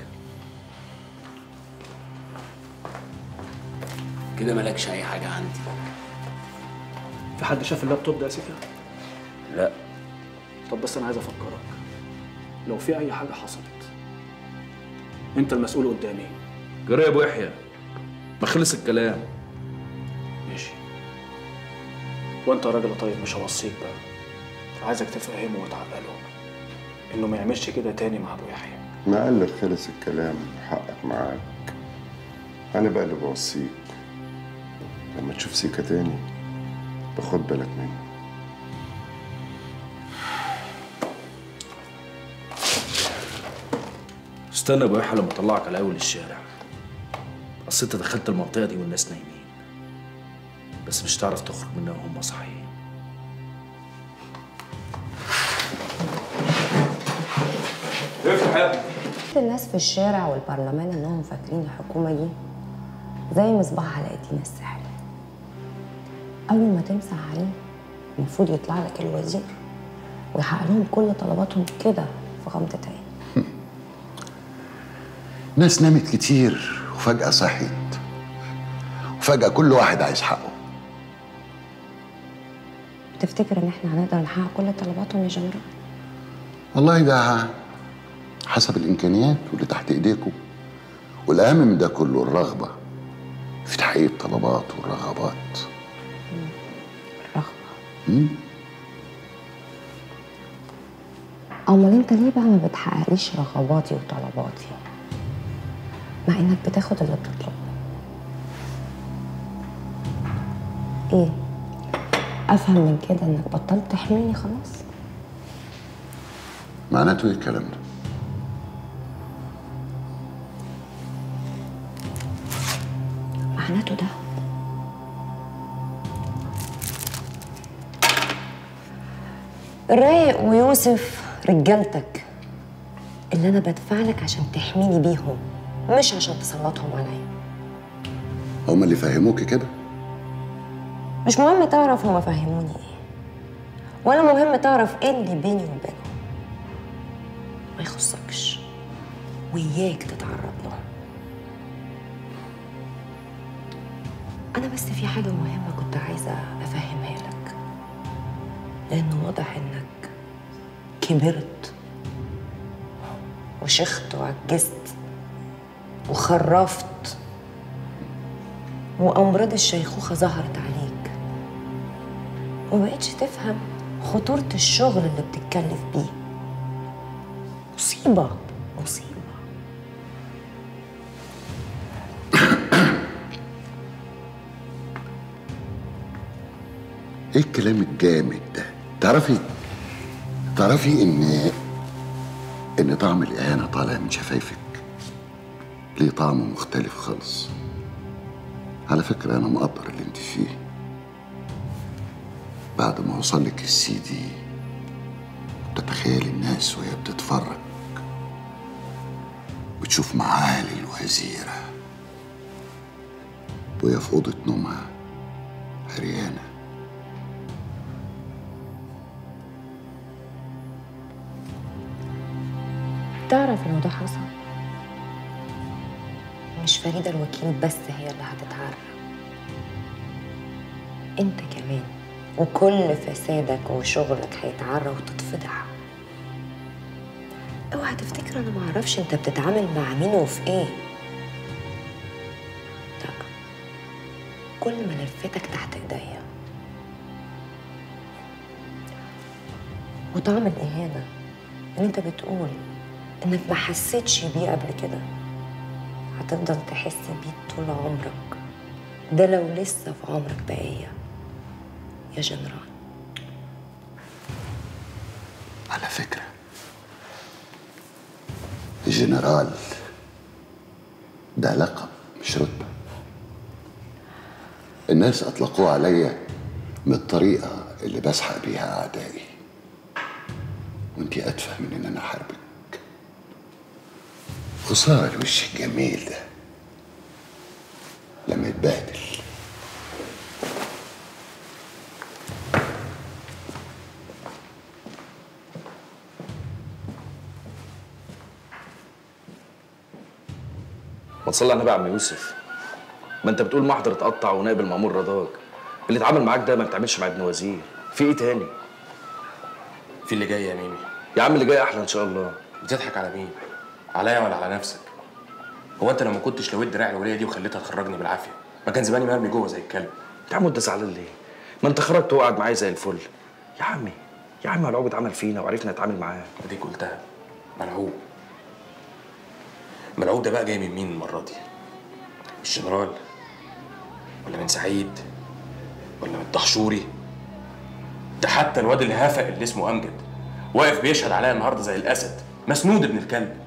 كده مالكش اي حاجه عندي
في حد شاف اللابتوب ده يا سيدي
لا
طب بس انا عايز افكرك لو في اي حاجه حصلت انت المسؤول قدامي
جرى يا ابو يحيى ما خلص الكلام
ماشي وانت راجل طيب مش هوصيك بقى عايزك تفهمه وتعقله انه ما يعملش كده تاني مع ابو يحيى
ما قال لك خلص الكلام حقك معاك انا بقى اللي بوصيك لما تشوف سيكا تاني باخد بالك منه
استنى يا ابو يحيى لما اطلعك على اول الشارع اصل انت دخلت المنطقه دي والناس نايمين بس مش هتعرف تخرج منها وهم صاحيين افتح يا ابني
الناس في الشارع والبرلمان انهم فاكرين الحكومه دي زي مصباح علاء الدين السحري اول ما تمسح عليه المفروض يطلع لك الوزير ويحقق لهم كل طلباتهم كده في غمضه عين
ناس نامت كتير وفجأة صحيت وفجأة كل واحد عايز حقه
تفتكر ان احنا هنقدر نحقق كل طلباتهم يا جنرال
والله ده حسب الإمكانيات واللي تحت إيديكم والأهم من ده كله الرغبة في تحقيق الطلبات والرغبات
الرغبه امال انت ليه بقى ما بتحققليش رغباتي وطلباتي مع انك بتاخد اللي بتطلبه ايه افهم من كده انك بطلت تحميني خلاص
معناته إيه الكلام ده؟
معناته ده رايق ويوسف رجالتك اللي انا بدفع لك عشان تحميني بيهم مش عشان تسلطهم عليا
هما اللي فهموكي كده؟
مش مهم تعرف هما فهموني ايه ولا مهم تعرف ايه اللي بيني وبينهم ما يخصكش وياك تتعرض له انا بس في حاجه مهمه كنت كنت عايزة أفهمها لك لأنه واضح إنك كبرت وشخت وعجزت وخرفت وأمراض الشيخوخة ظهرت عليك ومبقتش تفهم خطورة الشغل اللي بتتكلف بيه مصيبة مصيبة
ايه الكلام الجامد ده تعرفي تعرفي ان ان طعم الاهانه طالع من شفايفك ليه طعم مختلف خالص على فكره انا مقدر اللي انت فيه بعد ما وصل لك السي دي بتتخيل الناس وهي بتتفرج بتشوف معالي الوزيره وهي في اوضه نومها عريانه
تعرف إنه ده حصل مش فريدة الوكيل بس هي اللي هتتعرى انت كمان وكل فسادك وشغلك هيتعرى وتتفضح اوعى تفتكر انا معرفش انت بتتعامل مع مين وفي ايه لا كل ملفاتك تحت ايديا وطعم الاهانه ان انت بتقول انك ما حسيتش بيه قبل كده هتفضل تحس بيه طول عمرك ده لو لسه في عمرك بقية يا جنرال
على فكرة الجنرال ده لقب مش رتبة الناس أطلقوه عليا من الطريقة اللي بسحق بيها أعدائي وانتي أتفه من إن أنا أحاربك خسارة الوش الجميل ده لما يتبهدل
ما تصلي على النبي يا عم يوسف ما انت بتقول محضر اتقطع ونائب المأمور رضاك اللي اتعامل معاك ده ما بتعملش مع ابن وزير في ايه تاني
في اللي جاي يا ميمي
يا عم اللي جاي احلى ان شاء الله
بتضحك على مين عليا ولا على نفسك هو انت لو ما كنتش لويت دراع الوليه دي وخليتها تخرجني بالعافيه ما كان زماني مرمي جوه زي الكلب
يا عم انت زعلان ليه ما انت خرجت وقعد معايا زي الفل يا عمي يا عم العوب اتعمل فينا وعرفنا نتعامل معاه
اديك قلتها ملعوب ملعوب ده بقى جاي من مين المره دي من الجنرال ولا من سعيد ولا من الدهشوري ده حتى الواد الهفق اللي اسمه امجد واقف بيشهد عليا النهارده زي الاسد مسنود ابن الكلب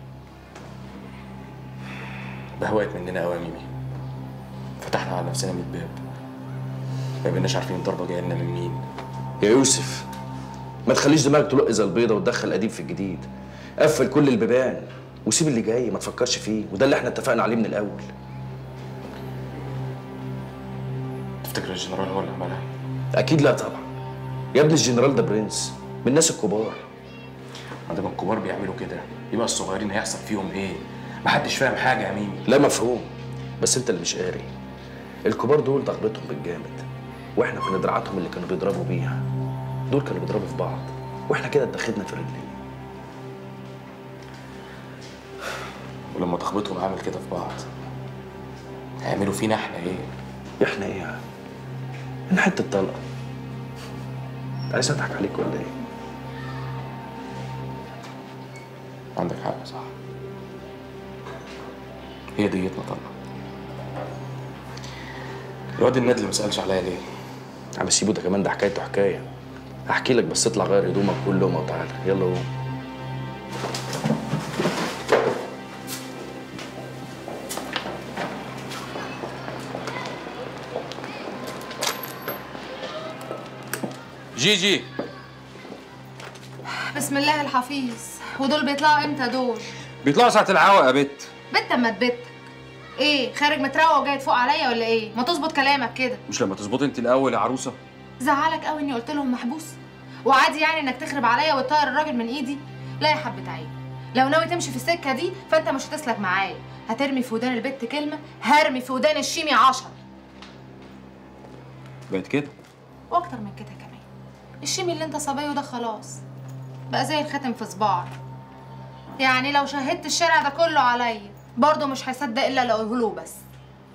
بهوقت مننا قوي يا ميمي فتحنا على نفسنا 100 باب ما بقيناش عارفين الضربه جايه لنا من مين
يا يوسف ما تخليش دماغك تلق زي البيضه وتدخل القديم في الجديد قفل كل البيبان وسيب اللي جاي ما تفكرش فيه وده اللي احنا اتفقنا عليه من الاول
تفتكر الجنرال هو اللي عملها
اكيد لا طبعا يا ابني الجنرال ده برنس من الناس الكبار
ما دام الكبار بيعملوا كده يبقى الصغيرين هيحصل فيهم ايه محدش فاهم حاجه يا ميمي
لا مفهوم بس انت اللي مش قاري الكبار دول ضربتهم بالجامد واحنا كنا دراعاتهم اللي كانوا بيضربوا بيها دول كانوا بيضربوا في بعض واحنا كده اتخذنا في رجلين
ولما تخبطهم عامل كده في بعض هيعملوا فينا احنا ايه
احنا ايه يعني احنا حته طلقه انت عايز اضحك عليك ولا ايه
عندك حق صح هي ديتنا طلع الواد النادي اللي ما سالش عليا ليه
عم سيبه ده كمان ده حكايته حكايه هحكي لك بس اطلع غير هدومك كل يوم وتعالى يلا قوم
جيجي
بسم الله الحفيظ ودول بيطلعوا امتى دول
بيطلعوا ساعة العوا يا بت
بت اما تبتك ايه خارج متروق وجاي تفوق عليا ولا ايه ما تظبط كلامك كده
مش لما تظبطي انت الاول يا عروسه
زعلك قوي اني قلت لهم محبوس وعادي يعني انك تخرب عليا وتطير الراجل من ايدي لا يا حبة عين لو ناوي تمشي في السكه دي فانت مش هتسلك معايا هترمي في ودان البت كلمه هرمي في ودان الشيمي عشر
بقت كده
واكتر من كده كمان الشيمي اللي انت صبيه ده خلاص بقى زي الخاتم في صباعي يعني لو شهدت الشارع ده كله عليا برضه مش هيصدق الا لو اقوله له بس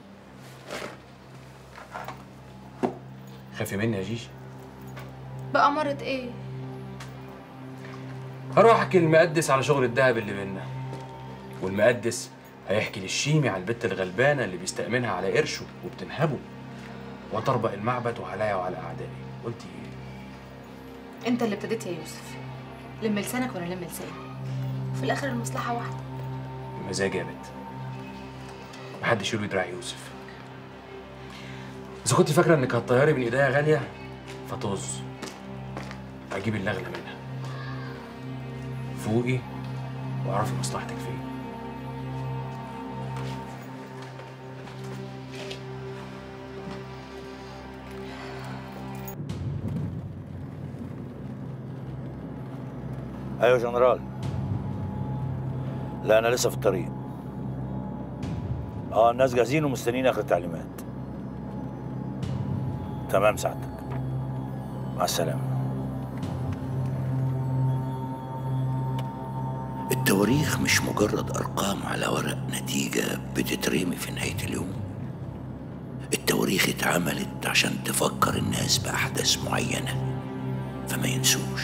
خافي مني يا جيجي
بأمارة ايه
هروح احكي للمقدس على شغل الدهب اللي بينا والمقدس هيحكي للشيمي على البت الغلبانه اللي بيستأمنها على قرشه وبتنهبه وتربق المعبد وعليا وعلى اعدائي قلت ايه
انت اللي ابتديت يا يوسف لم لسانك ولا لم لساني في الاخر المصلحه واحده
المزاج يا بت محدش يلوي دراع يوسف اذا كنت فاكره انك هتطيري من ايديا غاليه فطز اجيب اللغله منها فوقي واعرفي مصلحتك فين
ايوه يا جنرال لا انا لسه في الطريق اه الناس جاهزين ومستنيين اخر التعليمات تمام سعادتك مع السلامه التواريخ مش مجرد ارقام على ورق نتيجه بتترمي في نهايه اليوم التواريخ اتعملت عشان تفكر الناس باحداث معينه فما ينسوش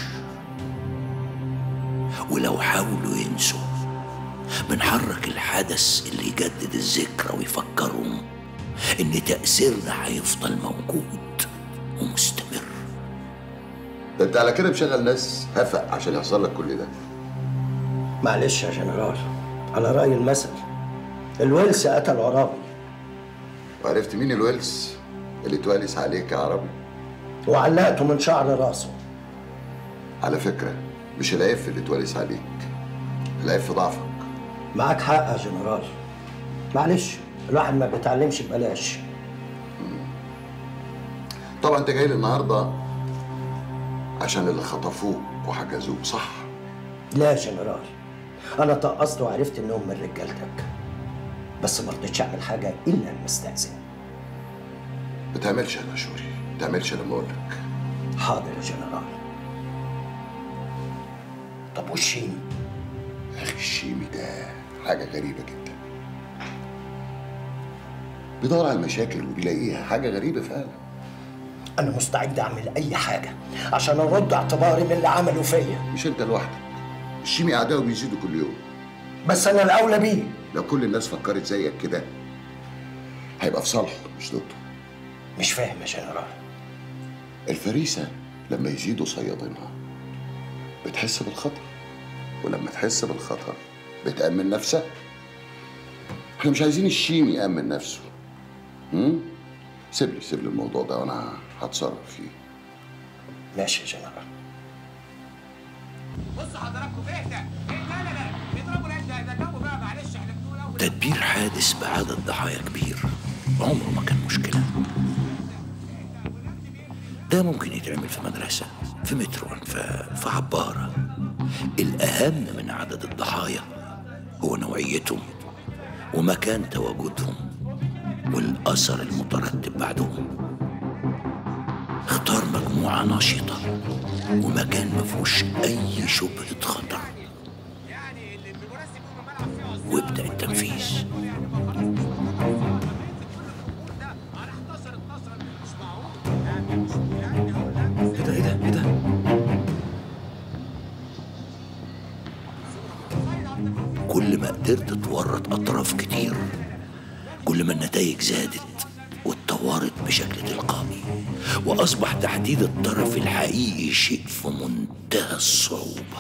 ولو حاولوا ينسوا بنحرك الحدث اللي يجدد الذكرى ويفكرهم ان تأثيرنا هيفضل موجود ومستمر
ده انت على كده مشغل ناس هفق عشان يحصل لك كل ده
معلش يا جنرال على رأي المثل الولس قتل عرابي
وعرفت مين الويلز اللي توالس عليك يا عربي
وعلقته من شعر راسه
على فكرة مش العيب في اللي توالس عليك العيب في ضعفك
معاك حق يا جنرال معلش الواحد ما بيتعلمش ببلاش
طبعا انت جاي لي النهارده عشان اللي خطفوك وحجزوك صح
لا يا جنرال انا طقست وعرفت انهم من رجالتك بس ما رضيتش اعمل حاجه الا المستأذن
ما تعملش انا شوري ما تعملش لما اقول لك
حاضر يا جنرال طب والشيمي
يا اخي الشيمي ده حاجه غريبه جدا بيدور على المشاكل وبيلاقيها حاجه غريبه فعلا
انا مستعد اعمل اي حاجه عشان ارد اعتباري من اللي عملوا فيا
مش انت لوحدك الشيمي اعدائه بيزيدوا كل يوم
بس انا الاولى بيه
لو كل الناس فكرت زيك كده هيبقى في صالحه مش ضده
مش فاهم يا جنرال
الفريسه لما يزيدوا صيادينها بتحس بالخطر ولما تحس بالخطر بتأمن نفسها احنا مش عايزين الشيم يأمن نفسه هم؟ سيب لي سيب لي الموضوع ده وانا هتصرف فيه
ماشي يا جنرال
بصوا حضراتكم ايه ده؟ ايه لا لا لا بيضربوا لا ده ده جابوا بقى معلش احنا بنقول اول
تدبير حادث بعدد ضحايا كبير عمره ما كان مشكلة ده ممكن يتعمل في مدرسة في مترو في, في عبارة الأهم من عدد الضحايا هو نوعيتهم ومكان تواجدهم والأثر المترتب بعدهم اختار مجموعة نشطة ومكان مفهوش أي شبهة خطر وابدأ التنفيذ
ايه ده ايه ده ايه ده
كل ما قدرت تورط أطراف كتير كل ما النتائج زادت واتطورت بشكل تلقائي وأصبح تحديد الطرف الحقيقي شيء في منتهى الصعوبة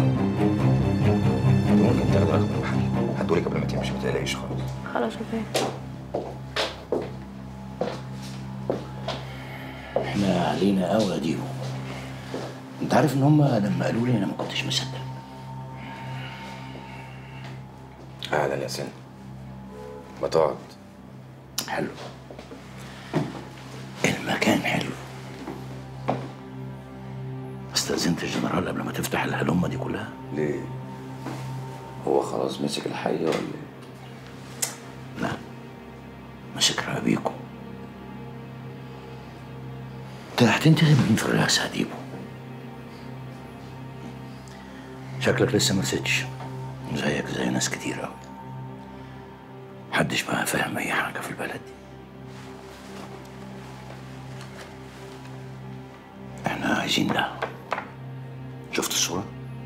انت ممكن تاخد رقم المحل هدولك قبل ما تمشي ما تقلقيش خالص
خلاص اوكي
احنا علينا قوي يا ديبو انت عارف ان هم لما قالوا لي انا ما كنتش مصدق
اهلا يا سن ما تقعد
حلو المكان حلو استأذنت الجنرال قبل ما تفتح الهلمة دي كلها
ليه؟ هو خلاص مسك الحي ولا ايه؟
لا مسك رقابيكو انت هتنتخب مين في الرئاسة يا ديبو شكلك لسه ما رستش زيك زي ناس كتير قوي محدش بقى فاهم اي حاجة في البلد دي احنا عايزين ده شفت الصورة؟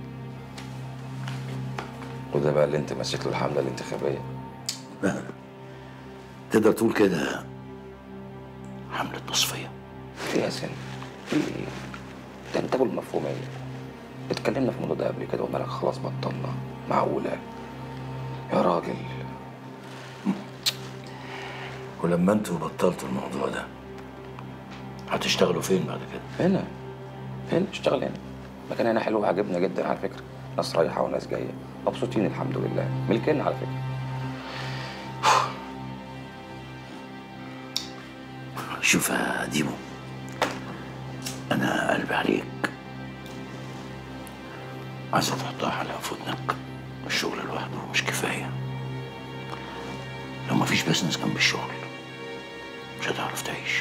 وده بقى اللي انت ماسك له الحمله الانتخابيه
لا تقدر تقول كده حملة تصفية
في يا سن في ايه؟ ده انت بالمفهوميه اتكلمنا في الموضوع ده قبل كده وقلنا لك خلاص بطلنا معقوله يا راجل
ولما انتوا بطلتوا الموضوع ده هتشتغلوا فين بعد كده؟
هنا هنا اشتغل هنا مكان هنا حلو عجبنا جدا على فكره ناس رايحه وناس جايه مبسوطين الحمد لله ملكنا على فكره
شوف يا ديبو انا قلبي عليك عايز تحطها على ودنك الشغل لوحده مش كفايه لو مفيش بزنس جنب الشغل مش هتعرف تعيش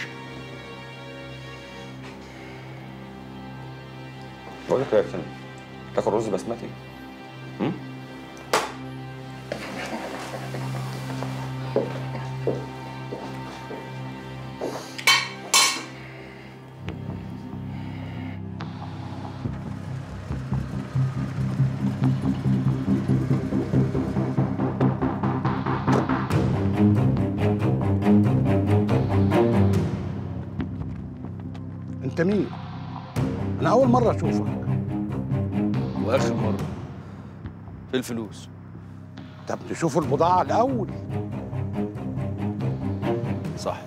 بقول لك إيه يا سن تاكل رز بسمتي هم؟
انت مين؟ انا اول مره اشوفك
واخر مره في الفلوس
طب تشوف البضاعه الاول
صح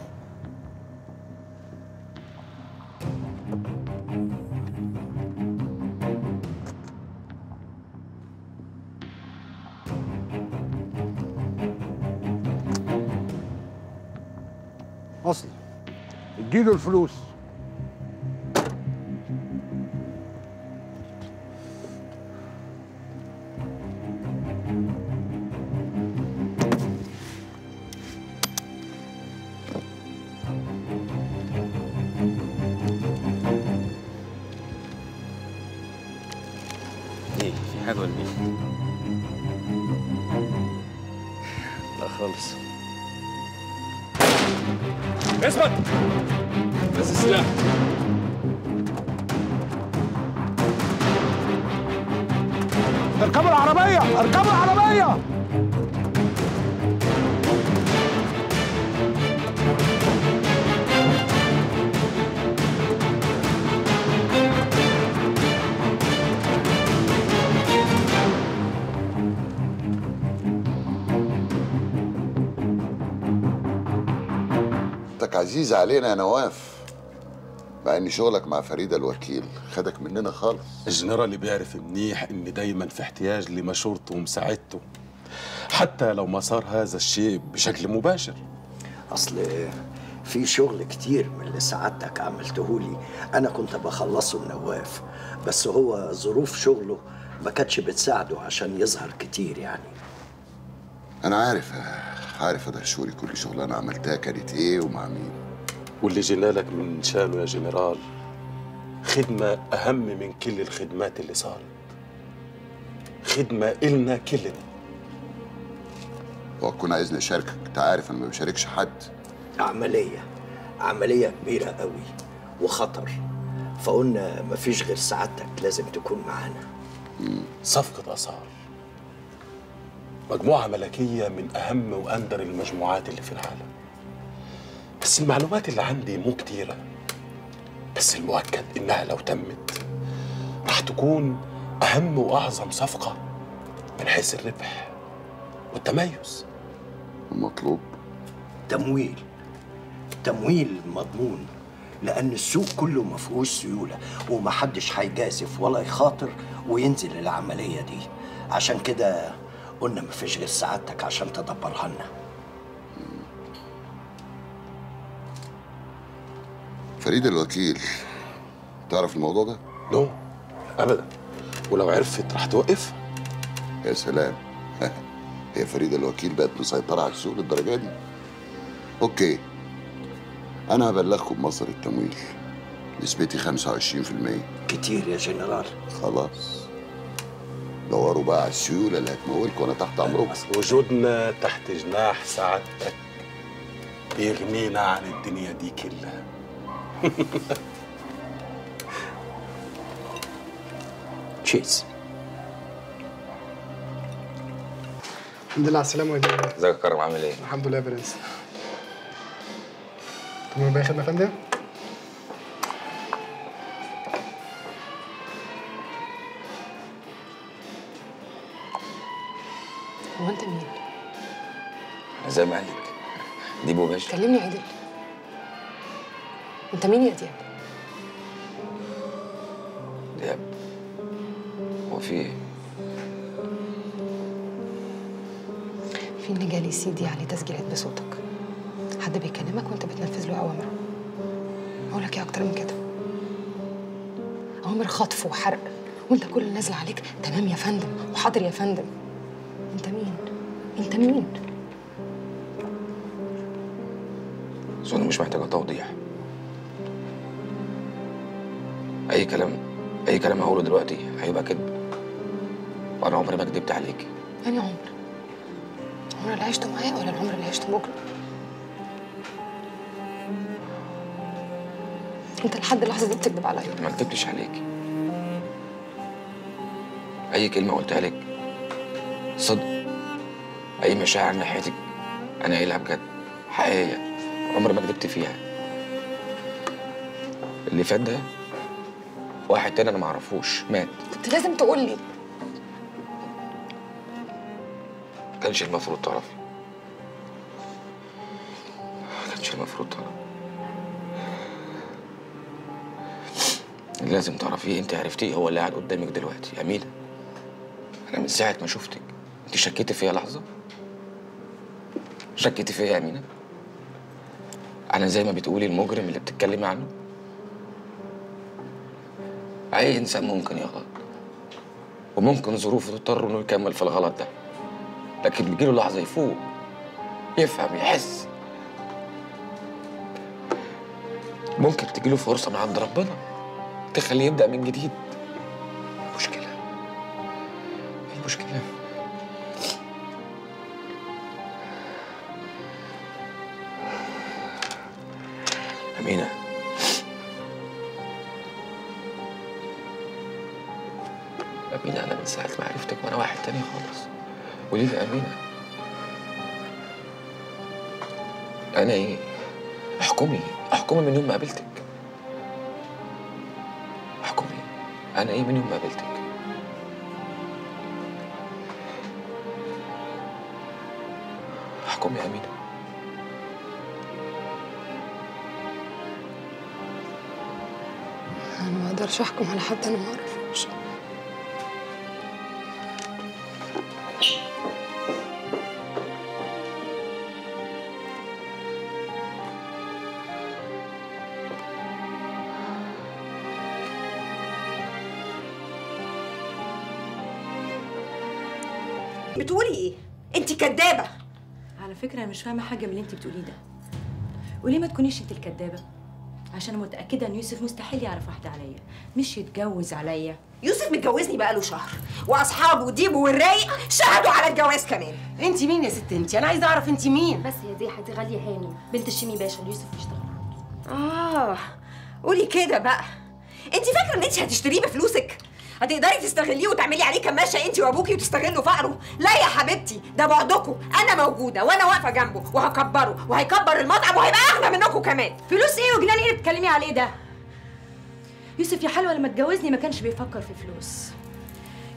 اصلا اديله الفلوس
ايه في حاجه ولا ايه لا خالص
اثبت بس السلاح
اركبوا العربيه اركبوا العربيه
انتك عزيز علينا يا نواف مع ان شغلك مع فريده الوكيل خدك مننا خالص
الجنرال بيعرف منيح اني دايما في احتياج لمشورته ومساعدته حتى لو ما صار هذا الشيء بشكل مباشر
اصل في شغل كتير من اللي سعادتك عملته لي انا كنت بخلصه لنواف بس هو ظروف شغله ما كانتش بتساعده عشان يظهر كتير يعني
انا عارف عارف يا دهشوري كل شغلانه عملتها كانت ايه ومع مين
واللي جنالك من شانه يا جنرال خدمة أهم من كل الخدمات اللي صارت خدمة إلنا كلنا
وأكون عايزني أشاركك أنت عارف أنا ما بشاركش حد
عملية عملية كبيرة قوي وخطر فقلنا مفيش غير سعادتك لازم تكون معانا
صفقة آثار مجموعة ملكية من أهم وأندر المجموعات اللي في العالم بس المعلومات اللي عندي مو كتيرة بس المؤكد إنها لو تمت راح تكون اهم واعظم صفقه من حيث الربح والتميز
مطلوب تمويل تمويل مضمون لأن السوق كله ما فيهوش سيولة ومحدش هيجازف ولا يخاطر وينزل العملية دي عشان كده قلنا مفيش غير سعادتك عشان تدبرها لنا
فريد الوكيل تعرف الموضوع ده؟
نو ابدا ولو عرفت راح توقف
يا سلام هي فريد الوكيل بقت مسيطرة على السوق للدرجة دي اوكي انا هبلغكم بمصدر التمويل نسبتي 25%
كتير يا جنرال
خلاص دوروا بقى على السيولة اللي هتمولكم وانا تحت امركم
وجودنا تحت جناح سعادتك بيغنينا عن الدنيا دي كلها
تشيز
الحمد لله على السلامة يا جماعة
ازيك يا كرم عامل ايه؟
الحمد لله يا برنس تمام بأي خدمة يا فندم؟
هو انت مين؟
انا زي ما قال لك ديبو باشا
كلمني عدل انت مين يا دياب؟
دياب هو في ايه؟
في ان جالي سيدي عليه تسجيلات بصوتك حد بيكلمك وانت بتنفذ له اوامره اقول لك ايه اكتر من كده اوامر خطف وحرق وانت كل اللي نازل عليك تمام يا فندم وحاضر يا فندم انت مين انت مين
اظن مش محتاجه توضيح اي كلام اي كلام هقوله دلوقتي هيبقى كذب وانا عمري ما كدبت عليك
انهي عمر العمر اللي عشته معايا ولا العمر اللي عشته بكره انت لحد اللحظه دي بتكذب عليا
ما كدبتش عليك اي كلمه قلتها لك صدق اي مشاعر ناحيتك انا قايلها بجد حقيقيه عمري ما كدبت فيها اللي فات ده واحد تاني انا معرفوش مات
كنت لازم تقول لي
ما كانش المفروض تعرفي ما كانش المفروض تعرفي اللي لازم تعرفيه انت عرفتيه هو اللي قاعد قدامك دلوقتي امينه انا من ساعه ما شفتك انت شكيتي فيا لحظه شكيتي فيا يا امينه انا زي ما بتقولي المجرم اللي بتتكلمي عنه اي انسان ممكن يغلط وممكن ظروفه تضطر انه يكمل في الغلط ده لكن بيجيله لحظه يفوق يفهم يحس ممكن تجيله فرصه من عند ربنا تخليه يبدا من جديد مشكله ايه المشكله امينه أمينة أنا من ساعة ما عرفتك وأنا واحد تاني خالص قولي لي أمينة أنا إيه؟ احكمي احكمي من يوم ما قابلتك احكمي أنا إيه من يوم ما قابلتك احكمي يا أمينة
انا ما اقدرش احكم على حد انا ما اعرفوش
بتقولي ايه؟ انت كدابه
على فكرة أنا مش فاهمة حاجة من اللي أنت بتقوليه ده وليه ما تكونيش أنت الكدابة؟ عشان أنا متأكدة إن يوسف مستحيل يعرف واحدة عليا مش يتجوز عليا
يوسف متجوزني بقاله شهر واصحابه وديبو والرايق شهدوا على الجواز كمان
انت مين يا ست انت انا عايزه اعرف انت مين
بس يا دي حتى غاليه هاني بنت الشيمي باشا اللي يوسف بيشتغل
اه قولي كده بقى انت فاكره ان انت هتشتريه بفلوسك هتقدري تستغليه وتعملي عليه كماشه انت وابوكي وتستغلوا فقره لا يا حبيبتي ده بعدكم انا موجوده وانا واقفه جنبه وهكبره وهيكبر المطعم وهيبقى اغنى منكم كمان
فلوس إيه وجنان إيه اللي بتتكلمي عليه ده؟ يوسف يا حلوة لما اتجوزني ما كانش بيفكر في فلوس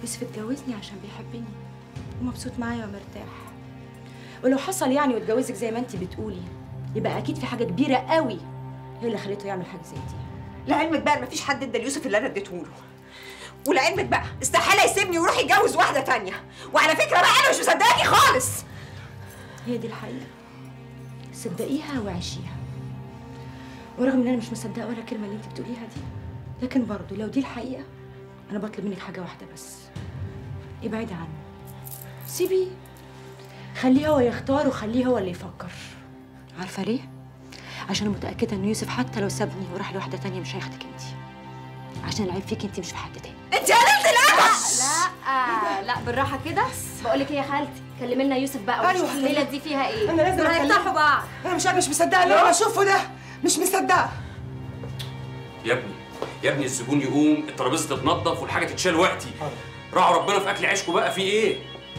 يوسف اتجوزني عشان بيحبني ومبسوط معايا ومرتاح ولو حصل يعني واتجوزك زي ما انت بتقولي يبقى اكيد في حاجه كبيره قوي هي اللي خليته يعمل حاجه زي دي
لعلمك بقى مفيش حد ادى ليوسف اللي انا اديته له ولعلمك بقى استحاله يسيبني ويروح يتجوز واحده تانية وعلى فكره بقى انا مش مصدقاكي خالص
هي دي الحقيقه صدقيها وعيشيها ورغم ان انا مش مصدقه ولا كلمه اللي انت بتقوليها دي لكن برضه لو دي الحقيقه انا بطلب منك حاجه واحده بس ابعدي عنه سيبيه خليه هو يختار وخليه هو اللي يفكر عارفه ليه عشان أنا متاكده ان يوسف حتى لو سابني وراح لواحده تانية مش هياخدك انت عشان العيب فيك انت مش في حد تاني
انت قللت الادب
لا لا بالراحه كده بقول لك ايه يا خالتي كلمي لنا يوسف بقى
أيوة
ونشوف الليله دي فيها ايه
انا لازم
دول
أكلمه.
هيفتحوا بعض
انا مش مش مصدقه اللي انا بشوفه ده مش مصدقه
يا ابني يا ابني الزبون يقوم الترابيزه تتنضف والحاجه تتشال وقتي راعوا ربنا في اكل عيشكم بقى في ايه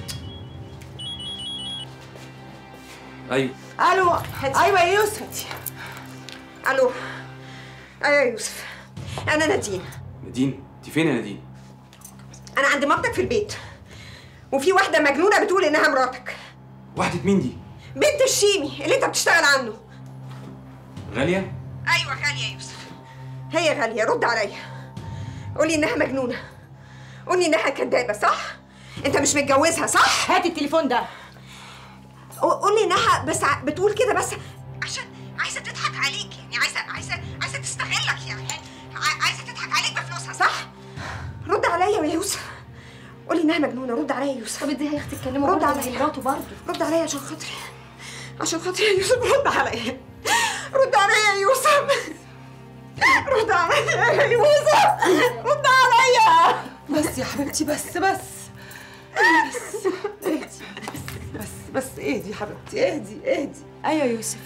ايوه
الو ايوه يا يوسف
الو ايوه يا يوسف انا نادين
نادين انت فين يا نادين
انا عند مامتك في البيت وفي واحده مجنونه بتقول انها مراتك
واحده مين دي
بنت الشيمي اللي انت بتشتغل عنه
غاليه
ايوه غاليه يا يوسف هي غاليه رد عليا قولي انها مجنونه قولي انها كدابه صح انت مش متجوزها صح
هات التليفون ده
قولي انها بس ع- بتقول كده بس عشان عايزه تضحك عليك يعني عايزه عايزه عايزه تستغلك يعني ع- عايزه تضحك عليك بفلوسها صح رد عليا يا يوسف قولي انها مجنونه رد عليا يا يوسف
طب اديها يا اختي تكلمه
رد
برضه
عليا
زي مراته برضه
رد عليا عشان خاطري عشان خاطري يا يوسف رد عليا رد عليا يا يوسف رد عليا يا يوسف رد عليا
بس يا حبيبتي بس بس بس اهدي بس بس اهدي يا حبيبتي اهدي اهدي
ايوه يا يوسف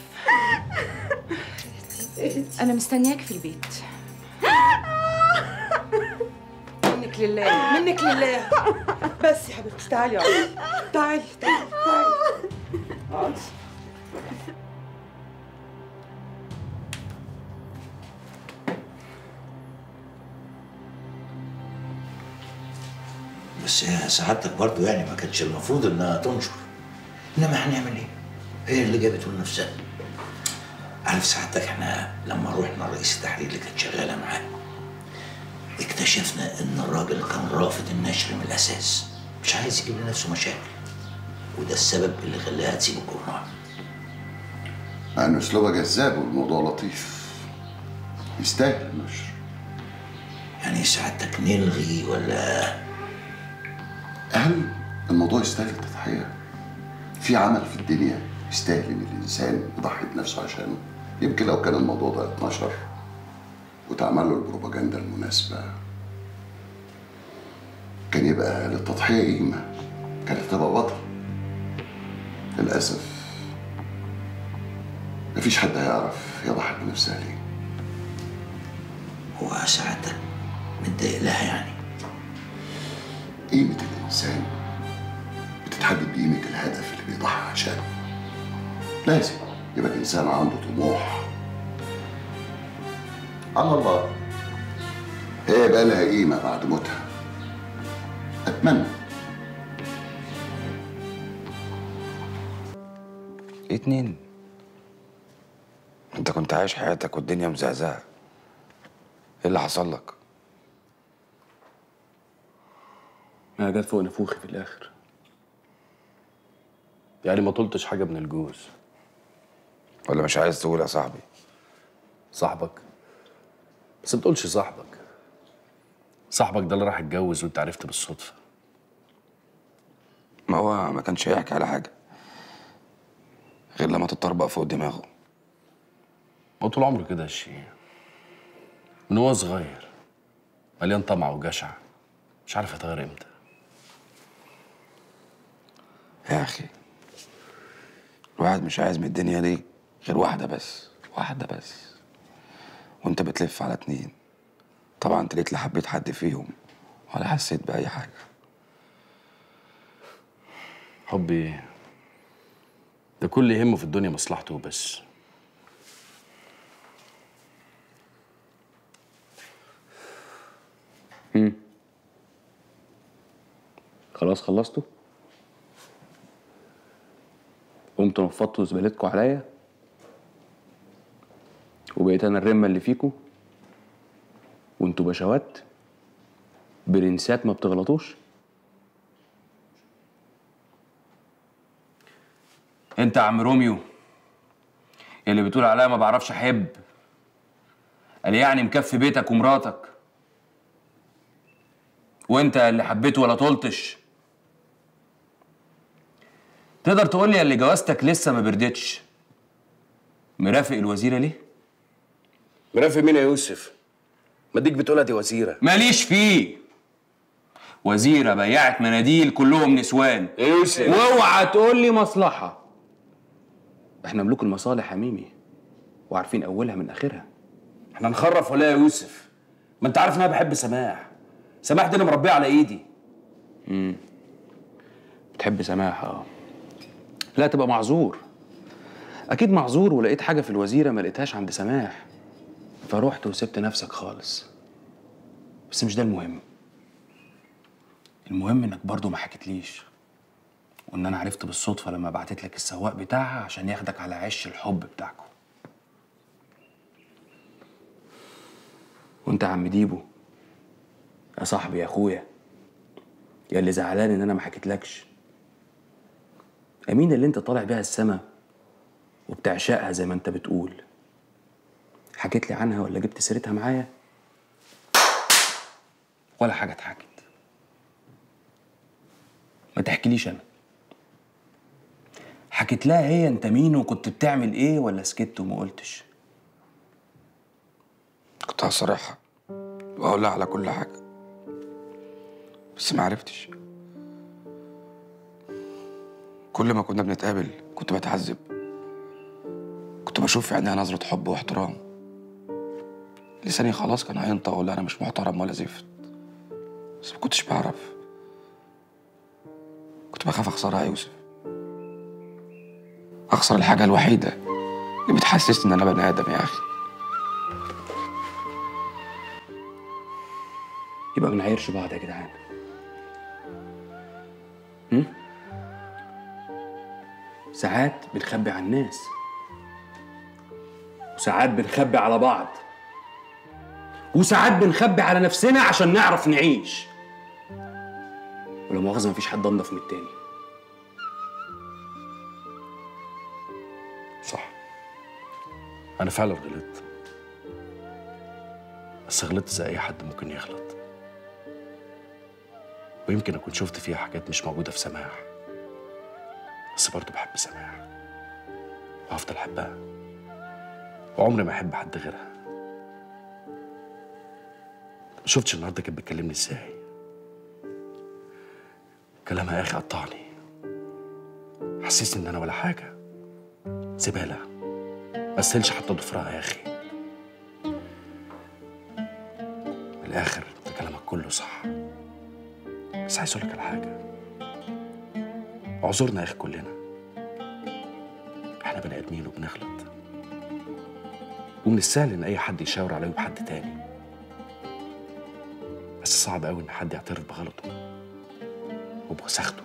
انا مستنياك في البيت
منك لله منك لله بس يا حبيبتي تعالي اقعدي تعالي تعالي تعالي اقعدي
بس هي سعادتك برضو يعني ما كانتش المفروض انها تنشر انما هنعمل ايه؟ هي اللي جابته لنفسها عارف سعادتك احنا لما روحنا رئيس التحرير اللي كانت شغاله معاه اكتشفنا ان الراجل كان رافض النشر من الاساس مش عايز يجيب لنفسه مشاكل وده السبب اللي خلاها تسيب الجورنال
مع ان اسلوبها جذاب والموضوع لطيف يستاهل النشر
يعني سعادتك نلغي ولا
هل الموضوع يستاهل التضحية؟ في عمل في الدنيا يستاهل ان الانسان يضحي بنفسه عشانه يمكن لو كان الموضوع ده اتنشر وتعمل له البروباجندا المناسبة كان يبقى للتضحية قيمة كانت هتبقى بطل للأسف مفيش حد هيعرف يضحي بنفسه ليه
هو سعادتك متضايق لها يعني
قيمة الإنسان بتتحدد بقيمة الهدف اللي بيضحي عشانه لازم يبقى الإنسان عنده طموح على الله هي بقى لها قيمة بعد موتها أتمنى
اتنين انت كنت عايش حياتك والدنيا مزعزعه ايه اللي حصل لك
ما جت فوق نفوخي في الاخر يعني ما طلتش حاجه من الجوز
ولا مش عايز تقول يا صاحبي
صاحبك بس ما تقولش صاحبك صاحبك ده اللي راح اتجوز وانت عرفت بالصدفه
ما هو ما كانش هيحكي على حاجه غير لما تتطربق فوق دماغه
هو طول عمره كده الشيء من هو صغير مليان طمع وجشع مش عارف يتغير امتى
يا اخي الواحد مش عايز من الدنيا دي غير واحده بس واحده بس وانت بتلف على اتنين طبعا انت ليك لا حبيت حد فيهم ولا حسيت باي حاجه
حبي ده كل اللي يهمه في الدنيا مصلحته وبس خلاص خلصتوا قمتوا نفضتوا زبالتكوا عليا وبقيت انا الرمه اللي فيكوا وانتوا بشوات برنسات ما بتغلطوش انت يا عم روميو اللي بتقول عليا ما بعرفش احب قال يعني مكفي بيتك ومراتك وانت اللي حبيته ولا طولتش تقدر تقول لي اللي جوازتك لسه ما بردتش مرافق الوزيره ليه
مرافق مين يا يوسف؟ ما اديك بتقولها دي وزيره
ماليش فيه وزيره بيعت مناديل كلهم نسوان
يا يوسف
واوعى تقول لي مصلحه احنا ملوك المصالح يا ميمي وعارفين اولها من اخرها
احنا نخرف ولا يا يوسف ما انت عارف ان انا بحب سماح سماح دي انا مربيه على ايدي
امم بتحب سماح اه لا تبقى معذور اكيد معذور ولقيت حاجه في الوزيره ما لقيتهاش عند سماح فروحت وسبت نفسك خالص بس مش ده المهم المهم انك برضو ما حكيتليش وان انا عرفت بالصدفه لما بعتت لك السواق بتاعها عشان ياخدك على عش الحب بتاعكم وانت يا عم ديبو يا صاحبي يا اخويا يا اللي زعلان ان انا ما حكيتلكش امين اللي انت طالع بيها السما وبتعشقها زي ما انت بتقول حكيت لي عنها ولا جبت سيرتها معايا ولا حاجه اتحكت ما تحكيليش انا حكيت لها هي انت مين وكنت بتعمل ايه ولا سكت وما قلتش
كنت هصارحها واقول لها على كل حاجه بس ما عرفتش كل ما كنا بنتقابل كنت بتعذب كنت بشوف في عينيها نظرة حب واحترام لساني خلاص كان هينطق اقول لها انا مش محترم ولا زفت بس ما كنتش بعرف كنت بخاف اخسرها يا يوسف اخسر الحاجة الوحيدة اللي بتحسسني ان انا بني ادم يا اخي
يبقى ما نعايرش بعض يا جدعان هم؟ ساعات بنخبي على الناس وساعات بنخبي على بعض وساعات بنخبي على نفسنا عشان نعرف نعيش ولا مؤاخذة مفيش حد أنضف من التاني
صح انا فعلا غلطت بس غلطت زي اي حد ممكن يغلط ويمكن اكون شفت فيها حاجات مش موجوده في سماح بس برضه بحب سماح وهفضل احبها وعمري ما احب حد غيرها ما شفتش النهارده كانت بتكلمني ازاي كلامها يا اخي قطعني حسسني ان انا ولا حاجه زباله ما استاهلش حتى ضفرها يا اخي من الاخر انت كلامك كله صح بس عايز اقول لك على حاجه اعذرنا يا اخي كلنا احنا بني ادمين وبنغلط ومن السهل ان اي حد يشاور على عيوب حد تاني بس صعب قوي ان حد يعترف بغلطه وبوسخته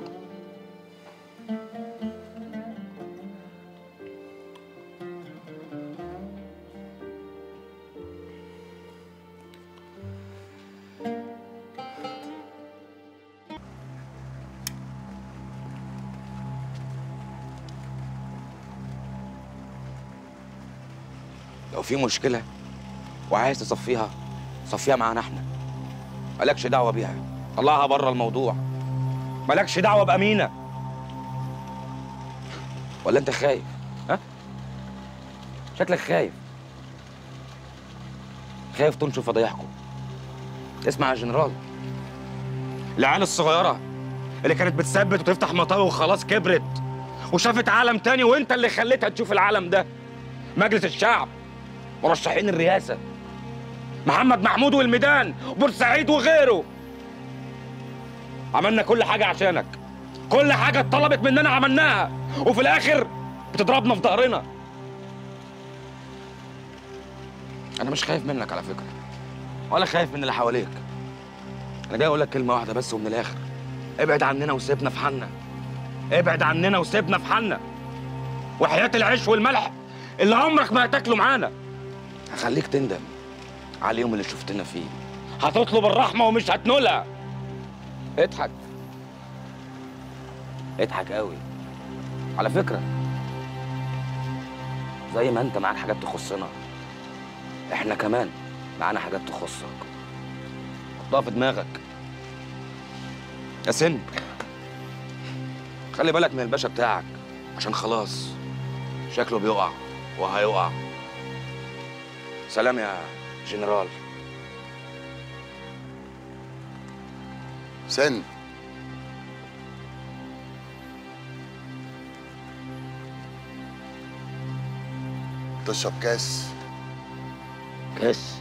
لو في مشكلة وعايز تصفيها صفيها معانا احنا مالكش دعوة بيها طلعها بره الموضوع
مالكش دعوه بامينه
ولا انت خايف
ها شكلك خايف
خايف تنشر فضايحكم اسمع يا جنرال العيال الصغيرة اللي كانت بتثبت وتفتح مطاوي وخلاص كبرت وشافت عالم تاني وانت اللي خليتها تشوف العالم ده مجلس الشعب مرشحين الرئاسة محمد محمود والميدان بورسعيد وغيره عملنا كل حاجة عشانك كل حاجة اتطلبت مننا عملناها وفي الآخر بتضربنا في ظهرنا أنا مش خايف منك على فكرة ولا خايف من اللي حواليك أنا جاي أقول لك كلمة واحدة بس ومن الآخر
ابعد عننا وسيبنا في حالنا ابعد عننا وسيبنا في حالنا وحياة العيش والملح اللي عمرك ما هتاكله معانا هخليك تندم على اليوم اللي شفتنا فيه هتطلب الرحمة ومش هتنولها اضحك اضحك قوي على فكرة زي ما انت معاك حاجات تخصنا احنا كمان معانا حاجات تخصك حطها في دماغك يا سن خلي بالك من الباشا بتاعك عشان خلاص شكله بيقع وهيقع سلام يا جنرال
سن تشرب كاس
كاس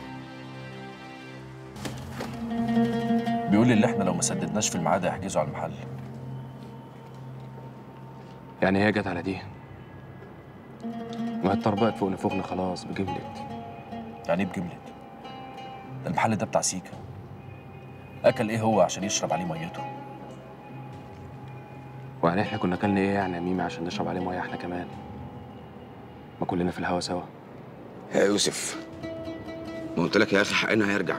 بيقول لي اللي احنا لو ما سددناش في الميعاد هيحجزوا على المحل
يعني هي جت على دي ما اتطربقت فوق نفوخنا خلاص بجملت
يعني ايه بجملت ده المحل ده بتاع سيكا اكل ايه هو عشان يشرب عليه ميته
ويعني احنا كنا كلنا ايه يعني يا ميمي عشان نشرب عليه ميه احنا كمان ما كلنا في الهوا سوا
يا يوسف ما قلت لك يا اخي حقنا هيرجع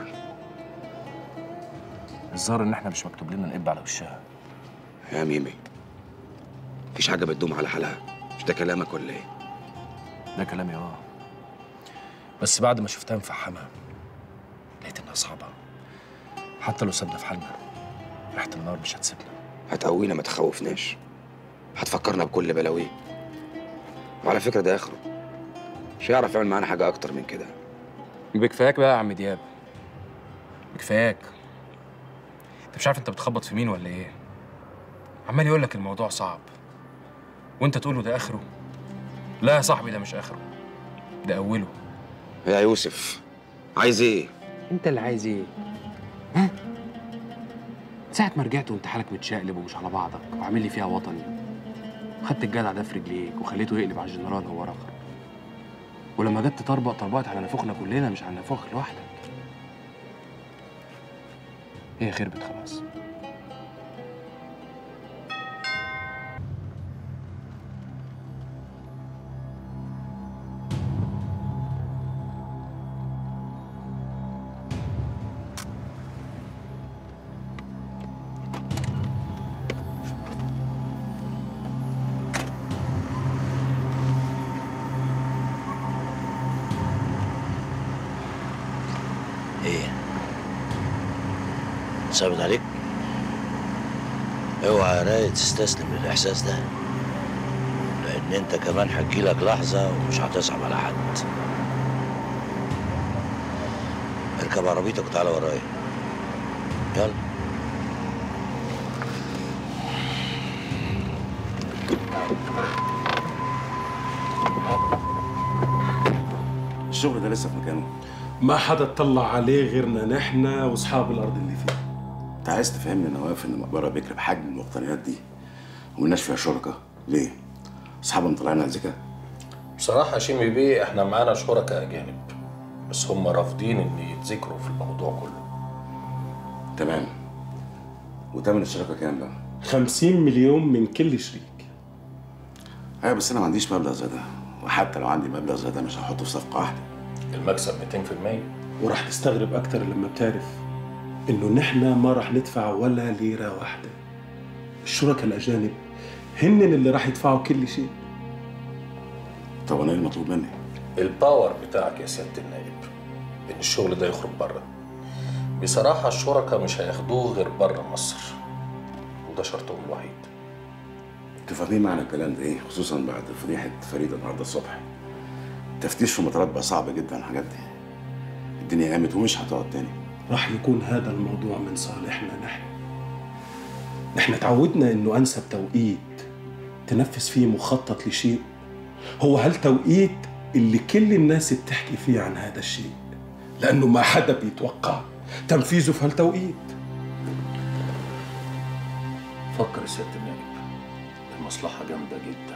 الظاهر ان احنا مش مكتوب لنا نقب على وشها
يا ميمي مفيش حاجه بتدوم على حالها مش ده كلامك ولا ايه
ده كلامي اه بس بعد ما شفتها مفحمه لقيت انها صعبه حتى لو سابنا في حالنا ريحه النار مش هتسيبنا
هتقوينا ما تخوفناش هتفكرنا بكل بلاويه وعلى فكره ده اخره مش هيعرف يعمل معانا حاجه اكتر من كده
بكفاياك بقى يا عم دياب
كفاياك انت مش عارف انت بتخبط في مين ولا ايه عمال يقول لك الموضوع صعب وانت تقول له ده اخره لا يا صاحبي ده مش اخره ده اوله
يا يوسف عايز ايه
انت اللي عايز ايه ها ساعة ما رجعت وانت حالك متشقلب ومش على بعضك وعامل لي فيها وطني خدت الجدع ده في رجليك وخليته يقلب على الجنرال هو رخر ولما جت تطربق طربقت على نافوخنا كلنا مش على نافوخك لوحدك هي خربت خلاص
ايه صعبت عليك اوعى يا رايد تستسلم للاحساس ده لان انت كمان هتجيلك لحظه ومش هتصعب على حد اركب عربيتك وتعالى ورايا يلا
الشغل ده لسه في مكانه
ما حدا اطلع عليه غيرنا نحن واصحاب الارض اللي فيه
انت عايز تفهمني انا واقف ان مقبره بكر بحجم المقتنيات دي وملناش فيها شركاء ليه؟ اصحابها مطلعين على الذكاء
بصراحة شيمي بيه احنا معانا شركاء أجانب بس هم رافضين إن يتذكروا في الموضوع كله
تمام وتمن الشراكه كام بقى؟
50 مليون من كل شريك
ايوه بس انا ما عنديش مبلغ زي ده وحتى لو عندي مبلغ زي ده مش هحطه في صفقه واحده
المكسب 200%
وراح تستغرب اكتر لما بتعرف انه نحن ما راح ندفع ولا ليره واحده الشركاء الاجانب هن اللي راح يدفعوا كل شيء
طب انا ايه المطلوب مني؟
الباور بتاعك يا سيادة النائب إن الشغل ده يخرج بره بصراحة الشركاء مش هياخدوه غير بره مصر وده شرطهم الوحيد
انتوا فاهمين معنى الكلام ده ايه؟ خصوصا بعد فضيحه فريده النهارده الصبح التفتيش في المطارات بقى صعب جدا الحاجات دي الدنيا قامت ومش هتقعد تاني
راح يكون هذا الموضوع من صالحنا نحن نحن تعودنا انه انسب توقيت تنفذ فيه مخطط لشيء هو هالتوقيت اللي كل الناس بتحكي فيه عن هذا الشيء لانه ما حدا بيتوقع تنفيذه في هالتوقيت
فكر يا سيادة النائب المصلحة جامدة جدا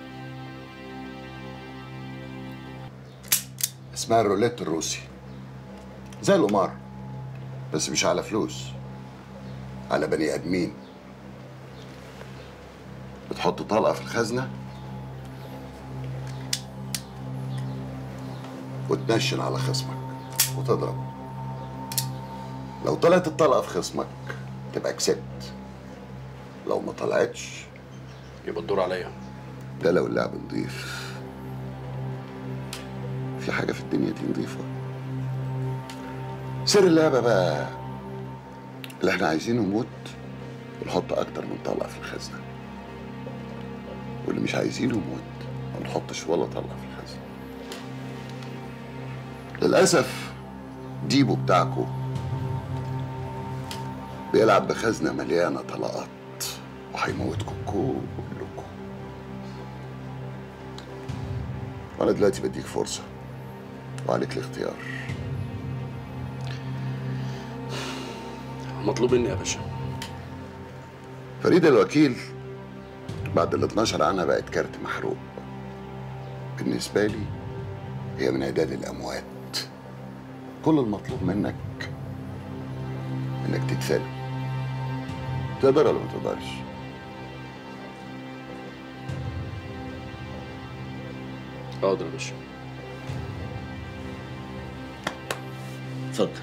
اسمها الروليت الروسي زي القمار بس مش على فلوس على بني ادمين بتحط طلقه في الخزنه وتنشن على خصمك وتضرب لو طلعت الطلقه في خصمك تبقى كسبت لو ما طلعتش
يبقى الدور عليا
ده لو اللعب نضيف في حاجة في الدنيا دي نضيفة سر اللعبة بقى اللي احنا عايزينه موت ونحط أكتر من طلقة في الخزنة واللي مش عايزينه موت ما نحطش ولا طلقة في الخزنة للأسف ديبو بتاعكو بيلعب بخزنة مليانة طلقات وهيموتكم كلكم وأنا دلوقتي بديك فرصة وعليك الاختيار
مطلوب مني يا باشا
فريدة الوكيل بعد ال 12 عنها بقت كارت محروق بالنسبة لي هي من عداد الأموات كل المطلوب منك إنك تتسلم تقدر ولا ما تقدرش؟
حاضر يا باشا
اتفضل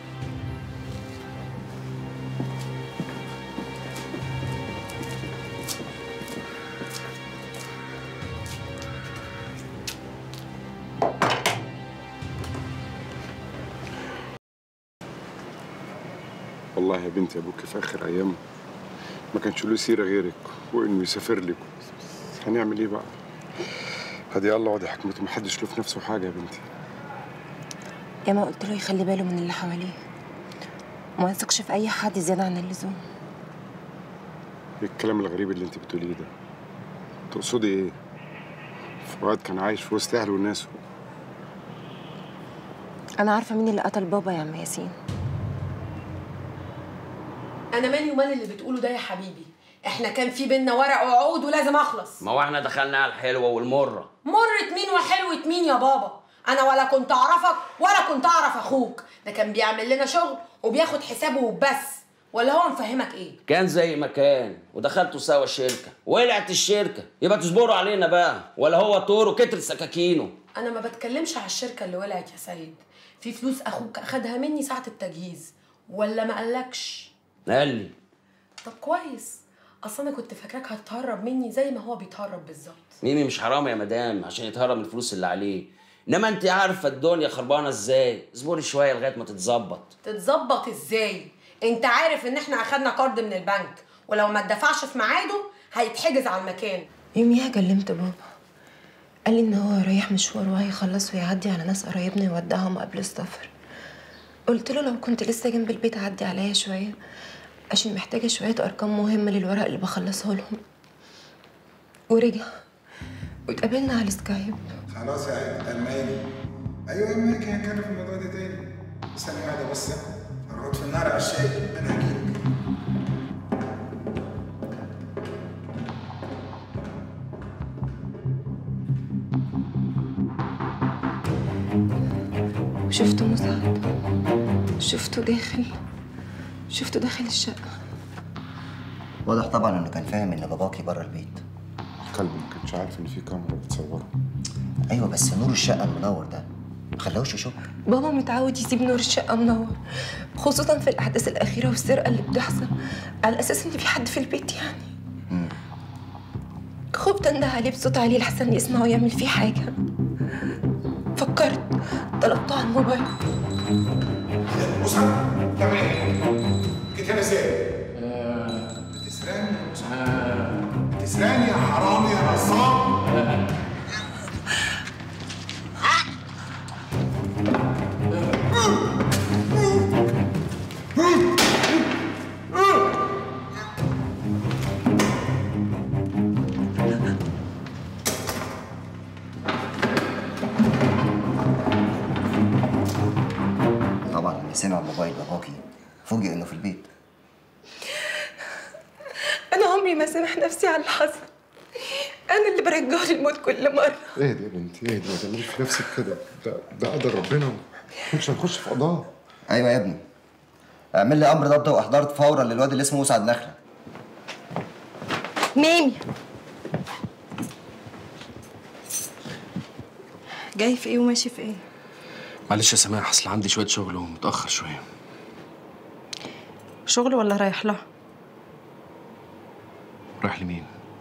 والله يا بنتي ابوك في اخر ايامه ما كانش له سيره غيرك وانه يسافر لك هنعمل ايه بقى هدي الله وادي حكمته محدش له في نفسه حاجه يا بنتي
يا ما قلت له يخلي باله من اللي حواليه وما يثقش في اي حد زياده عن اللزوم
ايه الكلام الغريب اللي انت بتقوليه ده تقصدي ايه فؤاد كان عايش في وسط اهله وناسه
انا عارفه مين اللي قتل بابا يا عم ياسين
انا مالي ومال اللي بتقوله ده يا حبيبي احنا كان في بينا ورق وعقود ولازم اخلص
ما هو احنا دخلنا على الحلوه والمره
مرت مين وحلوة مين يا بابا انا ولا كنت اعرفك ولا كنت اعرف اخوك ده كان بيعمل لنا شغل وبياخد حسابه وبس ولا هو مفهمك ايه
كان زي ما كان ودخلتوا سوا الشركه ولعت الشركه يبقى تصبروا علينا بقى ولا هو طور وكتر سكاكينه
انا ما بتكلمش على الشركه اللي ولعت يا سيد في فلوس اخوك اخدها مني ساعه التجهيز ولا ما قالكش
قال لي
طب كويس اصل انا كنت فاكراك هتهرب مني زي ما هو بيتهرب بالظبط
ميمي مش حرام يا مدام عشان يتهرب من الفلوس اللي عليه انما انت عارفه الدنيا خربانه ازاي اصبري شويه لغايه ما تتظبط
تتظبط ازاي انت عارف ان احنا اخدنا قرض من البنك ولو ما اتدفعش في ميعاده هيتحجز على المكان
يوميها كلمت بابا قال لي ان هو رايح مشوار وهيخلص ويعدي على ناس قرايبنا يودعهم قبل السفر قلت له لو كنت لسه جنب البيت عدي عليا شويه عشان محتاجه شويه ارقام مهمه للورق اللي بخلصها لهم ورجع واتقابلنا على السكايب
خلاص يا الماني ايوه الماني كان هنتكلم في الموضوع ده تاني بس انا قاعده بس هرقد في النار على الشاي انا هجيلك
وشفته مساعد شفته داخل شفته داخل الشقه
واضح طبعا انه كان فاهم ان باباكي بره البيت
كلب ما كانش عارف ان في كاميرا بتصوره
ايوه بس نور الشقه المنور ده ما خلاهوش يشك
بابا متعود يسيب نور الشقه منور خصوصا في الاحداث الاخيره والسرقه اللي بتحصل على اساس ان في حد في البيت يعني خفت انده عليه بصوت عالي لحسن يسمعه ويعمل فيه حاجه فكرت طلبته على الموبايل
مصعب تعمل ايه؟ جيت هنا ازاي؟ بتسرقني يا مصعب بتسرقني يا حرامي يا نصاب
طبعا لما سمع موبايل باباكي فوجئ انه في البيت
انا عمري ما سامح نفسي على اللي حصل انا اللي برجعه للموت كل مره
اهدي يا بنتي اهدي ما تعمليش في نفسك كده ده ده قدر ربنا مش هنخش في قضاء
ايوه يا ابني اعمل لي امر ضبط واحضار فورا للواد اللي اسمه مسعد نخله
ميمي جاي في ايه وماشي في ايه
معلش يا سماح اصل عندي شويه شغل ومتاخر شويه
شغل ولا رايح لها
رايح لمين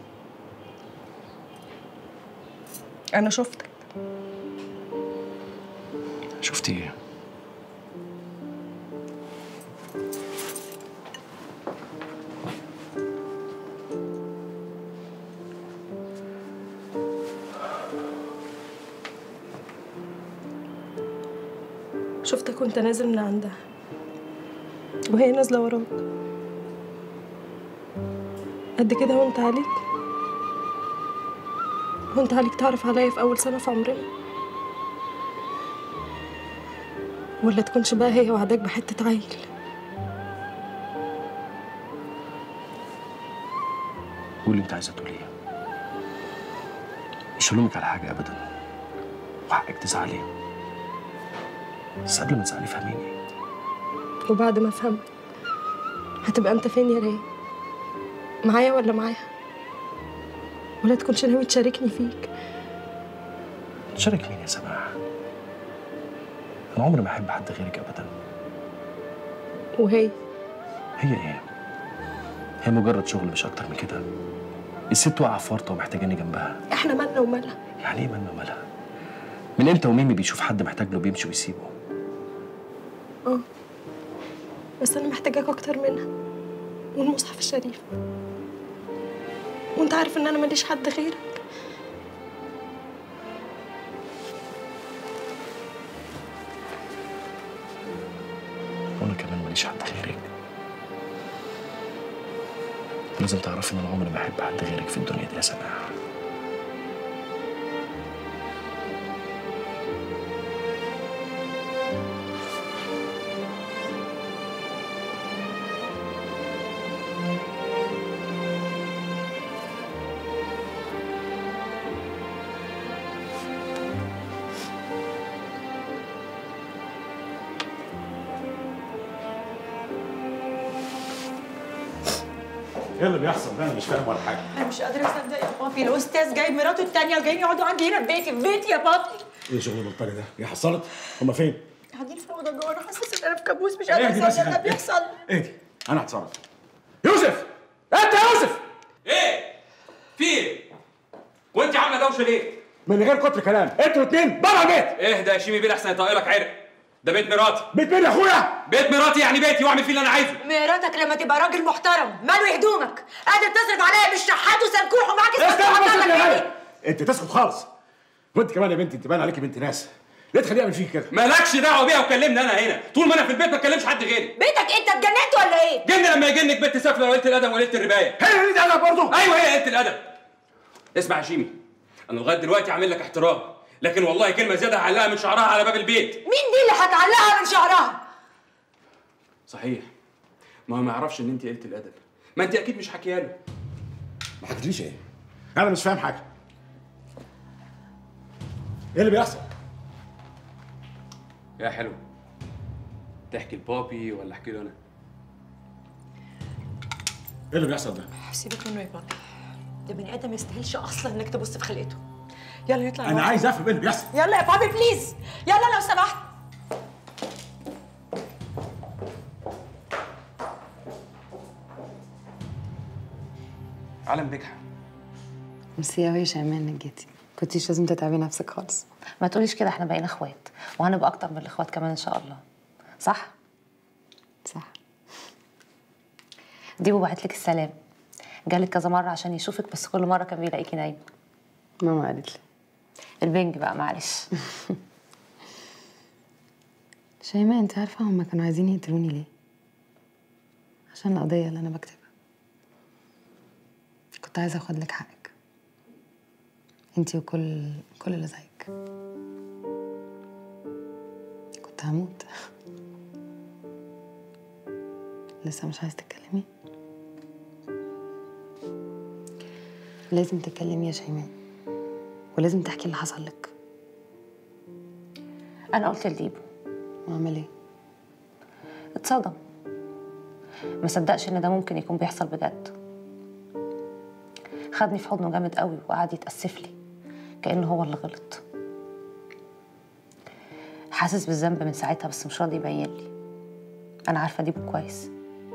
انا شفتك
شفتي ايه
شفتك وانت نازل من عندها وهي نازله وراك قد كده وانت عليك وانت عليك تعرف عليا في اول سنه في عمرنا ولا تكونش بقى هي وعداك بحته عيل
قولي اللي انت عايزه تقوليه مش هلومك على حاجه ابدا وحقك تزعلي بس قبل ما تزعلي فهميني
وبعد ما افهمك هتبقى انت فين يا راي معايا ولا معاها ولا تكونش ناوي تشاركني فيك
تشارك مين يا سماح انا عمري ما احب حد غيرك ابدا
وهي
هي ايه هي مجرد شغل مش اكتر من كده الست واقعه في ورطه ومحتاجاني جنبها
احنا مالنا ومالها
يعني ايه مالنا ومالها من امتى وميمي بيشوف حد محتاج له بيمشي ويسيبه
اه بس انا محتاجاك اكتر منها والمصحف الشريف وانت عارف ان انا ماليش حد غيرك
وانا كمان ماليش حد غيرك لازم تعرفي ان انا عمري ما احب حد غيرك في الدنيا دي يا سماح
ايه اللي بيحصل ده انا مش فاهم ولا حاجه
انا مش قادره اصدق يا بابي الاستاذ جايب مراته التانية وجايين يقعدوا عندي هنا في بيتي في بيتي يا بابي
ايه شغل البلطجه ده هي حصلت هما فين
قاعدين في الاوضه جوه انا حاسه ان انا في كابوس مش
اهدي
قادره
بس
اصدق ده
اهدي.
بيحصل
اهدي انا هتصرف يوسف انت يا يوسف
ايه في ايه وانت عامله دوشه ليه
من غير كتر كلام انتوا الاثنين بره البيت
اهدى يا شيمي بيه احسن يطيلك عرق ده بيت مراتي
بيت مين يا اخويا
بيت مراتي يعني بيتي واعمل فيه اللي انا عايزه
مراتك لما تبقى راجل محترم ماله هدومك قادر تصرف عليا بالشحات وسنكوح ومعاك
استنى بس
السنكوح
يا غالي انت تسكت خالص وانت كمان يا بنتي انت باين عليكي بنت ناس ليه تخليه يعمل فيك كده
مالكش دعوه بيها وكلمني انا هنا طول ما انا في البيت ما اتكلمش حد غيري
بيتك انت اتجننت ولا ايه؟
جن لما يجنك بنت سافله وقلت الادب وقلت الربايه
هي قلة الادب برضه
ايوه هي قلت الادب اسمع يا شيمي انا لغايه دلوقتي عامل لك احترام لكن والله كلمه زياده هعلقها من شعرها على باب البيت
مين دي اللي هتعلقها من شعرها؟
صحيح ما هو ما يعرفش ان انت قلت الادب ما انت اكيد مش حكيها له
ما حكيتليش ايه انا مش فاهم حاجه ايه اللي بيحصل
يا حلو تحكي لبابي ولا احكي له انا
ايه اللي بيحصل ده
سيبك منه يا بابي ده بني ادم ما يستاهلش اصلا انك تبص في خلقته يلا نطلع
انا
نقعد.
عايز افهم ايه اللي بيحصل
يلا يا بابي بليز يلا لو سمحت
علم بجحة
ميرسي قوي يا شيماء انك جيتي كنتيش لازم تتعبي نفسك خالص
ما تقوليش كده احنا بقينا اخوات وهنبقى اكتر من الاخوات كمان ان شاء الله صح
صح
ديبو بعت لك السلام جالك كذا مره عشان يشوفك بس كل مره كان بيلاقيكي نايمه
ماما قالت لي
البنج بقى معلش
شيماء انت عارفه هما كانوا عايزين يقتلوني ليه عشان القضيه اللي انا بكتبها كنت عايزه اخد لك حقك انتي وكل كل اللي زيك كنت هموت لسه مش عايز تتكلمي لازم تتكلمي يا شيماء ولازم تحكي اللي حصل لك
انا قلت لديبو
واعمل ايه
اتصدم ما صدقش ان ده ممكن يكون بيحصل بجد خدني في حضنه جامد قوي وقعد يتاسف لي كانه هو اللي غلط
حاسس بالذنب من ساعتها بس مش راضي يبين لي انا عارفه دي كويس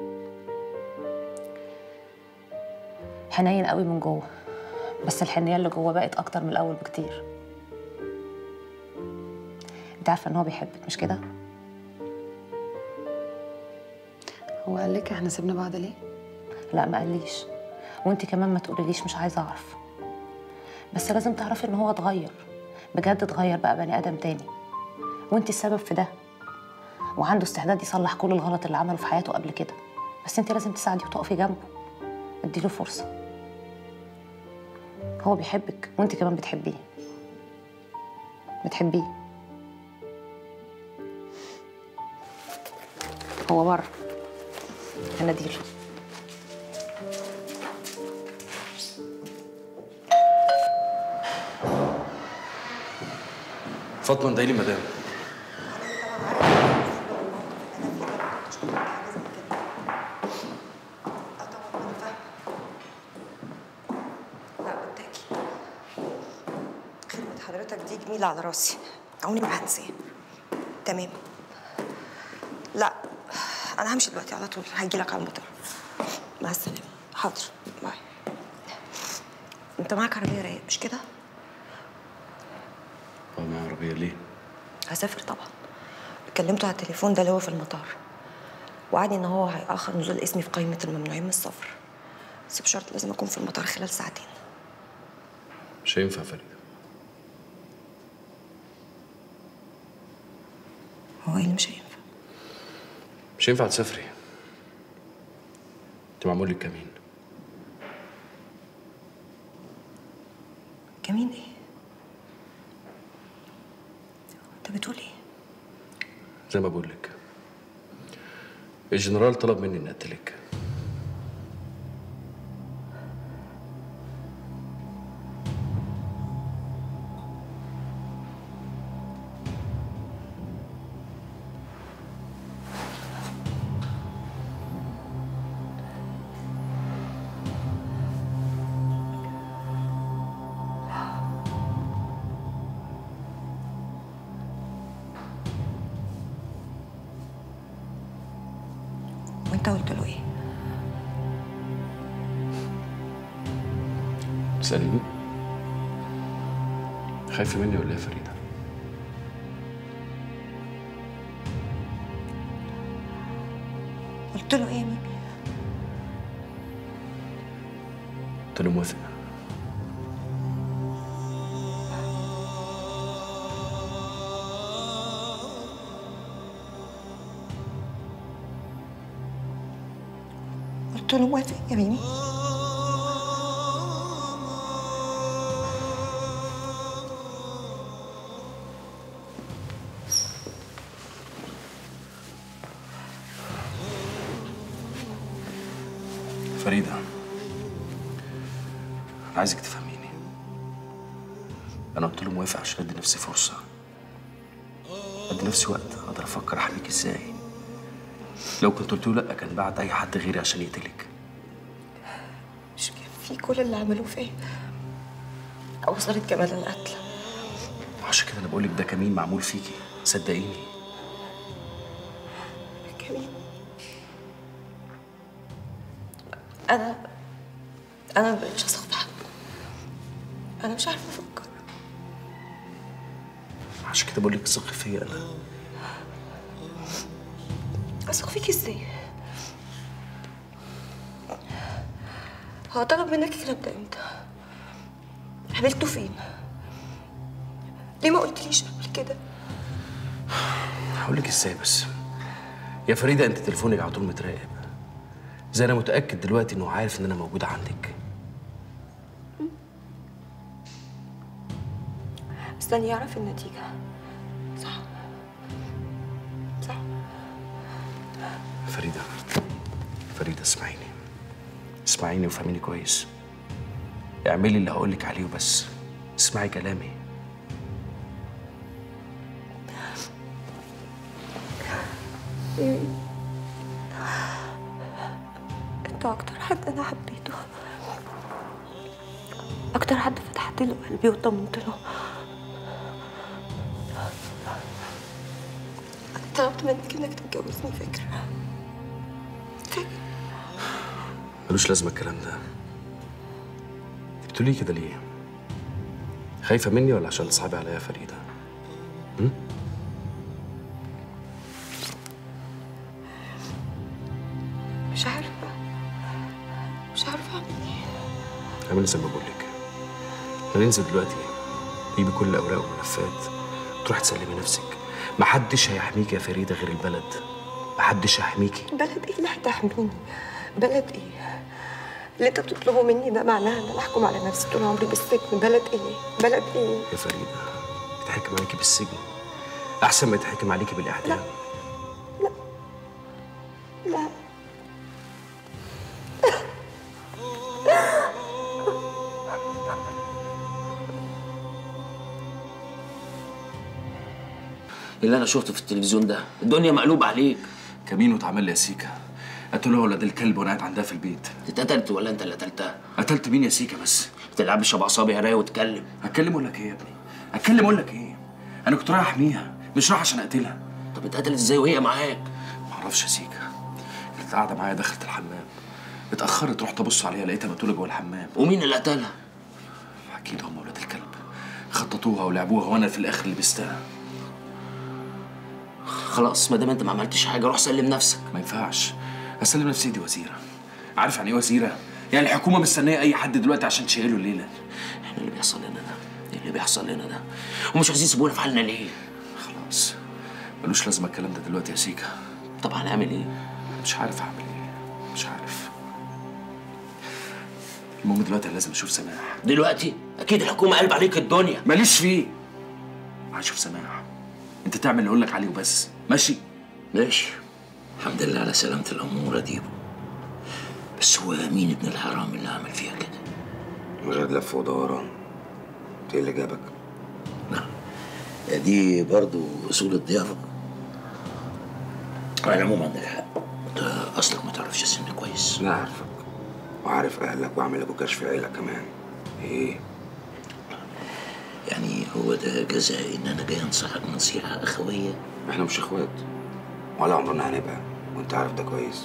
حنين قوي من جوه بس الحنيه اللي جوه بقت اكتر من الاول بكتير انت عارفه ان هو بيحبك مش كده
هو قال لك احنا سيبنا بعض ليه
لا ما قاليش وانت كمان ما تقوليليش مش عايزه اعرف بس لازم تعرفي ان هو اتغير بجد اتغير بقى بني ادم تاني وانت السبب في ده وعنده استعداد يصلح كل الغلط اللي عمله في حياته قبل كده بس انت لازم تساعدي وتقفي جنبه اديله فرصه هو بيحبك وانت كمان بتحبيه بتحبيه هو بره هنديله
فاطمه ندايلي مدام
لا بالتأكيد خدمة حضرتك دي جميلة على راسي عمري ما هنساها تمام لا أنا همشي دلوقتي على طول هجيلك على المطار مع السلامة حاضر باي أنت معاك عربية رايق مش كده؟
اه معايا عربيه ليه؟
هسافر طبعا كلمته على التليفون ده اللي هو في المطار وعدني ان هو هيأخر نزول اسمي في قائمة الممنوعين من السفر بس بشرط لازم اكون في المطار خلال ساعتين
مش هينفع فريده
هو ايه اللي مش هينفع
مش هينفع تسافري انت معمول لك كمين
كمين ايه انت بتقول ايه
زي ما بقول لك الجنرال طلب مني اني اقتلك
وانت قلت له ايه
تسأليني خايفة مني ولا ايه يا فريدة؟
قلت له ايه يا ميمي
قلت له موافق
قلت له موافق يا ميمي
فريدة أنا عايزك تفهميني أنا قلت له موافق عشان أدي نفسي فرصة أدي نفسي وقت أقدر أفكر أحميك إزاي لو كنت قلت له لأ كان بعت أي حد غيري عشان يقتلك
مش في كل اللي عملوه فيا وصلت كمان القتل
عشان كده أنا بقولك ده كمين معمول فيكي صدقيني
كمين انا انا مبقتش اثق في حد انا مش عارفه افكر
عشان كده بقولك ثقي فيا أنا
اثق فيك ازاي هو طلب منك الكلام ده امتى قابلته فين ليه ما قلتليش قبل كده
هقولك إزاي بس يا فريدة أنت تليفونك على طول متراقب زي أنا متأكد دلوقتي إنه عارف إن أنا موجودة عندك
استني يعرف النتيجة صح صح
فريدة فريدة اسمعيني اسمعيني وفهميني كويس اعملي اللي هقولك عليه وبس اسمعي كلامي
انت اكتر حد انا حبيته اكتر حد فتحت له قلبي وطمنت له طلبت منك انك تتجوزني فكرة
ملوش لازمه الكلام ده بتقولي كده ليه خايفه مني ولا عشان تصعبي عليا يا فريده م?
مش عارفة مش عارفة اعمل ايه
اعملي زي ما بقول لك هننزل دلوقتي جيبي كل الاوراق والملفات تروحي تسلمي نفسك محدش هيحميكي يا فريده غير البلد محدش هيحميكي
بلد ايه اللي هتحميني بلد ايه اللي انت بتطلبه مني ده معناه ان انا احكم على نفسي طول عمري بالسجن بلد ايه بلد ايه
يا فريده يتحكم عليكي بالسجن احسن ما يتحكم عليكي بالاعدام
لا
اللي انا شفته في التلفزيون ده الدنيا مقلوبه عليك
كمين واتعمل لي يا سيكا قتلوها ولاد الكلب وانا قاعد عندها في البيت
اتقتلت ولا انت اللي قتلتها
قتلت مين يا سيكا بس
بتلعبش شبع صابي هرايه وتكلم
هتكلم اقول لك ايه يا ابني هتكلم اقول لك ايه انا كنت رايح احميها مش رايح عشان اقتلها
طب اتقتلت ازاي وهي معاك
معرفش يا سيكا كانت قاعده معايا دخلت الحمام اتاخرت رحت ابص عليها لقيتها مقتوله جوه الحمام
ومين اللي قتلها
اكيد هم ولاد الكلب خططوها ولعبوها وانا في الاخر لبستها
خلاص ما دام انت ما عملتش حاجه روح سلم نفسك
ما ينفعش اسلم نفسي دي وزيره عارف يعني ايه وزيره يعني الحكومه مستنيه اي حد دلوقتي عشان تشيله الليله
احنا اللي بيحصل لنا ده ايه اللي بيحصل لنا ده ومش عايزين يسيبونا في حالنا ليه
خلاص ملوش لازمه الكلام ده دلوقتي يا سيكا
طب هنعمل ايه
مش عارف اعمل ايه مش عارف المهم دلوقتي أنا لازم اشوف سماح
دلوقتي اكيد الحكومه قلب عليك الدنيا
ماليش فيه هشوف سماح انت تعمل اللي اقول لك عليه وبس ماشي
ماشي الحمد لله على سلامة الأمورة ديبو بس هو مين ابن الحرام اللي عمل فيها كده؟
من غير لف ودوران ايه اللي جابك؟
يا دي برضو أصول الضيافة على العموم عندك حق أنت أصلك ما تعرفش السن كويس
لا عارفك وعارف اهلك وعامل ابو كشف عيلة كمان ايه
يعني هو ده جزاء إن أنا جاي أنصحك نصيحة أخوية
احنا مش اخوات ولا عمرنا هنبقى وانت عارف ده كويس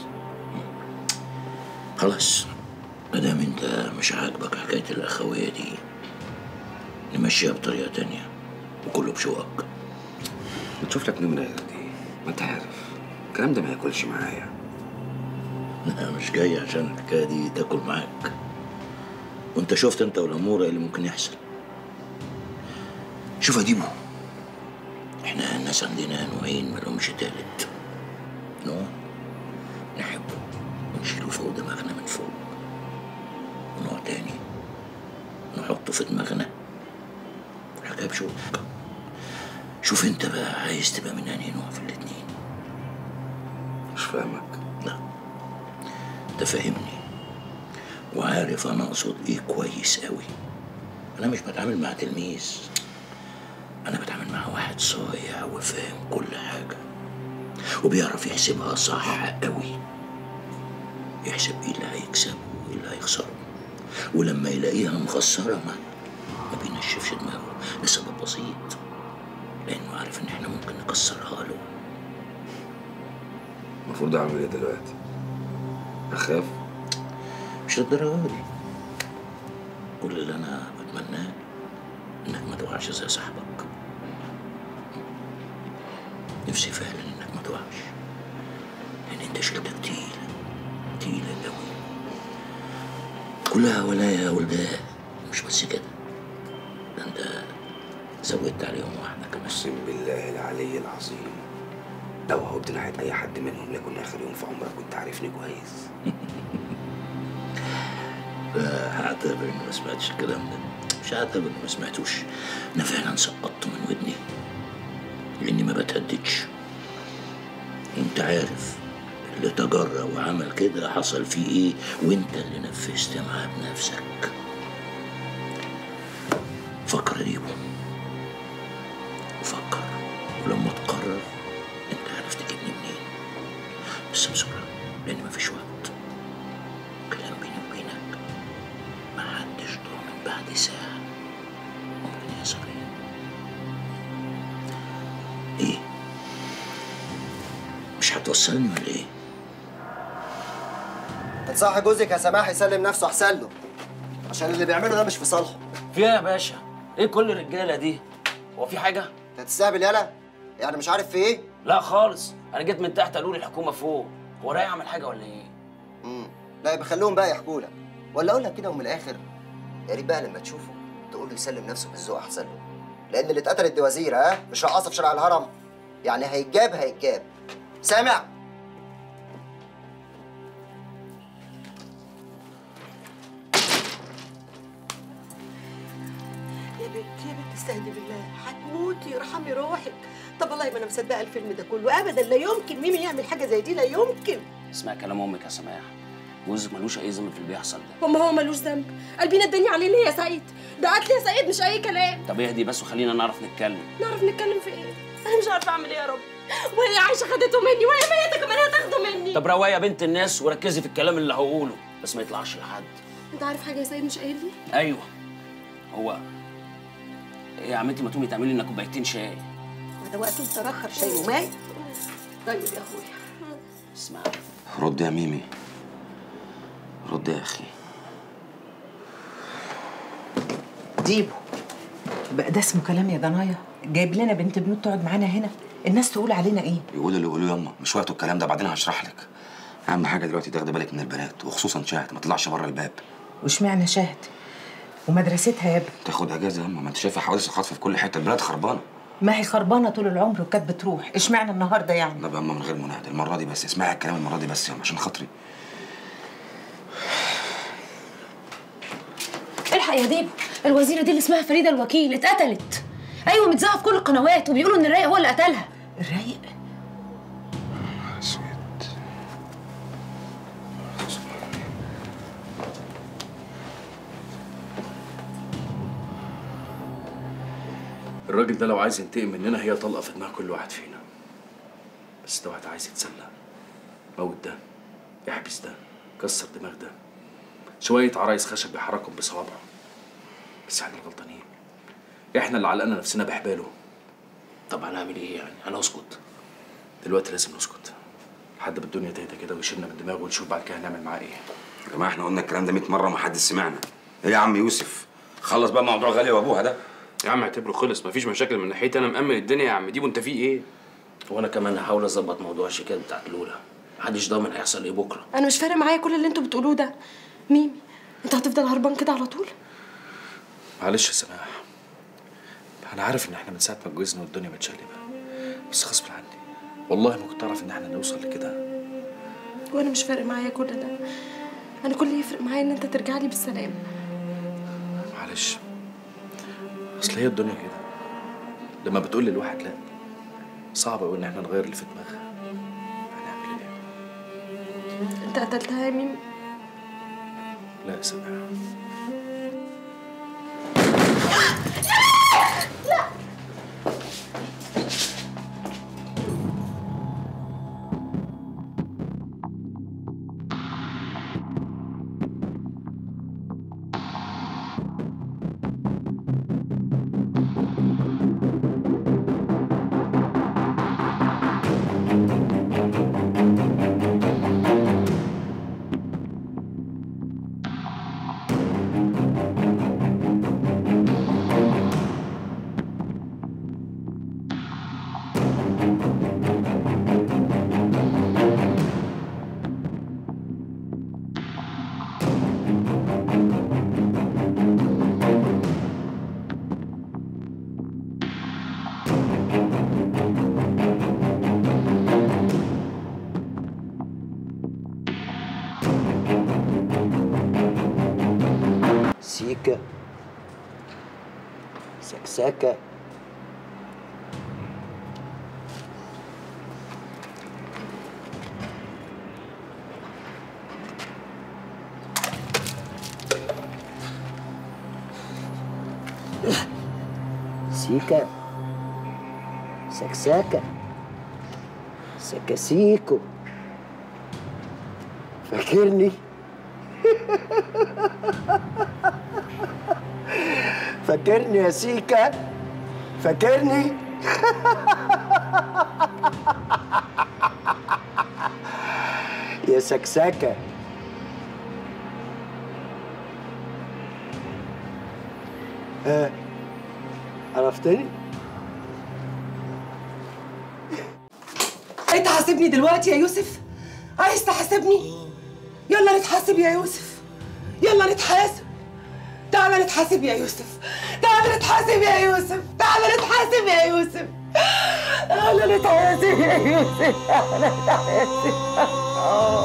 خلاص ما دام أنت مش عاجبك حكاية الأخوية دي نمشيها بطريقة تانية وكله بشوقك
بتشوف لك نمرة غير دي ما انت عارف الكلام ده ما ياكلش معايا
أنا مش جاي عشان الحكاية دي تاكل معاك وأنت شفت أنت والأمورة اللي ممكن يحصل شوف يا ديبو احنا الناس عندنا نوعين ملهمش تالت نوع نحبه ونشيله فوق دماغنا من فوق ونوع تاني نحطه في دماغنا الحكاية بشوق شوف انت بقى عايز تبقى من انهي نوع في الاتنين
مش فاهمك
لا انت فاهمني وعارف انا اقصد ايه كويس قوي انا مش بتعامل مع تلميذ انا بتعامل مع واحد صايع وفاهم كل حاجه وبيعرف يحسبها صح قوي يحسب ايه اللي هيكسبه وايه اللي هيخسره ولما يلاقيها مخسره ما ما بينشفش دماغه لسبب بسيط لانه عارف ان احنا ممكن نكسرها له
المفروض اعمل ايه دلوقتي اخاف
مش للدرجه دي كل اللي انا بتمناه انك ما توقعش زي صاحبك نفسي فعلا انك ما توقعش لان انت شيلتك تقيله تقيله قوي كلها ولايا ولدها مش بس كده ده انت زودت عليهم واحده كمان
اقسم بالله العلي العظيم لو هوبت ناحيه اي حد منهم ليكن اخر يوم في عمرك كنت عارفني كويس
هعتبر اني ما سمعتش الكلام ده مش هعتبر اني ما سمعتوش انا فعلا سقطت من ودني لاني ما بتهددش انت عارف اللي تجرأ وعمل كده حصل فيه ايه وانت اللي نفذت معاه بنفسك فكر يا ديبو وفكر ولما تقرر انت عارف تجيبني منين بس بسرعة لان مفيش وقت كلام بيني وبينك محدش ضامن بعد ساعة ممكن يحصل ايه ايه مش هتوصلني ولا ايه؟
تنصحي جوزك يا سماح يسلم نفسه احسن له عشان اللي بيعمله ده مش في صالحه
فيها يا باشا ايه كل الرجاله دي هو في حاجه
انت تستهبل يالا يعني مش عارف في ايه
لا خالص انا جيت من تحت قالوا لي الحكومه فوق هو رايح يعمل حاجه ولا ايه
امم لا يبقى خليهم بقى يحكوا لك ولا اقول لك كده ومن الاخر يا ريت بقى لما تشوفه تقول له يسلم نفسه بالذوق احسن له لان اللي اتقتلت دي وزيره ها مش رقاصه في شارع الهرم يعني هيتجاب هيتجاب سامع
يا بنتي يا بنتي استهدي بالله هتموتي ارحمي روحك طب والله ما انا مصدقه الفيلم ده كله ابدا لا يمكن ميمي يعمل حاجه زي دي لا يمكن
اسمع كلام امك يا سماح جوزك ملوش اي ذنب في اللي بيحصل ده
وما هو ملوش ذنب قلبي نداني عليه ليه يا سعيد ده قتل يا سعيد مش اي كلام
طب اهدي بس وخلينا نعرف نتكلم
نعرف نتكلم في ايه انا مش عارفه اعمل ايه يا رب وهي عايشه خدته مني وهي ميته كمان هتاخده مني
طب روايه يا بنت الناس وركزي في الكلام اللي هقوله بس ما يطلعش لحد
انت عارف حاجه يا سعيد مش قايل لي
ايوه هو ايه يا عمتي ما تقومي تعملي لنا كوبايتين شاي
ما ده وقته متاخر شاي وماء طيب يا اخويا
اسمع
رد يا ميمي رد يا اخي
ديبو بقى ده اسمه كلام يا ضنايا جايب لنا بنت بنوت تقعد معانا هنا الناس تقول علينا ايه
يقولوا اللي يقولوه ياما مش وقته الكلام ده بعدين هشرح لك اهم حاجه دلوقتي تاخدي بالك من البنات وخصوصا شاهد ما تطلعش بره الباب
واشمعنى شاهد ومدرستها يا ابني
تاخد اجازه ياما ما انت شايفه حوادث الخطف في كل حته البلاد خربانه
ما هي خربانه طول العمر وكانت بتروح اشمعنى النهارده يعني
لا بقى ياما من غير مناهده المره دي بس اسمعي الكلام المره دي بس ياما عشان خاطري
الحق يا ديبو الوزيره دي اللي اسمها فريده الوكيل اتقتلت ايوه متذاعه في كل القنوات وبيقولوا ان الرايق هو اللي قتلها
الرايق
الراجل ده لو عايز ينتقم مننا هي طلقه في دماغ كل واحد فينا بس ده واحد عايز يتسلى موت ده يحبس ده كسر دماغ ده شويه عرايس خشب بيحركهم بصوابعه بس احنا الغلطانين احنا اللي علقنا نفسنا بحباله
طب هنعمل ايه يعني انا اسكت
دلوقتي لازم نسكت لحد ما الدنيا تهدى كده ويشيلنا من دماغه ونشوف بعد كده هنعمل معاه ايه
يا جماعه احنا قلنا الكلام ده 100 مره ما حدش سمعنا ايه يا عم يوسف خلص بقى موضوع غاليه وابوها ده
يا عم اعتبره خلص مفيش مشاكل من ناحيتي انا مأمن الدنيا يا عم ديبو انت في ايه؟
وانا كمان هحاول اظبط موضوع الشيكات بتاعت لولا محدش ضامن هيحصل ايه بكره
انا مش فارق معايا كل اللي انتوا بتقولوه ده ميمي انت هتفضل هربان كده على طول
معلش يا سماح انا عارف ان احنا من ساعه ما اتجوزنا والدنيا متشقلبه بس غصب عني والله ما كنت اعرف ان احنا نوصل لكده
وانا مش فارق معايا كل ده انا كل اللي يفرق معايا ان انت ترجع لي بالسلام
معلش اصل هي الدنيا كده لما بتقول للواحد لا صعب قوي ان احنا نغير اللي في دماغها
انت قتلتها يا ميمي
لا يا سماح
سيكا سكسكة سيكا سكسكة سكسيكو فاكرني فاكرني يا سيكا فاكرني
يا سكسكة ها عرفتني؟
انت حاسبني دلوقتي يا يوسف عايز تحاسبني يلا نتحاسب يا يوسف يلا نتحاسب تعالى نتحاسب يا يوسف تعالى نتحاسب يا يوسف تعالى نتحاسب يا يوسف تعالى نتحاسب يا يوسف تعالى نتحاسب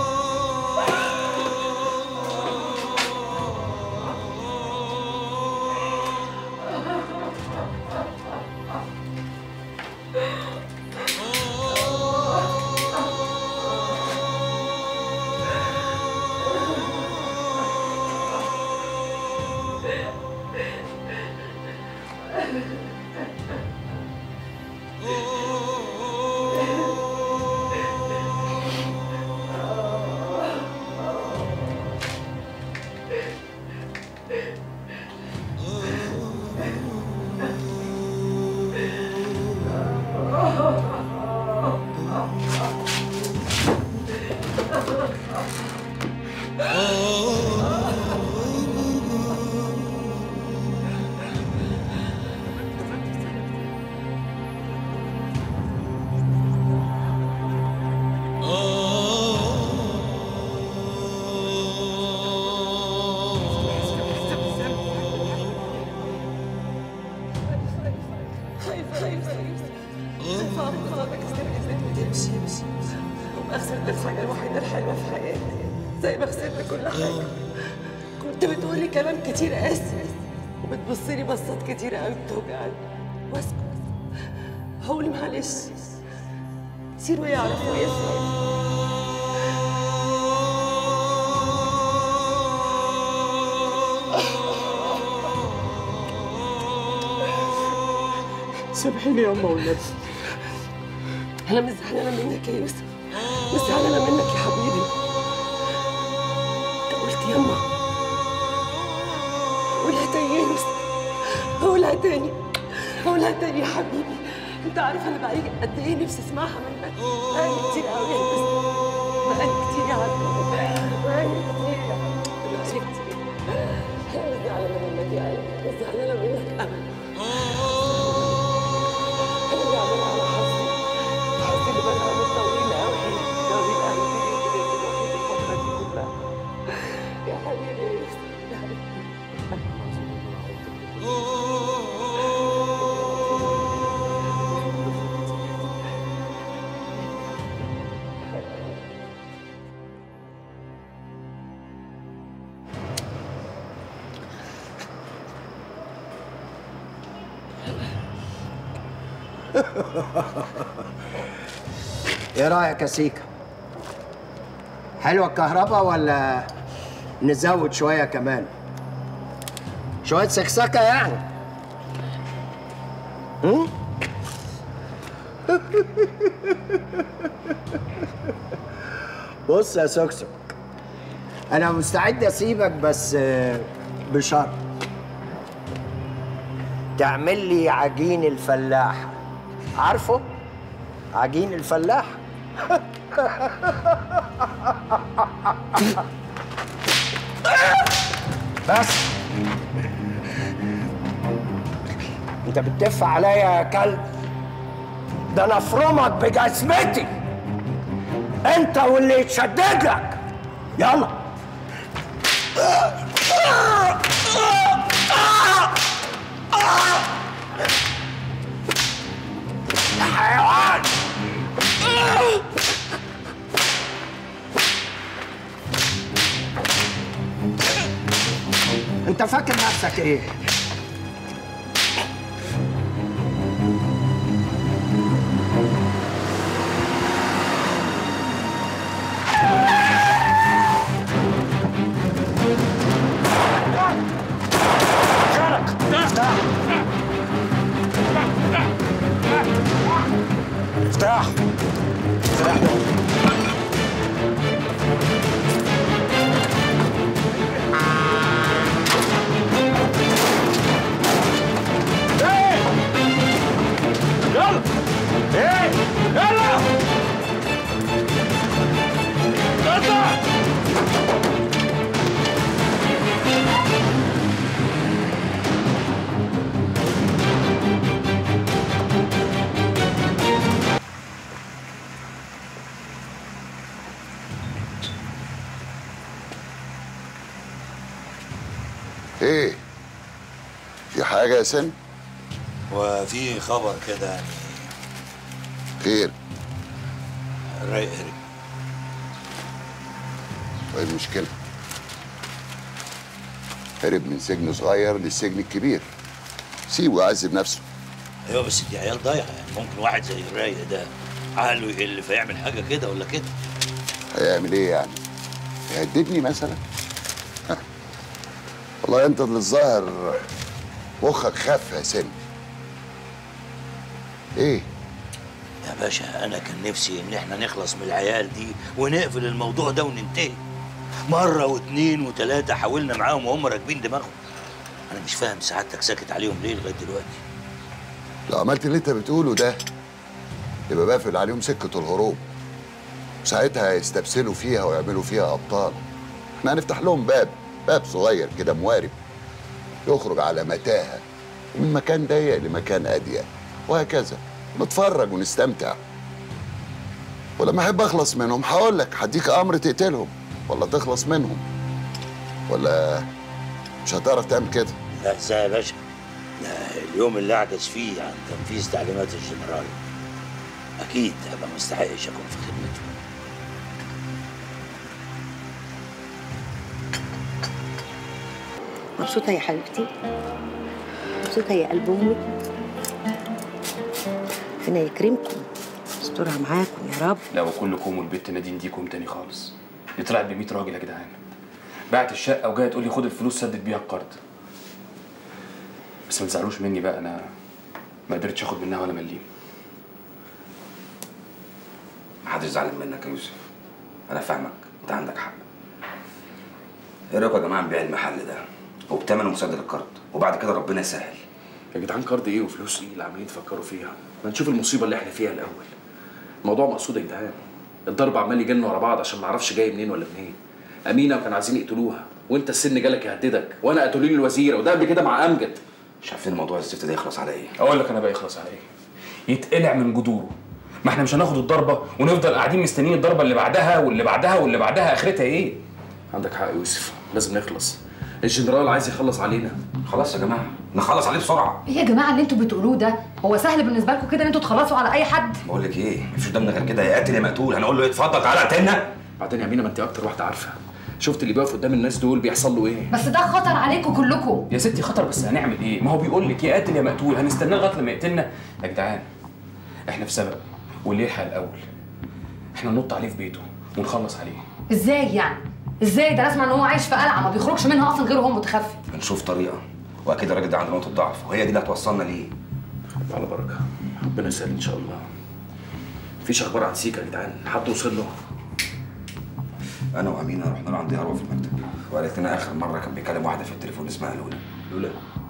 خايفة خايفة يا يوسف خايفة أعرفك تمشي امشي وما خسرت الحاجة الوحيدة الحلوة في حياتي زي ما خسرت كل حاجة كنت بتقولي كلام كتير قاسي وبتبصلي بصات كتير قوي بتوجعني واسكت هقول معلش سيروا يعرفوا يفهموا سامحيني يا أمه والنبي أنا مش زعلانة منك يا يوسف مش زعلانة منك يا حبيبي أنت قلت يما قولها تاني يا يوسف قولها تاني قولها تاني يا حبيبي أنت عارف أنا بقالي قد إيه نفسي أسمعها منك بقالي كتير قوي يا يوسف بقالي كتير يا عبد بقالي كتير يا عبد بقالي كتير أنا مش زعلانة منك يا قلبي مش زعلانة منك أبدا أنا زعلانة على حظي حظي اللي بقى عامل طويل قوي طويل قوي في اليوم الوحيد الفترة دي كلها يا حبيبي يا يوسف يا حبيبي
ايه رايك يا سيكا حلوه الكهرباء ولا نزود شويه كمان شويه سكسكه يعني هم؟ بص يا سكسك انا مستعد اسيبك بس آه، بشرط تعمل لي عجين الفلاح عارفه عجين الفلاح بس انت بتدف عليا يا كلب ده انا افرمك بجزمتي انت واللي يتشدد لك يلا يا حيوان انت فاكر نفسك ايه افتح افتح
في حاجة يا سن؟
وفي خبر كده يعني
خير
رايق هرب
وايه المشكلة؟ هرب من سجن صغير للسجن الكبير سيبه يعذب نفسه
ايوه بس دي عيال ضايعه يعني ممكن واحد زي الرايق ده عقله يقل فيعمل حاجه كده ولا كده
هيعمل ايه يعني؟ يهددني مثلا؟ ها. والله انت اللي الظاهر مخك خف يا سن ايه؟
يا باشا انا كان نفسي ان احنا نخلص من العيال دي ونقفل الموضوع ده وننتهي مره واتنين وتلاته حاولنا معاهم وهم راكبين دماغهم انا مش فاهم سعادتك ساكت عليهم ليه لغايه دلوقتي
لو عملت اللي انت بتقوله ده يبقى بقفل عليهم سكة الهروب وساعتها هيستبسلوا فيها ويعملوا فيها أبطال احنا هنفتح لهم باب باب صغير كده موارب يخرج على متاهة ومن مكان ضيق لمكان أضيق وهكذا نتفرج ونستمتع ولما أحب أخلص منهم هقول لك هديك أمر تقتلهم ولا تخلص منهم ولا مش هتعرف تعمل كده
لا ازاي يا باشا ده اليوم اللي اعجز فيه عن تنفيذ تعليمات الجنرال اكيد هبقى مستحقش اكون في خدمته
مبسوطة يا حبيبتي مبسوطة يا قلب أمي ربنا يكرمكم يسترها معاكم يا رب
لا وكلكم والبت نادين ديكم تاني خالص دي طلعت ب 100 راجل يا جدعان بعت الشقه وجايه تقول لي خد الفلوس سدد بيها القرض بس ما تزعلوش مني بقى انا ما قدرتش اخد منها ولا مليم
محدش زعلان منك يا يوسف انا فاهمك انت عندك حق ايه رايكم يا جماعه نبيع المحل ده وبتمن مسدد القرض وبعد كده ربنا يسهل
يا جدعان قرض ايه وفلوس ايه اللي عمالين تفكروا فيها ما نشوف المصيبه اللي احنا فيها الاول الموضوع مقصود يا جدعان الضرب عمال يجيلنا ورا بعض عشان ما اعرفش جاي منين ولا منين امينه وكانوا عايزين يقتلوها وانت السن جالك يهددك وانا قتلوا لي الوزيره وده قبل كده مع امجد
مش عارفين الموضوع الزفت ده يخلص على ايه
اقول لك انا بقى يخلص على ايه يتقلع من جذوره ما احنا مش هناخد الضربه ونفضل قاعدين مستنيين الضربه اللي بعدها واللي بعدها واللي بعدها اخرتها ايه عندك حق يا يوسف لازم نخلص الجنرال عايز يخلص علينا
خلاص يا جماعه نخلص عليه بسرعه
ايه يا جماعه اللي انتوا بتقولوه ده هو سهل بالنسبه لكم كده ان انتوا تخلصوا على اي حد
بقول لك ايه مفيش قدامنا غير كده يا قاتل يا مقتول هنقول له ايه اتفضل تعالى قتلنا
بعدين يا امينه ما انت اكتر واحده عارفه شفت اللي بيقف قدام الناس دول بيحصل له ايه
بس ده خطر عليكم كلكم
يا ستي خطر بس هنعمل ايه ما هو بيقول لك يا قاتل يا مقتول هنستناه لغايه لما يقتلنا يا جدعان احنا في سبق واللي يلحق الاول احنا ننط عليه في بيته ونخلص عليه
ازاي يعني ازاي ده اسمع ان هو عايش في قلعه ما بيخرجش منها اصلا غير وهو متخفي
هنشوف طريقه واكيد الراجل ده عنده نقطه ضعف وهي دي اللي هتوصلنا ليه
على بركه ربنا يسهل ان شاء الله مفيش اخبار عن سيكا يا جدعان حد وصل له
انا وامينه رحنا له عند اروى في المكتب وقالت لنا اخر مره كان بيكلم واحده في التليفون اسمها لولا
لولا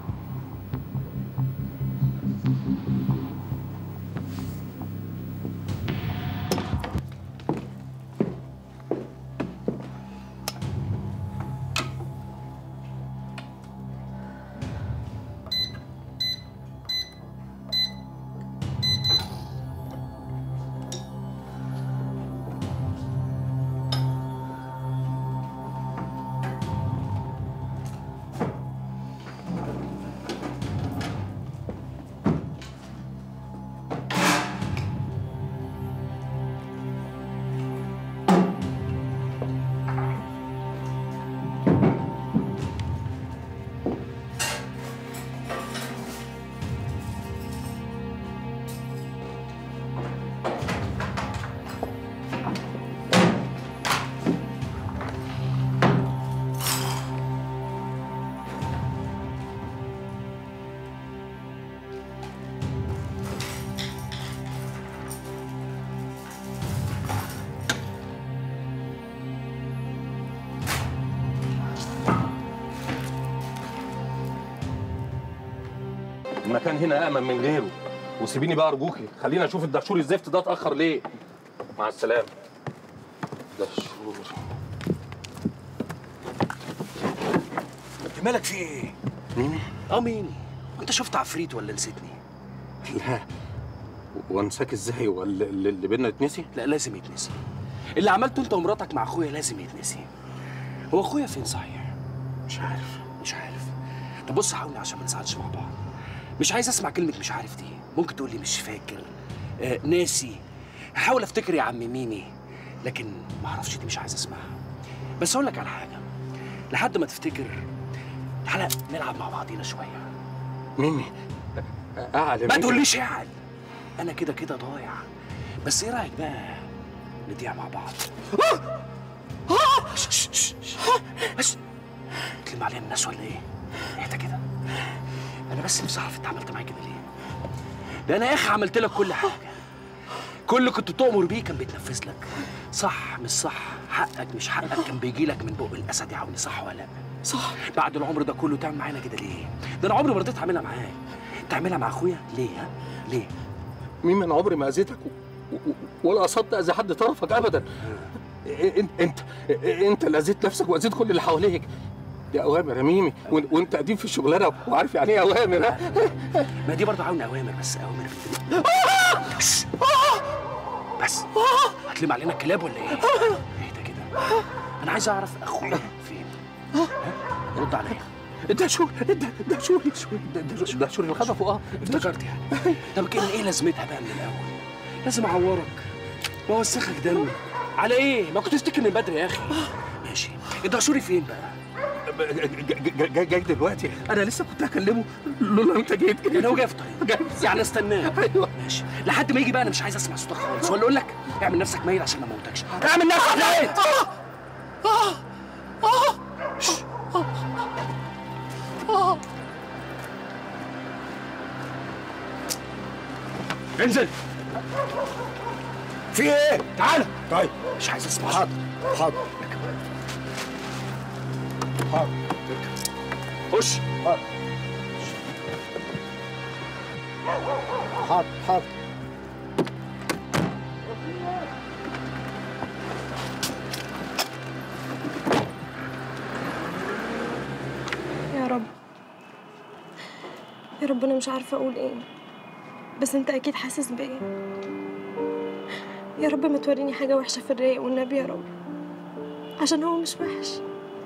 المكان هنا امن من غيره وسيبيني بقى ارجوكي خلينا اشوف الدهشور الزفت ده اتاخر ليه مع السلامه دهشور
انت مالك في ايه؟
مين؟
اه مين؟ وانت شفت عفريت ولا نسيتني؟
لا وانساك ازاي هو اللي, اللي بينا يتنسي؟
لا لازم يتنسي اللي عملته انت ومراتك مع اخويا لازم يتنسي هو اخويا فين صحيح؟
مش عارف
مش عارف
طب بص حاولي عشان ما نزعلش مع بعض مش عايز اسمع كلمه مش عارف دي ممكن تقول لي مش فاكر آه ناسي هحاول افتكر يا عم ميمي لكن ما اعرفش دي مش عايز اسمعها بس اقول لك على حاجه لحد ما تفتكر تعالى نلعب مع بعضينا شويه
ميمي اعلى
ما تقوليش اعل انا كده كده ضايع بس ايه رايك بقى نضيع مع بعض شش- شش- شش. بس تلم علينا الناس ولا ايه اهدى كده انا بس نفسي اعرف انت عملت معايا كده ليه ده انا يا اخي عملت لك كل حاجه كل اللي كنت تؤمر بيه كان بيتنفذ لك صح مش صح حقك مش حقك كان بيجي لك من بق الاسد يا عوني صح ولا لا صح بعد العمر ده كله تعمل معانا كده ليه ده انا عمري ما رضيت اعملها معاك تعملها مع اخويا ليه ها ليه
ميمي انا عمري ما اذيتك و- و- ولا قصدت اذي حد طرفك ابدا انت انت انت اللي اذيت نفسك واذيت كل اللي حواليك دي اوامر يا ميمي وإن- وانت قديم في الشغلانه وعارف يعني ايه اوامر ها
ما دي برضه عاون اوامر بس اوامر في بس هتلم علينا الكلاب ولا ايه؟ اهدى كده انا عايز اعرف اخويا فين ها؟ رد عليا
ده شو ده ده شوري شوري ده ده ده شوري اللي خطفه اه
افتكرت يعني طب كده ايه لازمتها بقى من الاول؟ لازم اعورك واوسخك دم على ايه؟ ما كنت تفتكر من بدري يا اخي ماشي الدهشوري فين بقى؟
جاي جاي جاي دلوقتي انا لسه كنت هكلمه لولا انت جيت كده
يعني هو جاي طيب يعني استناه
ايوه
ماشي لحد ما يجي بقى انا مش عايز اسمع صوتك خالص ولا اقول لك اعمل نفسك ميت عشان ما اموتكش اعمل نفسك ميت انزل
في ايه؟
تعالى
طيب
مش عايز اسمع
حاضر حاضر حاضر
خش
حاضر حاضر حاضر
يا رب يا رب انا مش عارفه اقول ايه بس انت اكيد حاسس بيا يا رب ما توريني حاجه وحشه في الرايق والنبي يا رب عشان هو مش وحش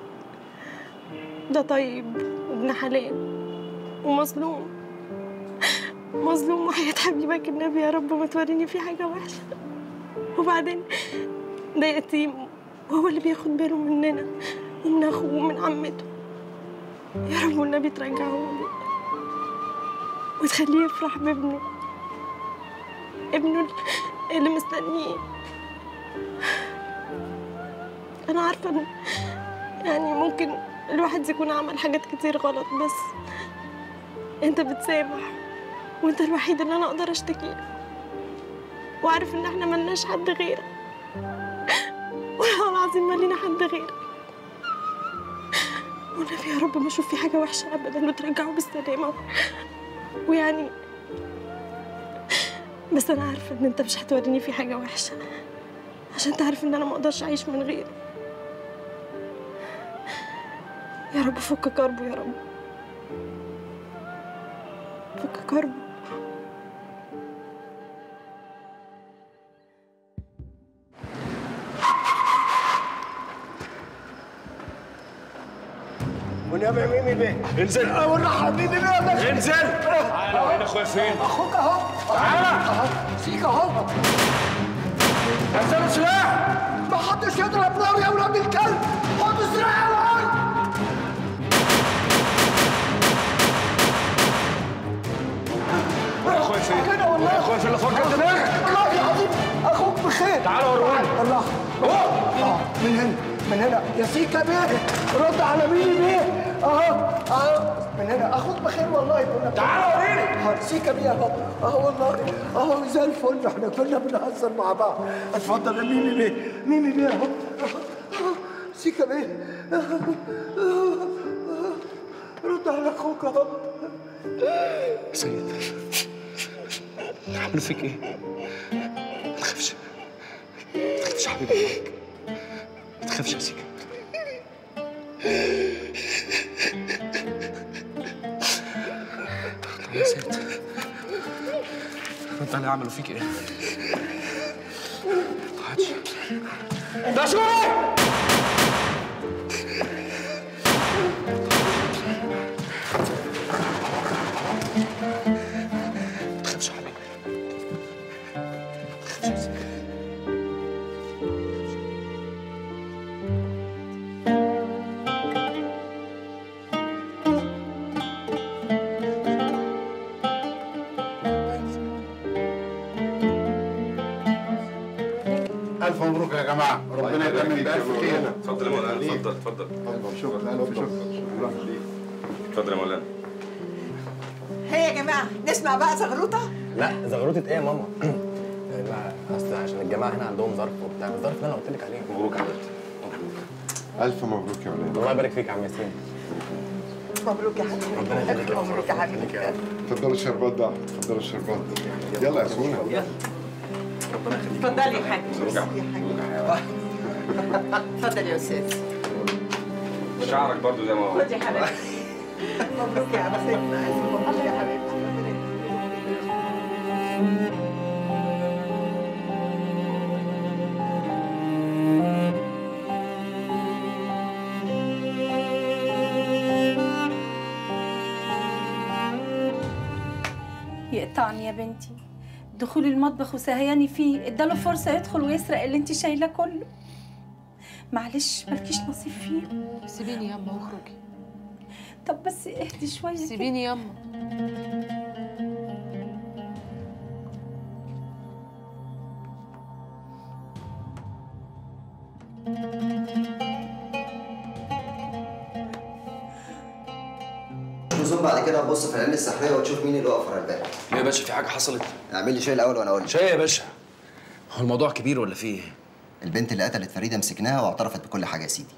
ده طيب وابن حلال ومظلوم مظلوم وحياة حبيبك النبي يا رب ما توريني فيه حاجة وحشة وبعدين ده يتيم وهو اللي بياخد باله مننا ومن أخوه ومن عمته يا رب والنبي ترجعه لي وتخليه يفرح بابنه ابنه اللي مستنيه أنا عارفة إن يعني ممكن الواحد يكون عمل حاجات كتير غلط بس انت بتسامح وانت الوحيد اللي انا اقدر اشتكيه وعارف ان احنا ملناش حد غيرك والله العظيم ما لينا حد غيرك والنبي يا رب ما اشوف فيه حاجه وحشه ابدا وترجعه بالسلامه ويعني بس انا عارفه ان انت مش هتوريني فيه حاجه وحشه عشان انت عارف ان انا ما اقدرش اعيش من غيرك يا رب فك كربه يا رب فك كربه
والنبي ميمي بيه
انزل
والله حبيبي بيه يا باشا
انزل تعالى وين اخويا فين؟
اخوك اهو
تعالى.
اهو فيك اهو
نزلوا سلاح
ما حدش يضرب نار يا ولاد الكلب خدوا سلاح يا ولاد
يا اخويا فين؟
كده والله
يا اخويا فين اللي فكر دماغك؟
والله العظيم اخوك بخير
تعالى وروني
الله اه من هنا من هنا يا سيكا بيه رد على ميمي بيه اهو اهو من هنا اخوك بخير والله كنا
تعالى وريني
اه سيكا بيه اهو اهو والله اهو زي الفل احنا كنا بنهزر مع بعض اتفضل يا ميمي بيه ميمي بيه اهو أهو. سيكا بيه رد على اخوك اهو
سيد عملوا فيك ايه؟ ما تخافش ما تخافش يا حبيبي معاك ما تخافش يا سيكا طب يا سيد رد علي عملوا فيك ايه؟ ما عادش
ده شوري
الف مبروك يا جماعه ربنا يتمم بألف خير
اتفضل يا مولانا اتفضل اتفضل
شكرا الف شكر
اتفضل يا مولانا
هي يا جماعه نسمع بقى زغروطه
لا زغروطة ايه يا ماما؟ لا اصل عشان الجماعه هنا عندهم ظرف وبتاع الظرف اللي انا قلت لك عليه مبروك يا حبيبتي
الف مبروك يا ولاد
الله يبارك فيك يا عم ياسين
مبروك يا حبيبي
ربنا يخليك يا
مبروك يا حبيبي
اتفضلوا الشربات ده اتفضلوا الشربات يلا يا سونا
اتفضلي يا حاج اتفضل يا استاذ
شعرك برضو زي ما هو
خد يا حبيبي مبروك يا عم سيدنا الف مبروك يا حبيبتي
يقطعني يا بنتي دخول المطبخ وسهياني فيه اداله فرصة يدخل ويسرق اللي انت شايلاه كله معلش مالكيش نصيب فيه
سيبيني ياما واخرجي
طب بس اهدي شوية كده.
سيبيني ياما
لزوم بعد كده تبص في العين السحريه وتشوف مين اللي واقف ورا الباب
ليه يا باشا في حاجه حصلت
اعمل لي شاي الاول وانا اقول لك
شاي يا باشا هو الموضوع كبير ولا فيه ايه
البنت اللي قتلت فريده مسكناها واعترفت بكل حاجه يا سيدي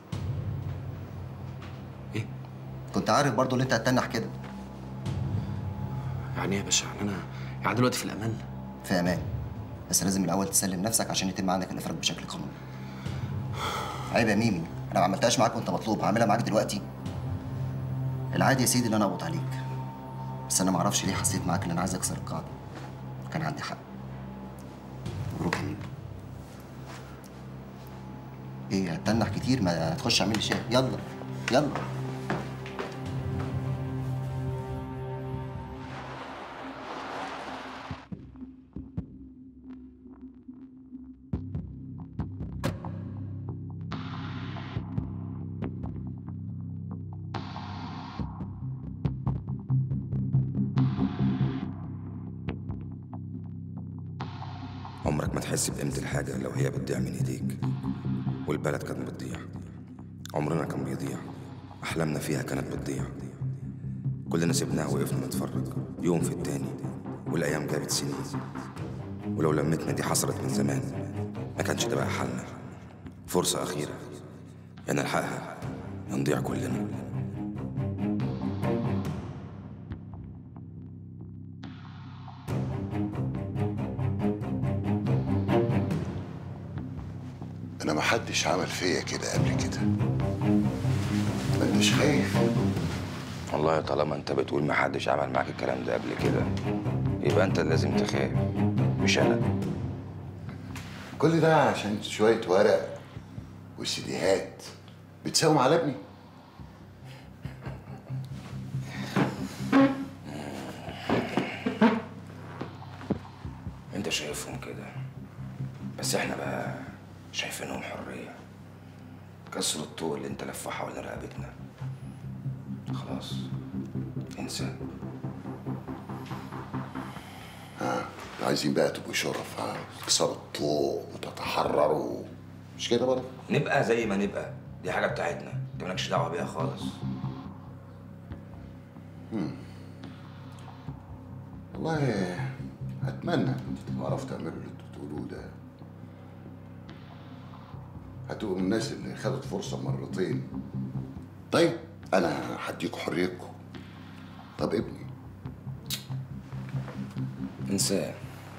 ايه
كنت عارف برضو اللي انت هتتنح كده
يعني ايه يا باشا يعني انا يعني دلوقتي في الامان
في امان بس لازم الاول تسلم نفسك عشان يتم عندك الافراج بشكل قانوني عيب يا ميمي انا ما عملتهاش معاك وانت مطلوب هعملها معاك دلوقتي العادي يا سيدي ان انا اقبض عليك بس انا ما اعرفش ليه حسيت معاك ان انا عايز اكسر القاعده كان عندي حق مبروك يا ميمي ايه هتتنح كتير ما تخش اعمل لي شاي يلا يلا
عمرك ما تحس بقيمة الحاجة لو هي بتضيع من ايديك والبلد كانت بتضيع عمرنا كان بيضيع أحلامنا فيها كانت بتضيع كلنا سيبناها وقفنا نتفرج يوم في التاني والأيام جابت سنين ولو لمتنا دي حصلت من زمان ما كانش ده بقى حالنا فرصة أخيرة يا نلحقها يا نضيع كلنا
انا ما حدش عمل فيا كده قبل كده ما انتش خايف
والله طالما انت بتقول ما حدش عمل معاك الكلام ده قبل كده يبقى انت اللي لازم تخاف مش انا
كل ده عشان شويه ورق وسيديهات بتساوم على ابني
انت شايفهم كده بس احنا بقى شايفينهم حرية كسروا الطوق اللي انت لفه حول رقبتنا خلاص انسى
ها عايزين بقى تبقوا شرف ها تكسروا الطوق وتتحرروا مش كده برضه
نبقى زي ما نبقى دي حاجة بتاعتنا انت مالكش دعوة بيها خالص
مم. والله اتمنى ان انتوا تعرفوا تعملوا اللي انتوا بتقولوه ده هتبقوا من الناس اللي خدت فرصه مرتين طيب انا هديكوا حريتكم طب ابني
انساه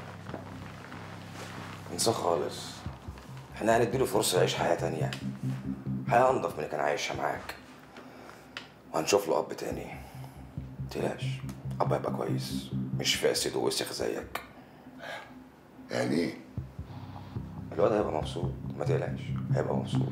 انساه خالص احنا هنديله فرصة يعيش حياة تانية حياة أنضف من اللي كان عايشها معاك وهنشوف له أب تاني متقلقش أب هيبقى كويس مش فاسد ووسخ زيك
يعني ايه؟
الواد هيبقى مبسوط ما تقلقش هيبقى مبسوط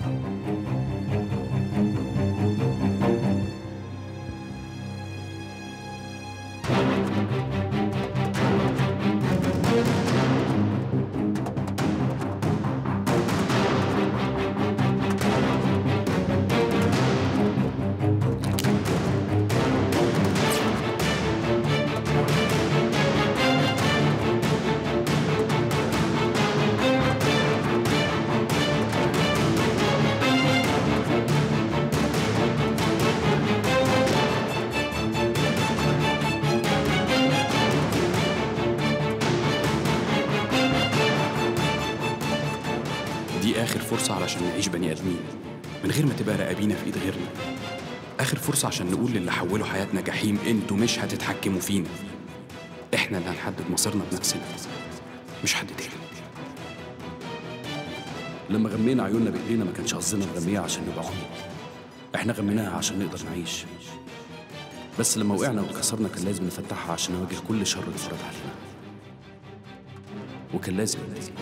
دي آخر فرصة علشان نعيش بني آدمين من غير ما تبقى رقابينا في إيد غيرنا آخر فرصة عشان نقول للي حولوا حياتنا جحيم انتوا مش هتتحكموا فينا احنا اللي هنحدد مصيرنا بنفسنا مش حد تاني لما غمينا عيوننا بايدينا ما كانش قصدنا نغميها عشان نبقى عمي احنا غميناها عشان نقدر نعيش بس لما وقعنا واتكسرنا كان لازم نفتحها عشان نواجه كل شر اتفرض علينا وكان لازم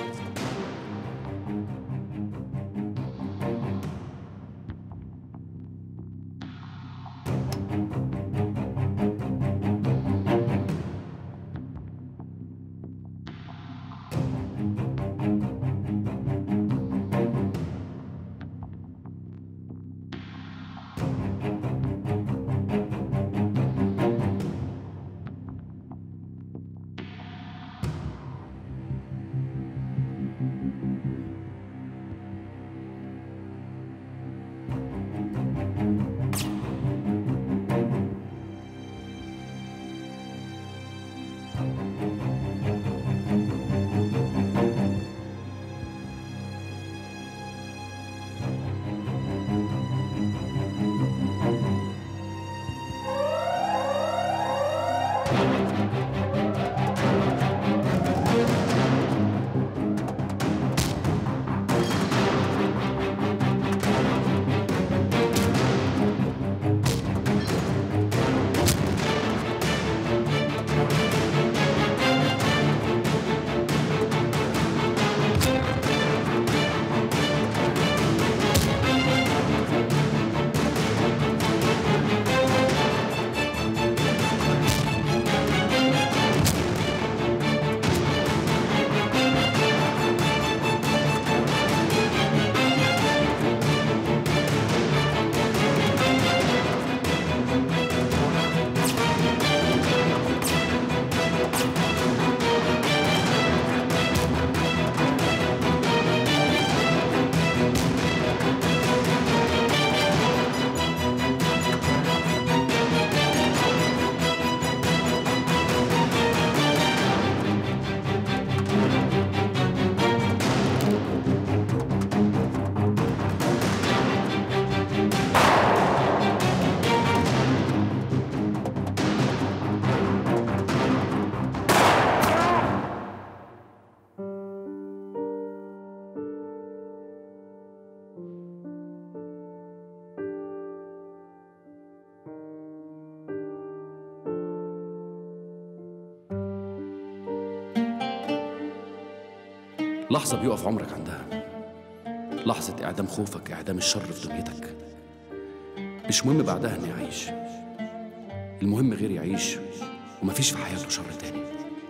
لحظة بيقف عمرك عندها لحظة إعدام خوفك إعدام الشر في دنيتك مش مهم بعدها إني أعيش المهم غيري يعيش ومفيش في حياته شر تاني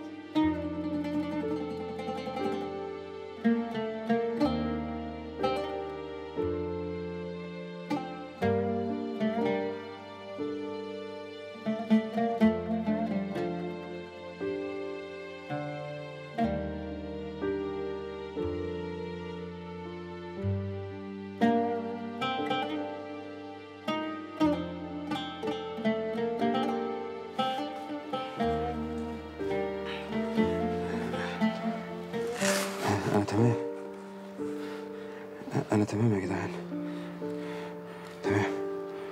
أنا تمام أنا تمام يا جدعان تمام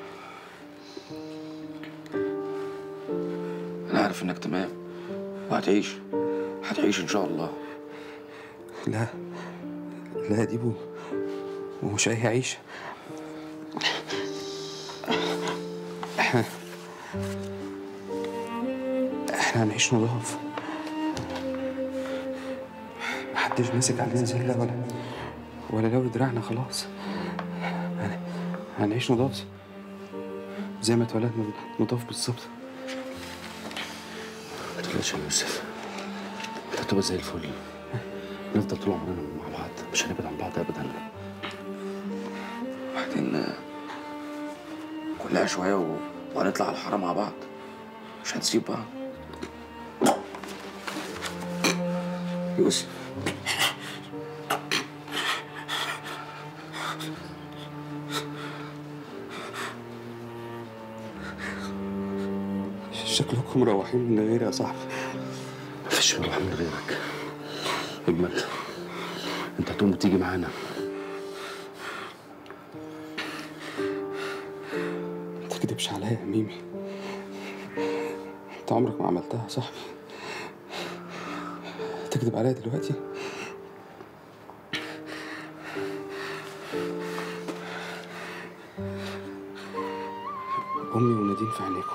أنا عارف إنك تمام وهتعيش هتعيش إن شاء الله
لا لا يا ديبو ومش أي عيشة إحنا إحنا هنعيش نضاف محدش ماسك علينا زلة ولا ولا لو دراعنا خلاص هنعيش نضاف زي ما اتولدنا نضاف بالظبط
ما تقلقش يا يوسف انت هتبقى زي الفل نفضل طول عمرنا مع بعض مش هنبعد عن بعض ابدا
وبعدين كلها شوية و... وهنطلع على الحارة مع بعض مش هنسيب بعض يوسف
شكلكم مروحين من غيري يا صاحبي
مفيش مروح من غيرك اجمل انت هتقوم وتيجي معانا
ما تكدبش عليا يا ميمي انت عمرك ما عملتها يا صاحبي تكذب عليا دلوقتي امي ونادين في عينيكم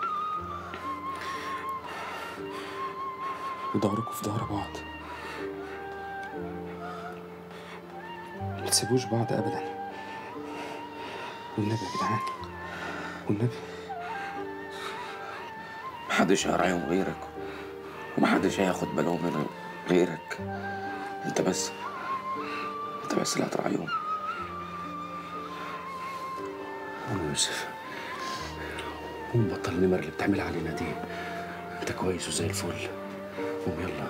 وظهركم في ظهر بعض ما تسيبوش بعض ابدا والنبي يا جدعان والنبي
محدش هيراعيهم غيرك ومحدش هياخد باله منهم غيرك انت بس انت بس اللي هتراعيهم
قوم يا يوسف قوم بطل النمر اللي بتعملها علينا دي انت كويس وزي الفل قوم يلا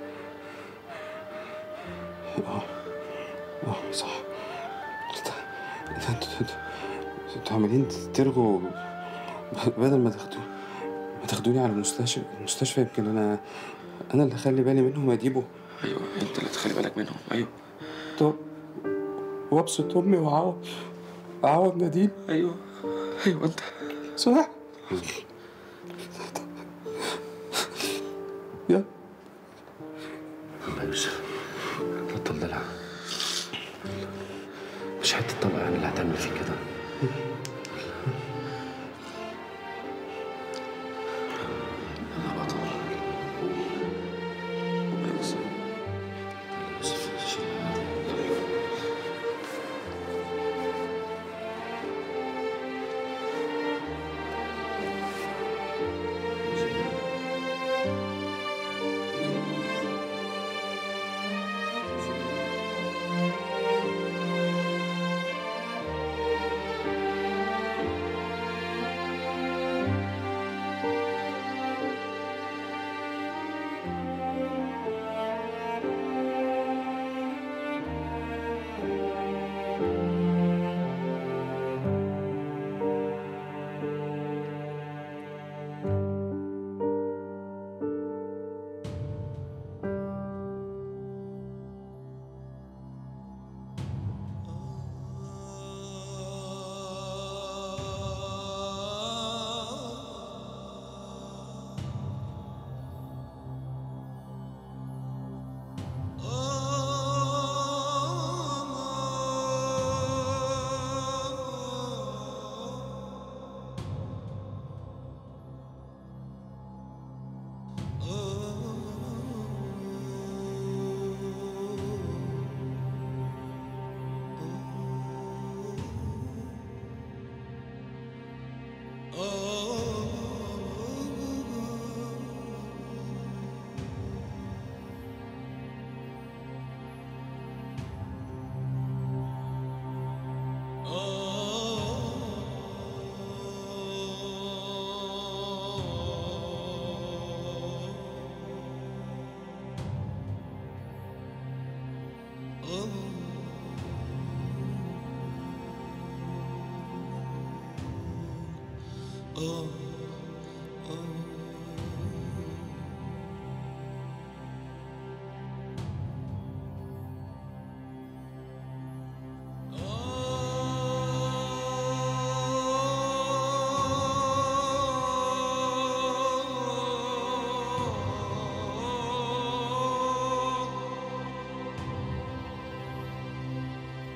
اه اه صح انت انت انتوا انتوا انتوا عمالين ترغوا بدل ما تاخدوا ما تاخدوني على المستشفى المستشفى يمكن انا انا اللي اخلي بالي منهم واجيبه
ايوه انت اللي تخلي بالك منهم ايوه
طب وابسط امي واعوض اعوض نادين
ايوه ايوه انت
صح يا
يلا يا يوسف بطل دلع مش حته طلقه يعني اللي هتعمل فيك كده
يلا بطل قوم يا يوسف
يوسف شيل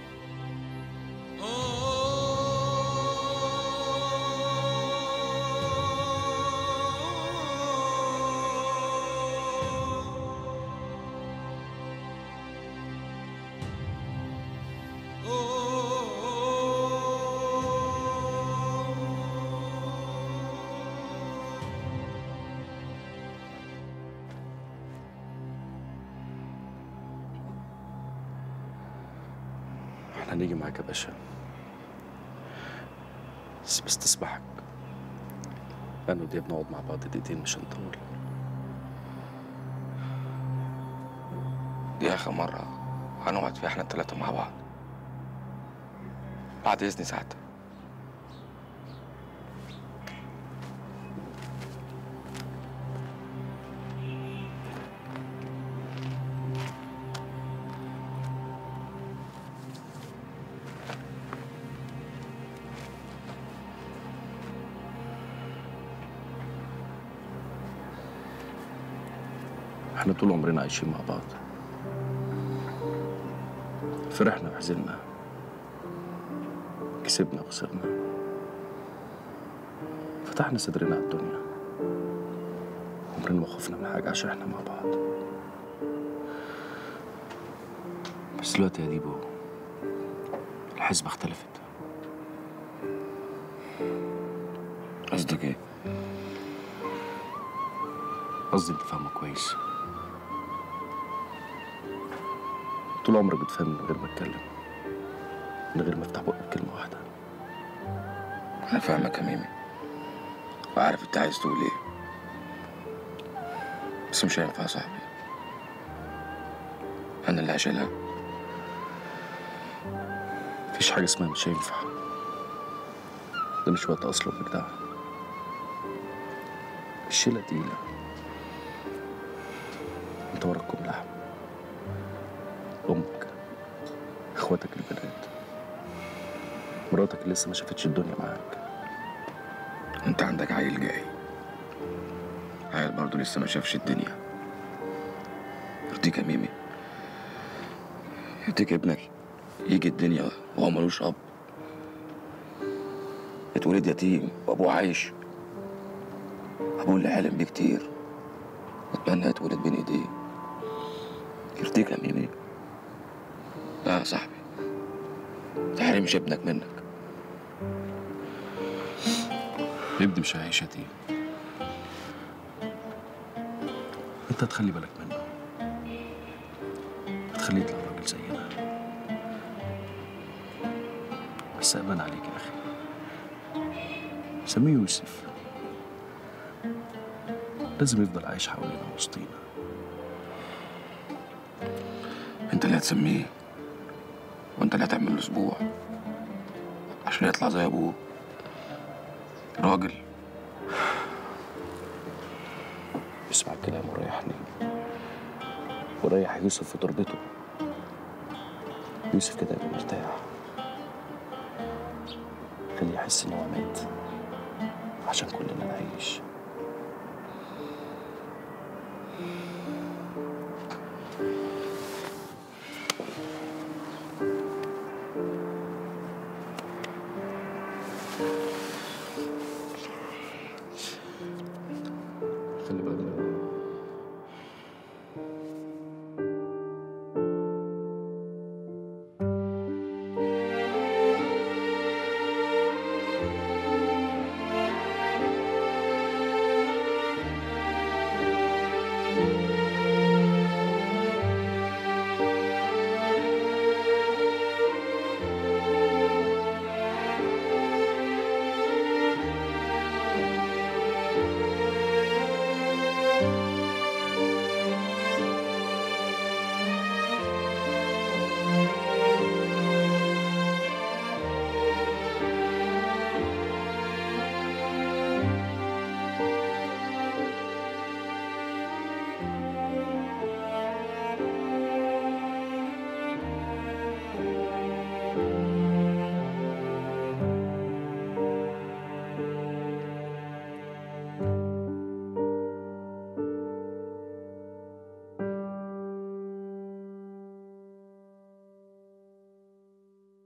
Oh
احنا هنيجي معاك يا باشا بس بستسمحك انا ودي بنقعد مع بعض دقيقتين مش هنطول
دي آخر مرة هنقعد فيها احنا التلاتة مع بعض بعد إذن ساعتها
احنا طول عمرنا عايشين مع بعض فرحنا وحزننا كسبنا وخسرنا فتحنا صدرنا على الدنيا عمرنا ما خفنا من حاجة عشان احنا مع بعض بس دلوقتي يا ديبو الحسبة اختلفت
قصدك ايه؟
قصدي انت فاهمه كويس طول عمرك بتفهم من غير ما اتكلم من غير ما افتح بقي بكلمة واحدة
أنا فاهمك يا ميمي وعارف أنت عايز تقول إيه بس مش هينفع يا صاحبي أنا اللي هشيلها
مفيش حاجة اسمها مش هينفع ده مش وقت أصله بجدع الشيلة تقيلة انت وراكم لحم أمك إخواتك البنات مراتك اللي لسه ما شافتش الدنيا معاك
أنت عندك عيل جاي عيل برضه لسه ما شافش الدنيا يرضيك يا ميمي يرضيك ابنك يجي الدنيا وهو ملوش أب اتولد يتيم وأبوه عايش أبوه اللي حلم بيه كتير واتمنى يتولد بين إيديه يرضيك يا ميمي لا يا صاحبي تحرمش ابنك منك
ابني مش هيعيش يتيم انت تخلي بالك منه تخليه يطلع راجل زينا بس أمان عليك يا أخي سميه يوسف لازم يفضل عايش حوالينا وسطينا
انت اللي هتسميه وانت اللي هتعمل له اسبوع عشان يطلع زي ابوه راجل
اسمع الكلام وريحني وريح يوسف في تربته يوسف كده يبقى مرتاح خليه يحس ان هو مات عشان كلنا نعيش